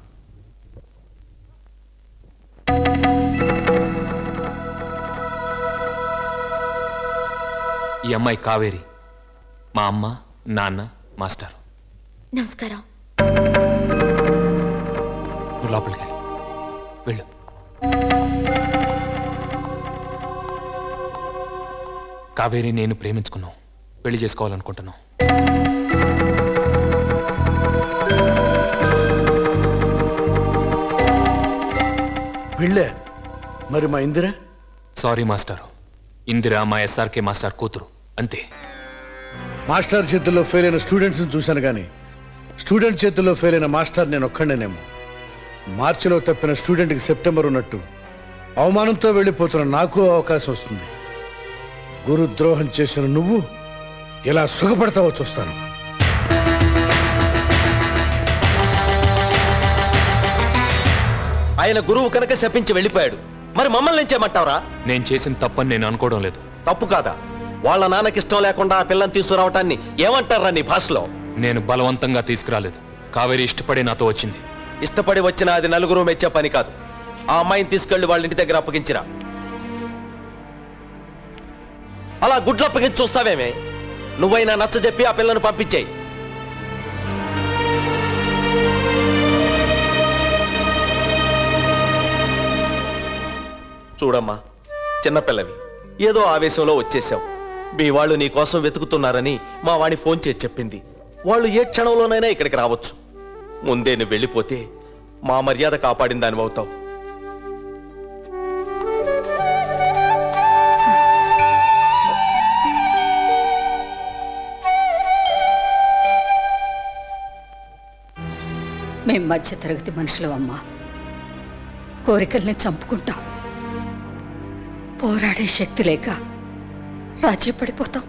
ఈ అమ్మాయి కావేరి మా అమ్మ నాన్న మాస్టర్ నమస్కారం నువ్వు లోపలికి వెళ్ళు. వెళ్ళు కావేరి నేను ప్రేమించుకున్నాం పెళ్లి చేసుకోవాలనుకుంటున్నాం పెళ్ళే మరి మా ఇందిరా సారీ మాస్టర్ ఇందిరా మా ఎస్ఆర్కే మాస్టర్ కూతురు అంతే మాస్టర్ చేతుల్లో ఫెయిల్ అయిన స్టూడెంట్స్ని చూశాను కానీ స్టూడెంట్ చేతుల్లో ఫెయిల్ అయిన మాస్టర్ నేను ఒక్కడనేమో మార్చిలో తప్పిన స్టూడెంట్కి సెప్టెంబర్ ఉన్నట్టు అవమానంతో వెళ్ళిపోతున్న నాకు అవకాశం వస్తుంది గురుద్రోహం చేసిన నువ్వు ఎలా సుఖపడతావో చూస్తాను ఆయన గురువు కనుక శపించి వెళ్ళిపోయాడు మరి మమ్మల్ని ఏం చేయమంటావరా నేను చేసిన తప్పని నేను అనుకోవడం లేదు తప్పు కాదా వాళ్ళ నాన్నకి ఇష్టం లేకుండా ఆ పిల్లని తీసుకురావటాన్ని ఏమంటారా నీ భాషలో నేను బలవంతంగా తీసుకురాలేదు కావేరి ఇష్టపడి నాతో వచ్చింది ఇష్టపడి వచ్చిన అది నలుగురు మెచ్చే పని కాదు ఆ అమ్మాయిని తీసుకెళ్లి వాళ్ళ ఇంటి దగ్గర అప్పగించిరా అలా గుడ్లు అప్పగించి చూస్తావేమే నువ్వైనా నచ్చ చెప్పి ఆ పిల్లను పంపించేయి చూడమ్మా చిన్నపిల్లవి ఏదో ఆవేశంలో వచ్చేసావు మీ వాళ్ళు నీ కోసం వెతుకుతున్నారని మా వాణి ఫోన్ చేసి చెప్పింది వాళ్ళు ఏ క్షణంలోనైనా ఇక్కడికి రావచ్చు ముందే నువ్వు వెళ్ళిపోతే మా మర్యాద కాపాడిన దాని అవుతావు మేం మధ్య తరగతి మనుషులం అమ్మా కోరికల్ని చంపుకుంటాం పోరాడే శక్తి లేక రాజీ పడిపోతాం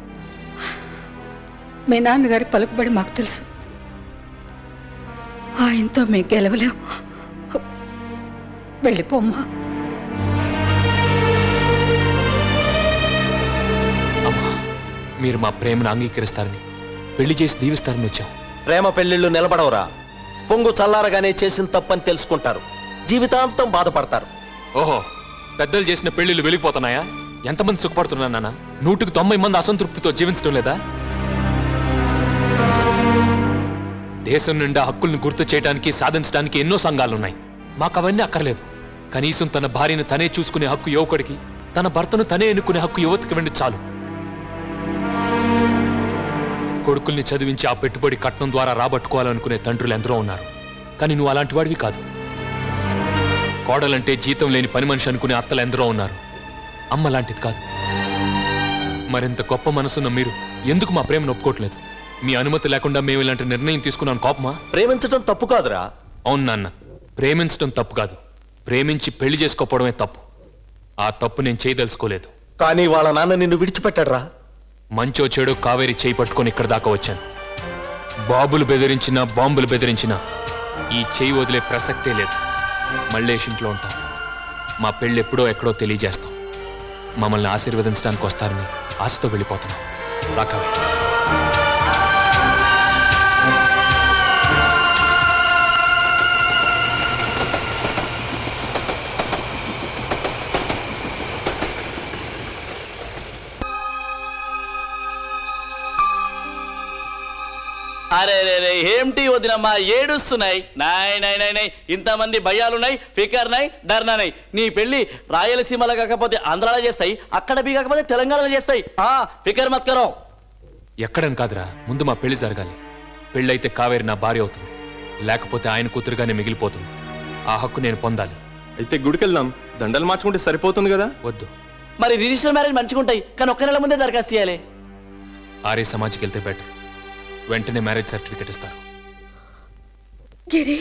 మీ నాన్నగారి పలుకుబడి మాకు తెలుసు ఆయనతో మేము గెలవలేం వెళ్ళిపోమ్మా మీరు మా ప్రేమను అంగీకరిస్తారని పెళ్లి చేసి దీవిస్తారని వచ్చాం ప్రేమ పెళ్లిళ్ళు నిలబడవరా పొంగు చల్లారగానే చేసిన తప్పని తెలుసుకుంటారు జీవితాంతం బాధపడతారు ఓహో పెద్దలు చేసిన పెళ్లిళ్ళు వెళ్ళిపోతున్నాయా ఎంతమంది సుఖపడుతున్నా నాన్న నూటికి తొంభై మంది అసంతృప్తితో జీవించడం లేదా దేశం నిండా హక్కుల్ని గుర్తు చేయడానికి సాధించడానికి ఎన్నో సంఘాలున్నాయి మాకు అవన్నీ అక్కర్లేదు కనీసం తన భార్యను తనే చూసుకునే హక్కు యువకుడికి తన భర్తను తనే ఎన్నుకునే హక్కు యువతికి వెండి చాలు కొడుకుల్ని చదివించి ఆ పెట్టుబడి కట్నం ద్వారా రాబట్టుకోవాలనుకునే తండ్రులు ఎందరో ఉన్నారు కానీ నువ్వు అలాంటి వాడివి కాదు కోడలంటే జీతం లేని పని మనిషి అనుకునే అత్తలు ఎందరో ఉన్నారు అమ్మ లాంటిది కాదు మరింత గొప్ప మనసున్న మీరు ఎందుకు మా ప్రేమను ఒప్పుకోవట్లేదు మీ అనుమతి లేకుండా మేము ఇలాంటి నిర్ణయం తీసుకున్నాను కోపమా ప్రేమించడం తప్పు కాదురా అవును నాన్న ప్రేమించడం తప్పు కాదు ప్రేమించి పెళ్లి చేసుకోపోవడమే తప్పు ఆ తప్పు నేను చేయదలుచుకోలేదు కానీ వాళ్ళ నాన్న నిన్ను విడిచిపెట్టాడ్రా మంచో చెడు కావేరి చేయి పట్టుకొని ఇక్కడ దాకా వచ్చాను బాబులు బెదిరించినా బాంబులు బెదిరించినా ఈ చేయి వదిలే ప్రసక్తే లేదు మళ్ళేష్ ఇంట్లో ఉంటాం మా పెళ్ళి ఎప్పుడో ఎక్కడో తెలియజేస్తాం మమ్మల్ని ఆశీర్వదించడానికి వస్తారని ఆశతో వెళ్ళిపోతున్నాం రాకవే అరే రే రే ఏమిటి వదినమ్మా ఏడుస్తున్నాయి నాయ్ నాయ్ నాయ్ నాయ్ ఇంతమంది భయాలున్నాయి ఫికర్ నాయ్ డర్నాయ్ నీ పెళ్లి రాయలసీమలో కాకపోతే ఆంధ్రాలో చేస్తాయి అక్కడ బి కాకపోతే తెలంగాణలో చేస్తాయి ఆ ఫికర్ మత్ కరో ఎక్కడని కాదురా ముందు మా పెళ్లి జరగాలి పెళ్ళైతే కావేరి నా భార్య అవుతుంది లేకపోతే ఆయన కూతురుగానే మిగిలిపోతుంది ఆ హక్కు నేను పొందాలి అయితే గుడికి వెళ్దాం దండలు మార్చుకుంటే సరిపోతుంది కదా వద్దు మరి రిజిస్టర్ మ్యారేజ్ మంచిగా ఉంటాయి కానీ ఒక్క నెల ముందే దరఖాస్తు చేయాలి ఆర్య సమాజ్కి వెళ్తే బెటర్ వెంటనే మ్యారేజ్ సర్టిఫికెట్ ఇస్తారు గిరి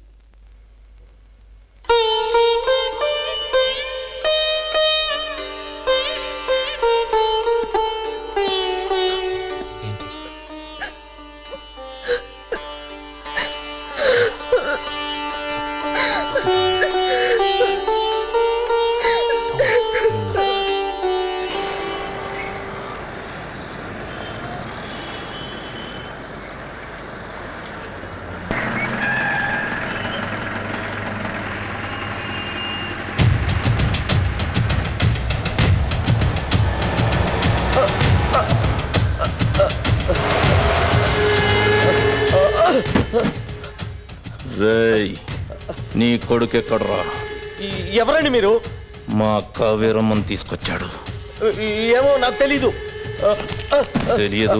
రేయ్ నీ కొడుకు ఎక్కడ్రా ఎవరండి మీరు మా కావేరమ్మని తీసుకొచ్చాడు ఏమో నాకు తెలీదు తెలియదు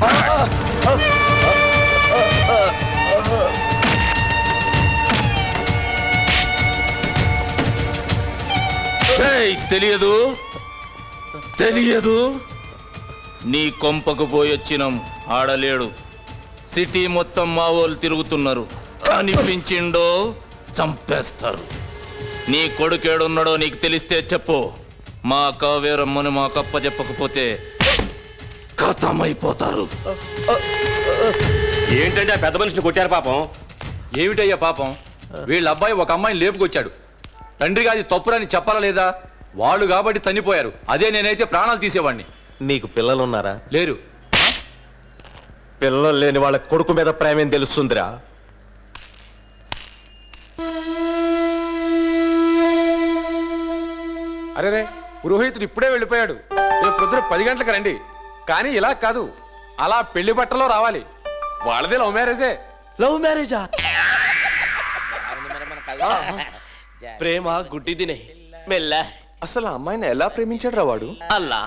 రేయ్, తెలియదు తెలియదు నీ కొంపకు పోయొచ్చినాం ఆడలేడు సిటీ మొత్తం మా వాళ్ళు తిరుగుతున్నారు కనిపించిండో చంపేస్తారు నీ కొడుకేడున్నాడో నీకు తెలిస్తే చెప్పు మా కావేరమ్మని మా కప్ప చెప్పకపోతే ఖతమైపోతారు ఏంటంటే ఆ పెద్ద మనిషిని కొట్టారు పాపం ఏమిటయ్యా పాపం వీళ్ళ అబ్బాయి ఒక అమ్మాయిని లేపుకొచ్చాడు తండ్రిగా అది తప్పురని చెప్పాలా లేదా వాళ్ళు కాబట్టి తన్నిపోయారు అదే నేనైతే ప్రాణాలు తీసేవాడిని నీకు పిల్లలున్నారా లేరు పిల్లలు లేని వాళ్ళ కొడుకు మీద ప్రేమేం తెలుస్తుందిరా అరే రే పురోహితుడు ఇప్పుడే వెళ్ళిపోయాడు రేపు పొద్దున పది గంటలకు రండి కానీ ఇలా కాదు అలా పెళ్లి బట్టలో రావాలి వాళ్ళదే లవ్ మ్యారేజే లవ్ మ్యారేజా ప్రేమ గుడ్డి తినే మెల్ల అసలు ఆ అమ్మాయిని ఎలా ప్రేమించాడు రా వాడు అల్లా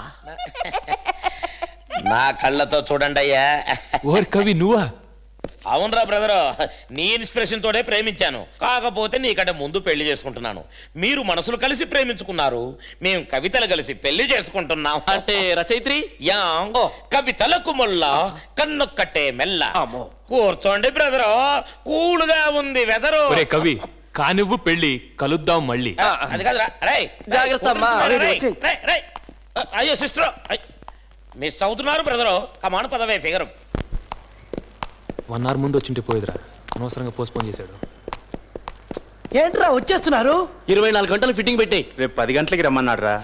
నా కళ్ళతో చూడండి అయ్యా ఓర్ కవి నువ్వా అవునరా బ్రదర్ నీ ఇన్స్పిరేషన్ తోనే ప్రేమించాను కాకపోతే నీకంటే ముందు పెళ్లి చేసుకుంటున్నాను మీరు మనసులు కలిసి ప్రేమించుకున్నారు మేము కవితలు కలిసి పెళ్లి చేసుకుంటున్నాం అంటే రచయిత్రి యా కవితలకు మొల్ల కన్ను కట్టే మెల్ల కూర్చోండి బ్రదరు కూలుగా ఉంది వెదరు ఒరే కవి కానివ్వు పెళ్ళి కలుద్దాం మళ్ళీ అది కాదురా రేయ్ జాగ్రత్త అమ్మా. రేయ్, రేయ్, వచ్చేయ్. రేయ్, రేయ్. అయ్యో సిస్టర్ మిస్ అవుతున్నారు బ్రదరు కమాను పదవే ఫిగర్ వన్ అవర్ ముందు వచ్చింటే పోయేదిరా అనవసరంగా పోస్ట్పోన్ చేశాడు ఏంట్రా వచ్చేస్తున్నారు ఇరవై నాలుగు గంటలు ఫిట్టింగ్ పెట్టి రేపు పది గంటలకి రమ్మన్నాడు రా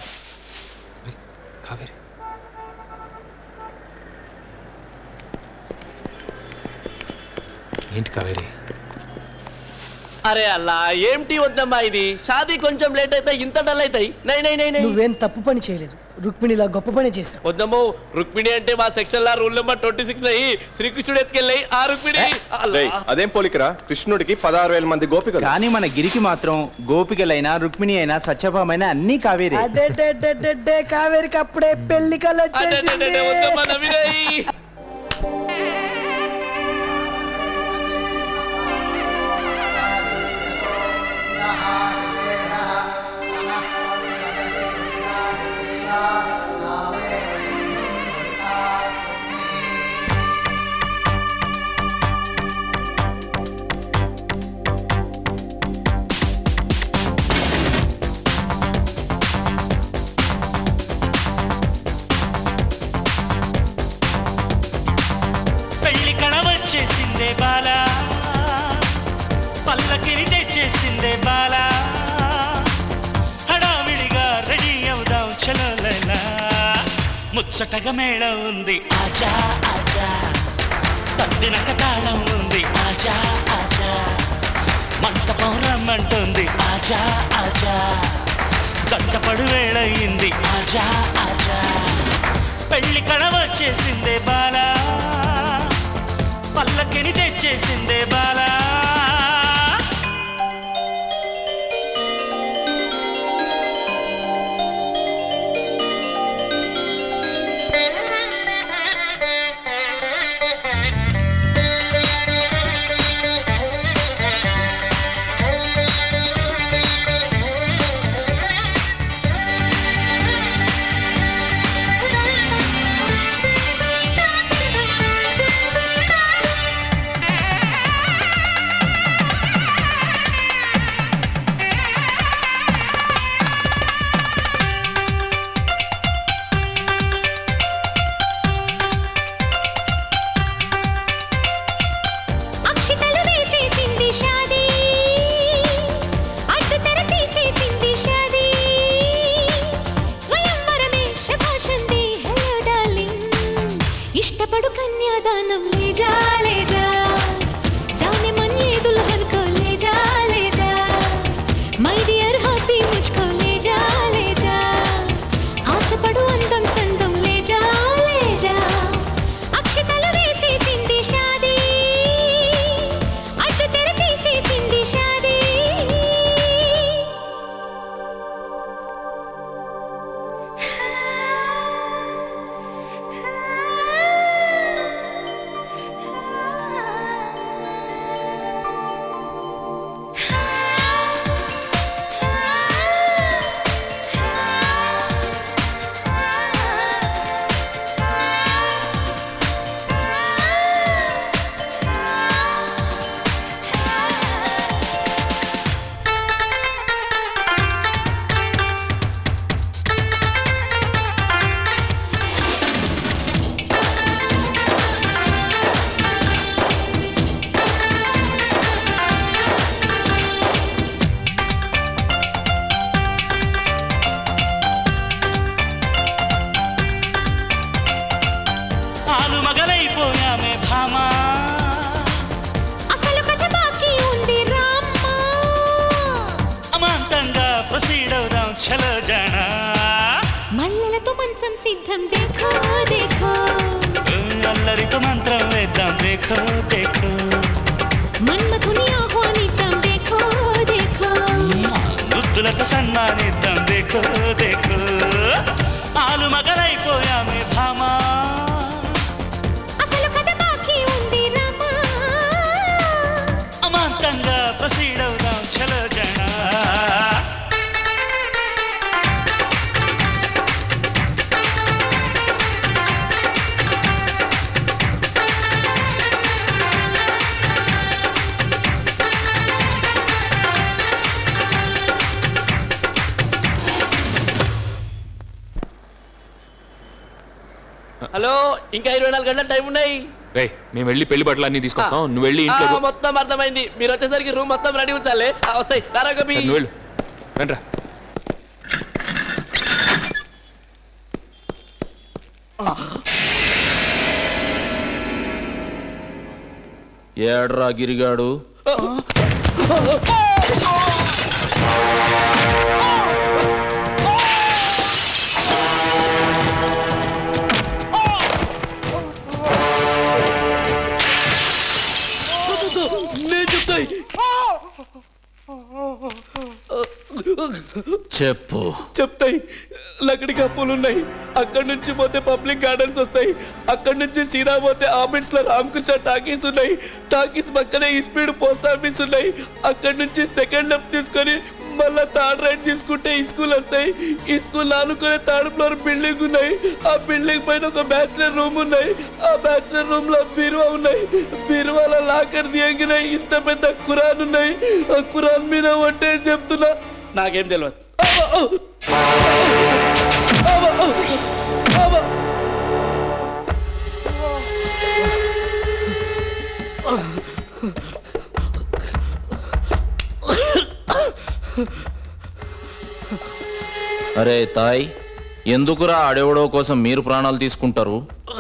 ఏంటి కావేరి అరే అల్లా ఏంటి వద్దమ్మా ఇది షాదీ కొంచెం లేట్ అయితే ఇంత డల్ అవుతాయి నై నై నై నై నువ్వేం తప్పు పని చేయలేదు రుక్మిణిలా గొప్ప పని చేశావు వద్దమ్మో రుక్మిణి అంటే మా సెక్షన్ లా రూల్ నెంబర్ ట్వంటీ సిక్స్ అయ్యి శ్రీకృష్ణుడు ఎత్తుకెళ్ళి ఆ రుక్మిణి అల్లా. రేయ్, అదేం పోలికరా కృష్ణుడికి పదహారు వేల మంది గోపికలు కానీ మన గిరికి మాత్రం గోపికలైనా రుక్మిణి అయినా సత్యభామైనా అన్ని కావేరే అడ్డే కావేరికి అప్పుడే పెళ్లి కళ వచ్చేసింది వద్దమ్మా నవ్వినాయి పెళ్లి కళ వచ్చేసిందే బాలా పల్లకిని తెచ్చేసిందే బాలా హడావిడిగా రెడీ అవుదాం చలో లైలా ముచ్చటగా మేళం ఉంది ఆజా ఆజా తద్దినక తాళం ఉంది ఆజా ఆజా మంటపం రమ్మంటుంది ఆజా ఆజా జంటపడు వేళయింది ఆజా ఆజా పెళ్లి కళ వచ్చేసిందే బాలా పల్లకిని తెచ్చేసిందే బాలా అక్షితలు వేసేసింది షాదీ అడ్డు తెర తీసేసింది షాదీ స్వయంవరమే శభాషంది హలో డార్లింగ్ ఇష్టపడు కన్యాదానం లేజా లేజా जाने मन ये दुल्हन को ले जा ले जा మై డియర్ హాపీ ముझको ले जा ले जा ఆశపడు అందం చందం లే जा ले जा అక్షతలు వేసేసింది షాదీ అడ్డు తెర తీసేసింది షాదీ ఆలు మగలైపోయామే భామా అసలు కథ బాకీ ఉంది రామ్మా అమాంతంగా ప్రొసీడ్ అవుదాం చలో జానా మల్లెలతో మంచం సిద్ధం దేఖో దేఖో అల్లరితో మంత్రం వేద్దాం దేఖో దేఖో మన్మథుని ఆహ్వానిద్దాం దేఖో దేఖో ముద్దులతో సన్మానిద్దాం దేఖో దేఖో ఆలు మగలైపోయామే భామా అసలు కథ బాకీ ఉంది రామ్మా అమాంతంగా ప్రొసీడ్ అవుదాం చలో జానా ఆ ఇంకా ఇరవై నాలుగు గంటల టైం ఉన్నాయి రే మేము వెళ్ళి పెళ్లి బట్టలు అన్ని తీసుకొస్తాం నువ్వు వెళ్ళి ఇంట్లో ఆ, మొత్తం అర్థమైంది మీరు వచ్చేసరికి రూమ్ మొత్తం రెడీ ఉంచాలి ఆ, వస్తాయి రారా గోపి నువ్వు వెళ్ళు రండ్రా ఏడ్రా గిరిగాడు నేను చెప్తాయి చెప్పు చెప్తాయి లక్కడి కప్పులు ఉన్నాయి అక్కడి నుంచి పోతే పబ్లిక్ గార్డెన్స్ వస్తాయి అక్కడి నుంచి సీదా పోతే ఆఫీస్ లో రామకృష్ణ టాకీస్ ఉన్నాయి టాకీస్ పక్కనే ఈ స్పీడ్ పోస్ట్ ఆఫీస్ ఉన్నాయి అక్కడి నుంచి సెకండ్ లెఫ్ట్ తీసుకొని మళ్ళా థర్డ్ రైట్ తీసుకుంటే ఈ స్కూల్ వస్తాయి ఈ స్కూల్ ఆనుకునే థర్డ్ ఫ్లోర్ బిల్డింగ్ ఉన్నాయి ఆ బిల్డింగ్ పైన ఒక బ్యాచులర్ రూమ్ ఉన్నాయి ఆ బ్యాచులర్ రూమ్ లో బీరువా ఉన్నాయి బీరువాల లాకర్ దిగగిన ఇంత పెద్ద ఖురాన్ ఉన్నాయి ఆ ఖురాన్ మీద ఒట్టే చెప్తున్నా నాకేం తెలియదు అరే తాయ్ ఎందుకురా ఆడెవడో కోసం మీరు ప్రాణాలు తీసుకుంటారు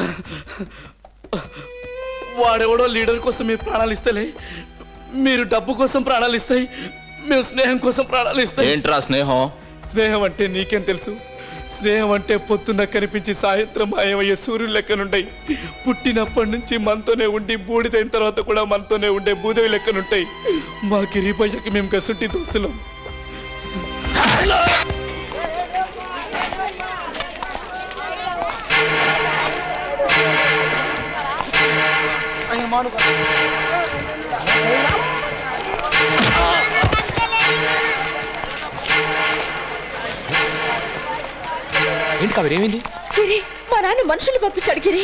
వాడెవడో లీడర్ కోసం మీరు ప్రాణాలు ఇస్తలే మీరు డబ్బు కోసం ప్రాణాలు ఇస్తాయి మేము స్నేహం కోసం ప్రాణాలు ఇస్తాయి ఏంట్రా స్నేహం స్నేహం అంటే నీకేం తెలుసు స్నేహం అంటే పొద్దున్న కనిపించి సాయంత్రం మాయమయ్యే సూర్యుడు లెక్కనుంటాయి పుట్టినప్పటి నుంచి మనతోనే ఉండి బూడిదైన తర్వాత కూడా మనతోనే ఉండే భూదేవి లెక్కనుంటాయి మా గిరిపయ్యకి మేము కసుంటి దోస్తులం ఏంటి కవర్ ఏమైంది గిరి మా నాన్న మనుషుల్ని పంపించాడు గిరి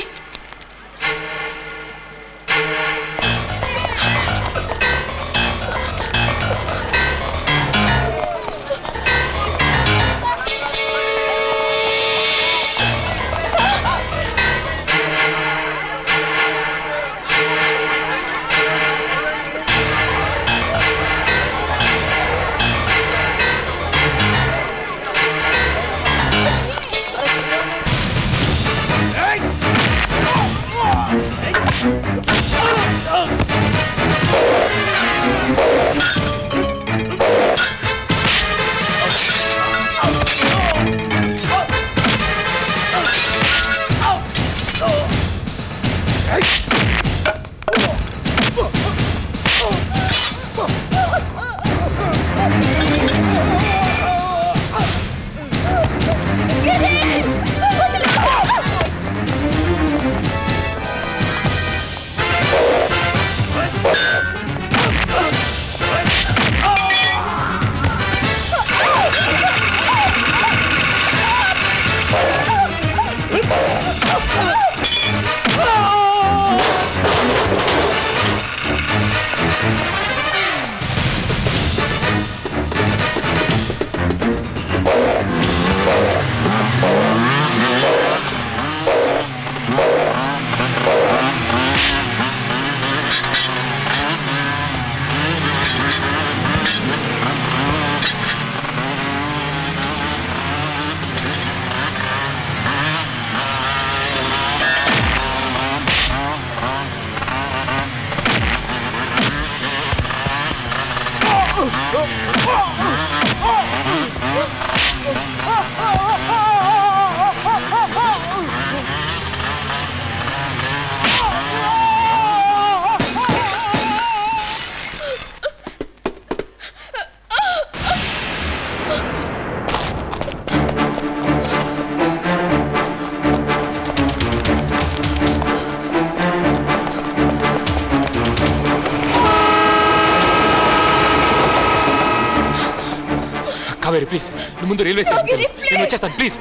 కావేరి ప్లీజ్ నువ్వు ముందు రైల్వే స్టేషన్ గిరి, నేను వచ్చేస్తాను ప్లీజ్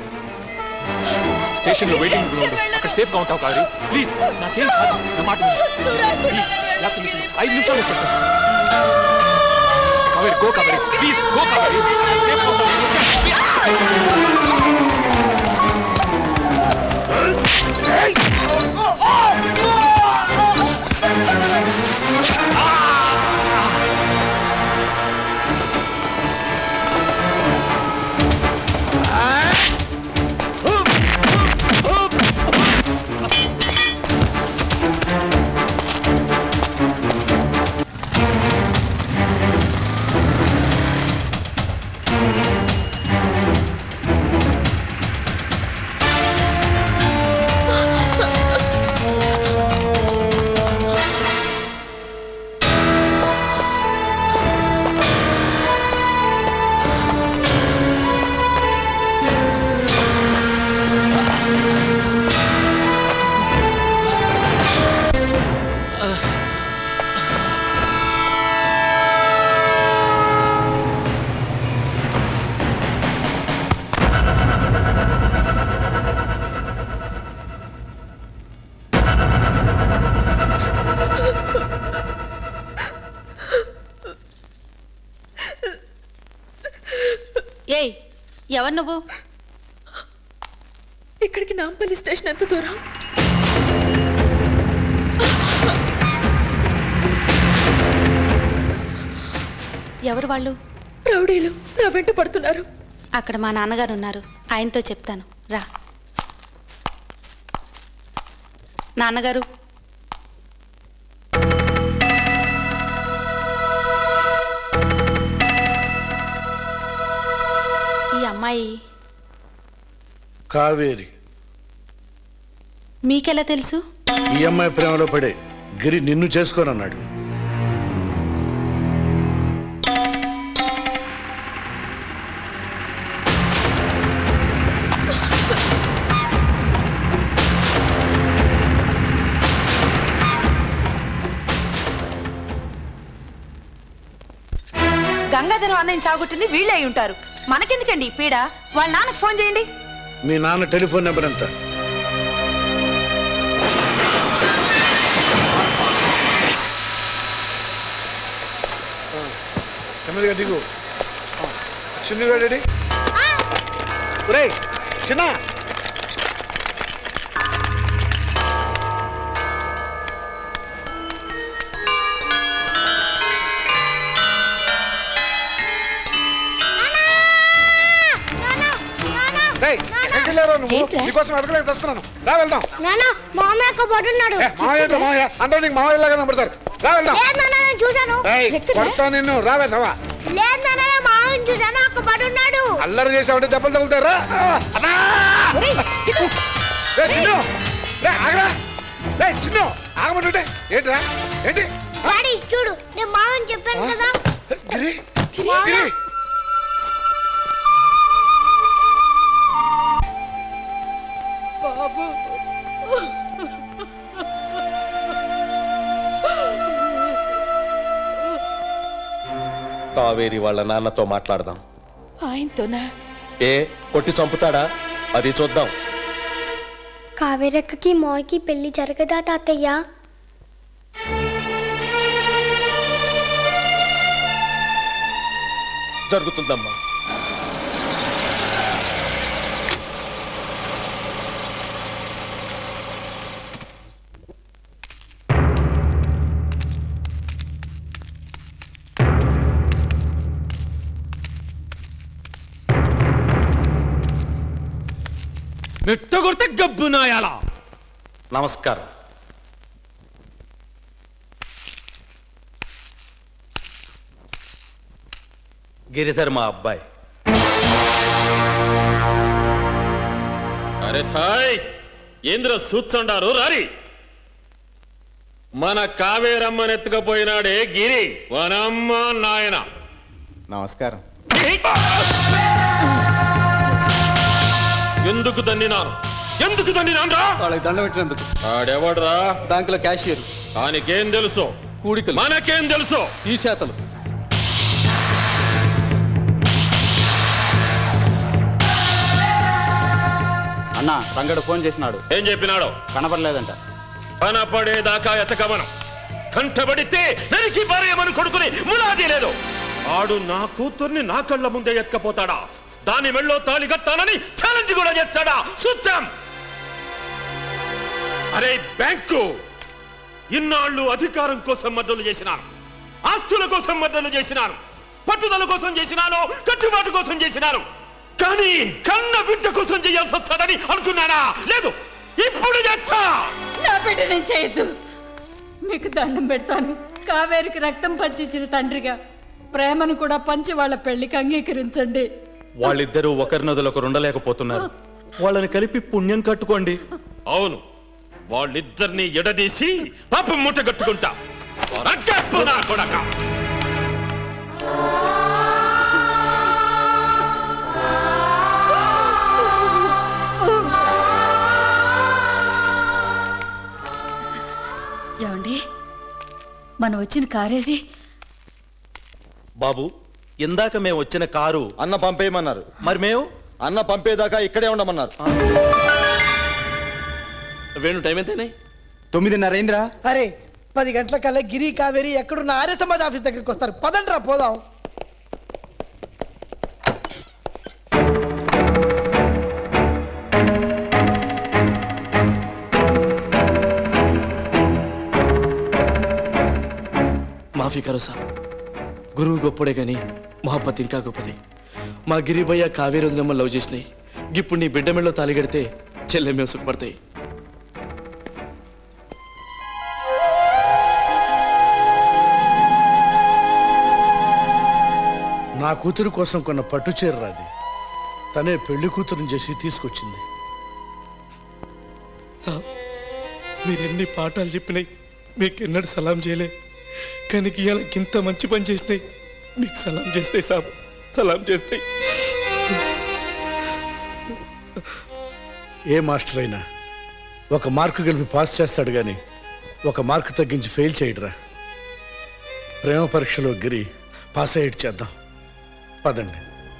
స్టేషన్ లో వెయిటింగ్ రూమ్ ఉండు అక్కడ సేఫ్ గా ఉంటావు కావేరి ప్లీజ్ నాకేం కాదు నా మాట ప్లీజ్ లేకపోతే మిస్ ఐదు నిమిషాలు వచ్చేస్తాను Kaveri go Kaveri please go Kaveri safe గా ఉంటావు నేను వచ్చేస్తాను. ఎవరు నువ్వు ఇక్కడికి నాంపల్లి స్టేషన్ ఎంత దూరం ఎవరు వాళ్ళు రౌడీలు నా వెంట పడుతున్నారు అక్కడ మా నాన్నగారు ఉన్నారు ఆయనతో చెప్తాను రా నాన్నగారు ఈ అమ్మాయి కావేరి మీకెలా తెలుసు ఈ అమ్మాయి ప్రేమలో పడే గిరి నిన్ను చేసుకోనన్నాడు గంగాధరం అన్నయ్య చాగుట్టింది వీళ్ళే అయి ఉంటారు మనకెందుకండి ఈ పీడ వాళ్ళ నాన్నకు ఫోన్ చేయండి మీ నాన్న టెలిఫోన్ నెంబర్ ఎంత నెమ్మదిగా దిగు చిన్న వేడి రే చిన్న రేయ్, ఎక్కడికి వెళ్ళారో నువ్వు నీకోసం ఎదగలేక తెస్తున్నాను రా వెళ్దాం నాన్న మామయ్య పడున్నాడు ఏ, మావయ్య ఏంట్రా మావయ్య అందరూ నీకు మావయ్యలాగా నమ్ముతారు రా వెళ్దాం లేదు నాన్న నేను చూశాను రేయ్, కొడతా నిన్ను రా వెళ్దావా లేదు నాన్న నేను మామయ్యని చూశాను అక్క పడున్నాడు అల్లరి చేసావంటే దెబ్బలు తగులుతారా అన్నా రే చిన్ను రే ఆగరా రే చిన్ను ఆగమంటుంటే ఏంట్రా ఏంటి డాడీ చూడు నేను మామయ్యని చెప్పాను కదా గిరి మావయ్య, గిరి బాబు కావేరి వాళ్ళ నాన్నతో మాట్లాడదాం ఆయనతోనా ఏ కొట్టి చంపుతాడా అది చూద్దాం కావేరక్కకి మాయకి పెళ్లి జరగదా తాతయ్య జరుగుతుందమ్మా మెట్టగొడితే గబ్బు నాయాలా నమస్కారం గిరిధర్ మా అబ్బాయి అరే థాయ్ ఏంద్ర సూచండారు రారి మన కావేరమ్మనెత్తుకపోయినాడే గిరి వనమ్మ నాయన నమస్కారం ఎందుకు దన్నినాను ఎందుకు దన్నినాను రా వాళ్ళకి దండం పెట్టినందుకు ఆడెవడ్రా బ్యాంకులో క్యాషియర్ దానికేం తెలుసు కూడికలు మనకేం తెలుసు తీసేతలు అన్న రంగడు ఫోన్ చేసినాడు ఏం చెప్పినాడు కనపడలేదంట కనపడేదాకా ఎతకమను కంటబడితే నరికి పారేయమని కొడుకుని ములాజీ లేదు ఆడు నా కూతుర్ని నా కళ్ళ ముందే ఎత్కపోతాడా దాని మెళ్ళో తాళి కట్టానని ఛాలెంజ్ కూడా చేస్తాడా చూచాం అరే బ్యాంకు ఇన్నాళ్ళు అధికారం కోసం మద్దలు చేసినాను ఆస్తుల కోసం మద్దలు చేసినాను పట్టుదల కోసం చేసినాను కట్టుబాటు కోసం చేసినాను కానీ కన్న బిడ్డ కోసం చేయాల్సి వస్తాడని అనుకున్నానా లేదు ఇప్పుడు చేస్తా నా బిడ్డ నేను చేయొద్దు మీకు దండం పెడతాను కావేరికి రక్తం పంచిచ్చిన తండ్రిగా ప్రేమను కూడా పంచి వాళ్ళ పెళ్లికి అంగీకరించండి వాళ్ళిద్దరూ ఒకరినొదలొకరు ఉండలేకపోతున్నారు వాళ్ళని కలిపి పుణ్యం కట్టుకోండి అవును వాళ్ళిద్దరిని ఎడదీసి పాపం మూట కట్టుకుంటా రగ్గప్పు నా కొడక ఏమండి మనం వచ్చిన కారేది బాబు ఇందాక మేము వచ్చిన కారు అన్న పంపేయమన్నారు మరి మేము అన్న పంపేదాకా ఇక్కడే ఉండమన్నారు వేణు టైం ఎంతనే తొమ్మిదిన్నర అయిందిరా అరే పది గంటల కల్లా గిరి కావేరి ఎక్కడున్న ఆర్య సమాజ్ ఆఫీస్ దగ్గరికి వస్తారు పదండ్రా పోదాం మాఫీ కరో సాబ్ గురువు గొప్పడే గాని మహబ్బత్ ఇంకా గొప్పది మా గిరిబయ్య కావేరి వదినమ్మ లవ్ చేసినాయి ఇప్పుడు నీ బిడ్డ మెళ్ళలో తాలిగడితే చెల్లెమే సుఖపడతాయి నా కూతురు కోసం కొన్న పట్టు చీర రాది తనే పెళ్లి కూతురుని చేసి తీసుకొచ్చింది సాబ్ మీరెన్ని పాఠాలు చెప్పినాయి మీకు ఎన్నడూ సలాం చేయలే కానీ ఇవాళ ఇంత మంచి పని చేసినాయి మీకు సలాం చేస్తాయి సాబ్ సలాం చేస్తాయి ఏ మాస్టర్ అయినా ఒక మార్కు గెలిపి పాస్ చేస్తాడు కానీ ఒక మార్కు తగ్గించి ఫెయిల్ చేయడురా ప్రేమ పరీక్షలో గిరి పాస్ అయ్యేటి చేద్దాం పదండి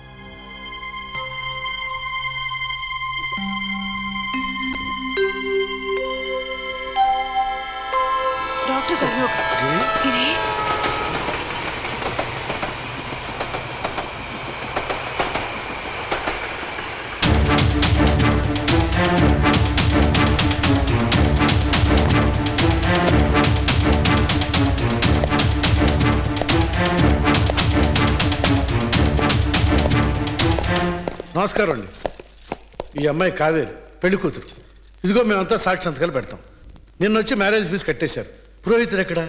డాక్టర్ గారు గిరి నమస్కారం అండి ఈ అమ్మాయి కావేరి పెళ్లి కూతురు ఇదిగో మేమంతా సాక్షి సంతకాలు పెడతాం నిన్న వచ్చి మ్యారేజ్ ఫీజు కట్టేశారు పురోహితుడు ఎక్కడ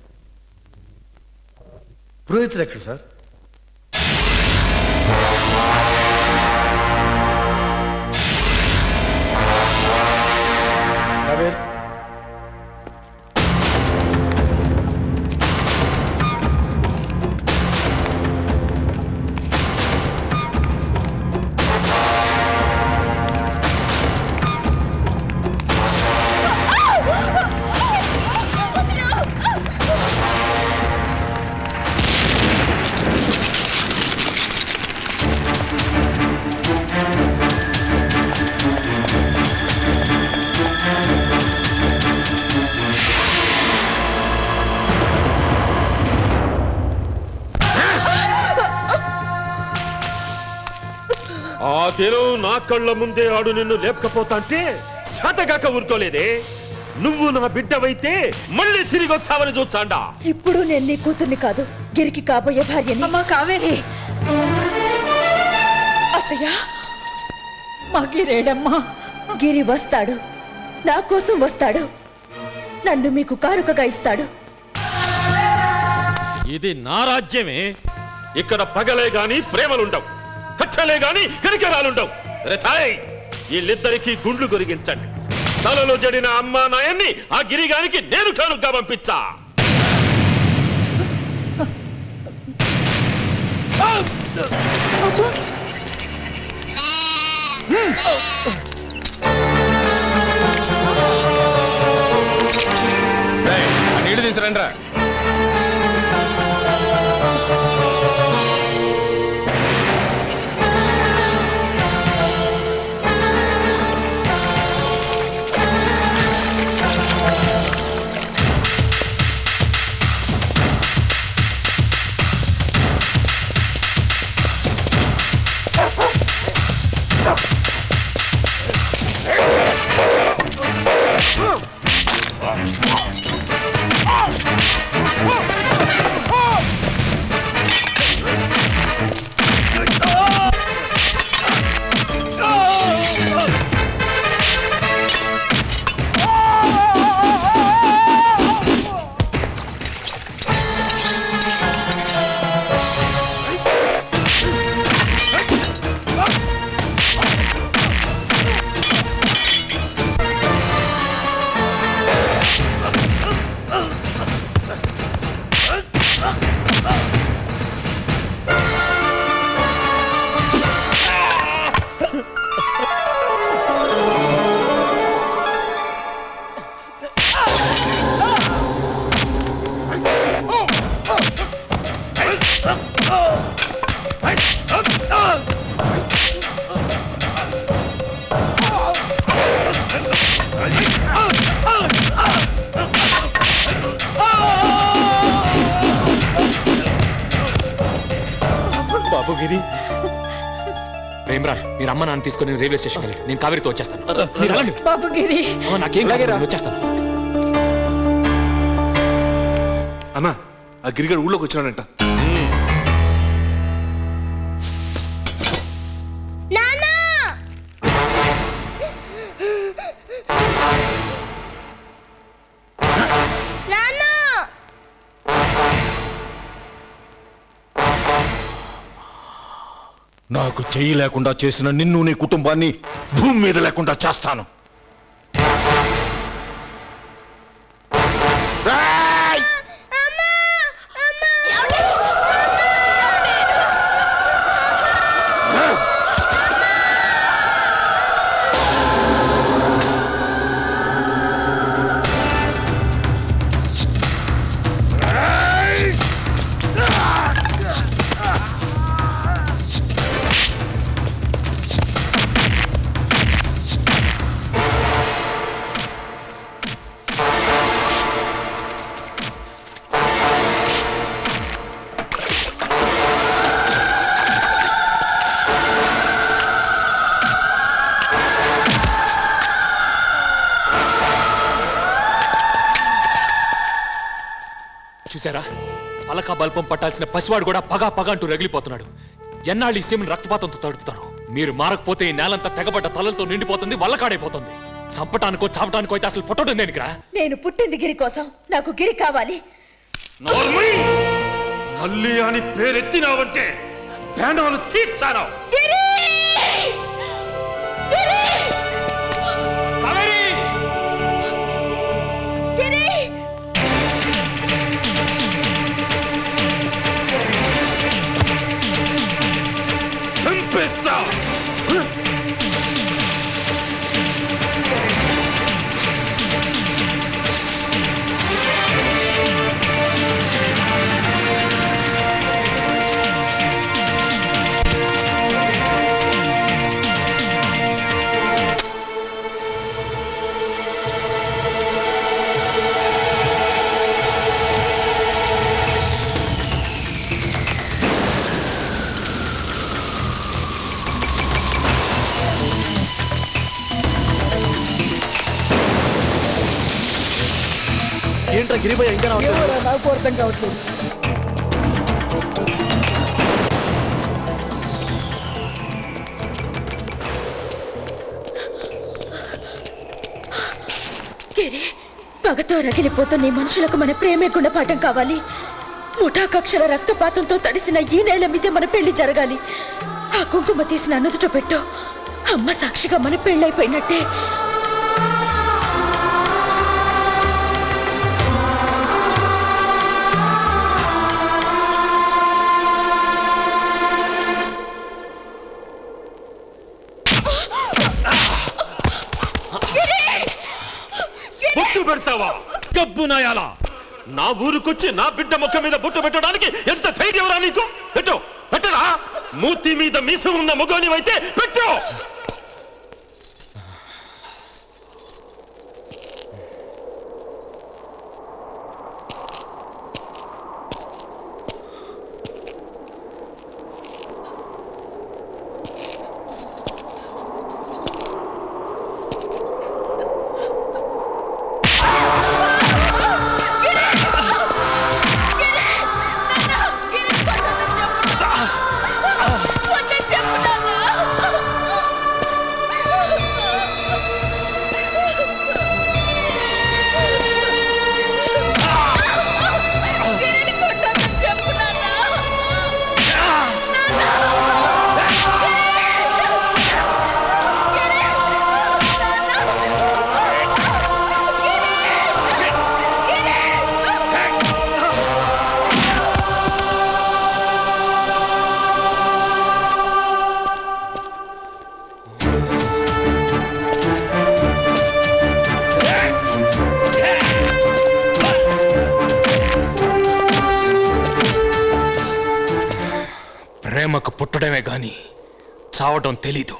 పురోహితుడు ఎక్కడ సార్ కావేరి ఆ దినం నా కళ్ళ ముందే ఆడు నిన్ను లేపకపోతా అంటే శాతగాక ఊరుకోలేదే నువ్వు నా బిడ్డవైతే మళ్ళీ తిరిగి వచ్చావని చూచాండా ఇప్పుడు నేను నీ కూతుర్ని కాదు గిరికి కాబోయే భార్యని అమ్మా కావేరి అత్తయ్య మా గిరేడమ్మా గిరి వస్తాడు నా కోసం వస్తాడు నన్ను మీకు కారుకగా ఇస్తాడు ఇది నా రాజ్యమే ఇక్కడ పగలే గాని ప్రేమలుండవు కచ్చలే గాని కరికరాలుండవు రేతాయ్ వీళ్ళిద్దరికి గుండ్లు గొరిగించండి తలలో జడిన అమ్మా నాయన్ని ఆ గిరిగానికి నేను కానుగ్గా పంపించా నీళ్లు తీసుకురండి రా బాబు గిరి ప్రేమరా మీరు అమ్మ నాన్న తీసుకొని రైల్వే స్టేషన్ వెళ్ళి నేను కావేరితో వచ్చేస్తాను మీరు వెళ్ళండి. బాబు గిరి అమ్మ, నాకేం కాదు, నేను వచ్చేస్తాను అమ్మా ఆ గిరిగాడు ఊళ్ళోకి వచ్చినాడంట నాకు చెయ్యి లేకుండా చేసిన నిన్ను నీ కుటుంబాన్ని భూమి మీద లేకుండా చేస్తాను చూసారా పలక బల్పం పట్టాల్సిన పసివాడు కూడా పగా పగ అంటూ రగిలిపోతున్నాడు ఎన్నాళ్ళు ఈ సీమను రక్తపాతంతో తడుపుతారు మీరు మారకపోతే ఈ నేలంతా తెగబడ్డ తలలతో నిండిపోతుంది వల్లకాడైపోతుంది చంపటానికో చావటానికో అయితే అసలు పుట్టడం దేనికిరా నేను పుట్టింది గిరి కోసం నాకు గిరి కావాలి మళ్ళీ అని పేరెత్తినావంటే పేనాలు తీర్చాను సంపెచ్చా ఏంట్రా గిరిభయ్య ఇంకా నాకు అర్థం కావట్లేదు గిరి పగతో రగిలిపోతున్న ఈ మనుషులకు మన ప్రేమే గుణపాఠం కావాలి ముఠాకక్షల రక్తపాతంతో తడిసిన ఈ నేల మీదే మన పెళ్లి జరగాలి ఆ కుంకుమ తీసిన నుదుట పెట్టు అమ్మ సాక్షిగా మన పెళ్ళైపోయినట్టే బొట్టు పెడతావా గబ్బు నాయాలా నా ఊరుకొచ్చి నా బిడ్డ ముఖ మీద బొట్టు పెట్టడానికి ఎంత ధైర్యం రా నీకు పెట్టు పెట్టరా మూతి మీద మీసం ఉన్న మగోనివైతే పెట్టు ప్రేమకు పుట్టడమే గాని చావటం తెలీదు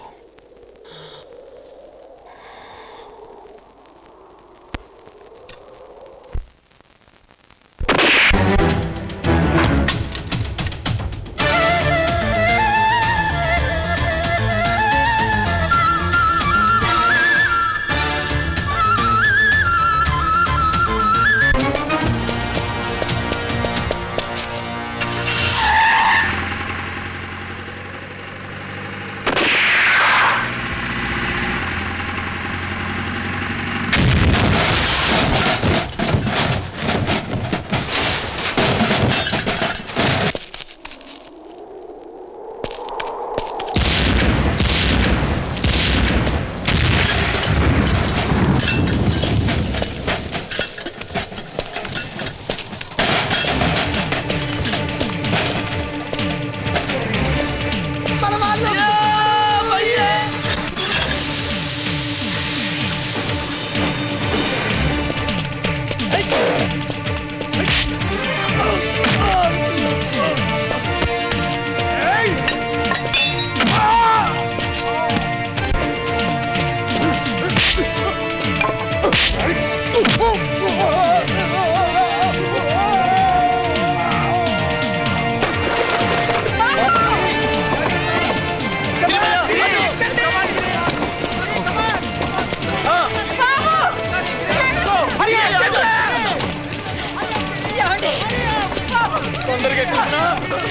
తొందరగా ఎక్కుతున్నా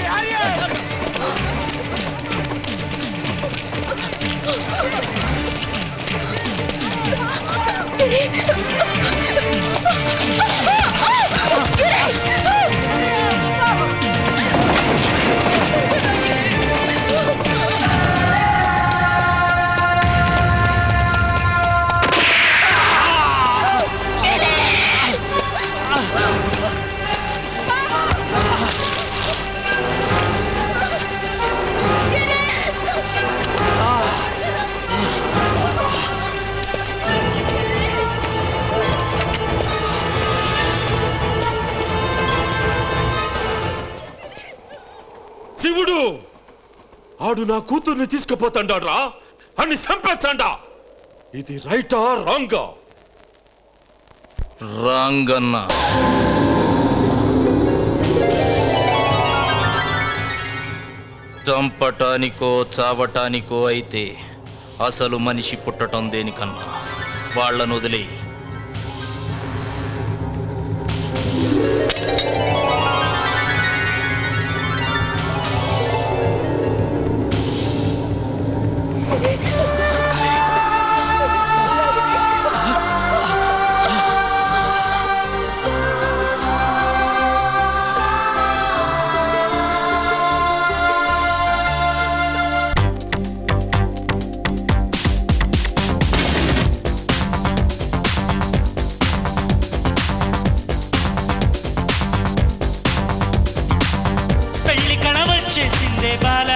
శివుడు ఆడు నా కూతుర్ని తీసుకుపోతాడా అని చంపేచ్చండా ఇది రైటా రాంగా రాంగన్న చంపటానికో చావటానికో అయితే అసలు మనిషి పుట్టటం దేనికన్నా వాళ్ళను వదిలే పెళ్లి కళ వచ్చేసిందే బాల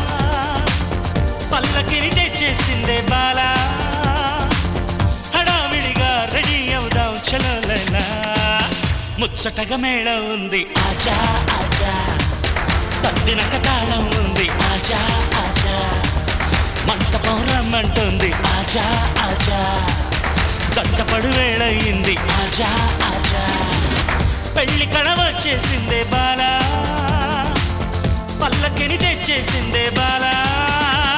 పల్లకిని తెచ్చేసిందే బాల హడావిడిగా రెడీ అవుదాం చలోలైలా ముచ్చటగా మేళం ఉంది ఆజా ఆజా తద్దినక తాళం ఉంది ఆజా ఆజా మంటపం రమ్మంటుంది ఆజా ఆజా జంటపడు వేళయింది ఆజా ఆజా పెళ్లి కళ వచ్చేసిందే బాలా పల్లకిని తెచ్చేసిందే బాలా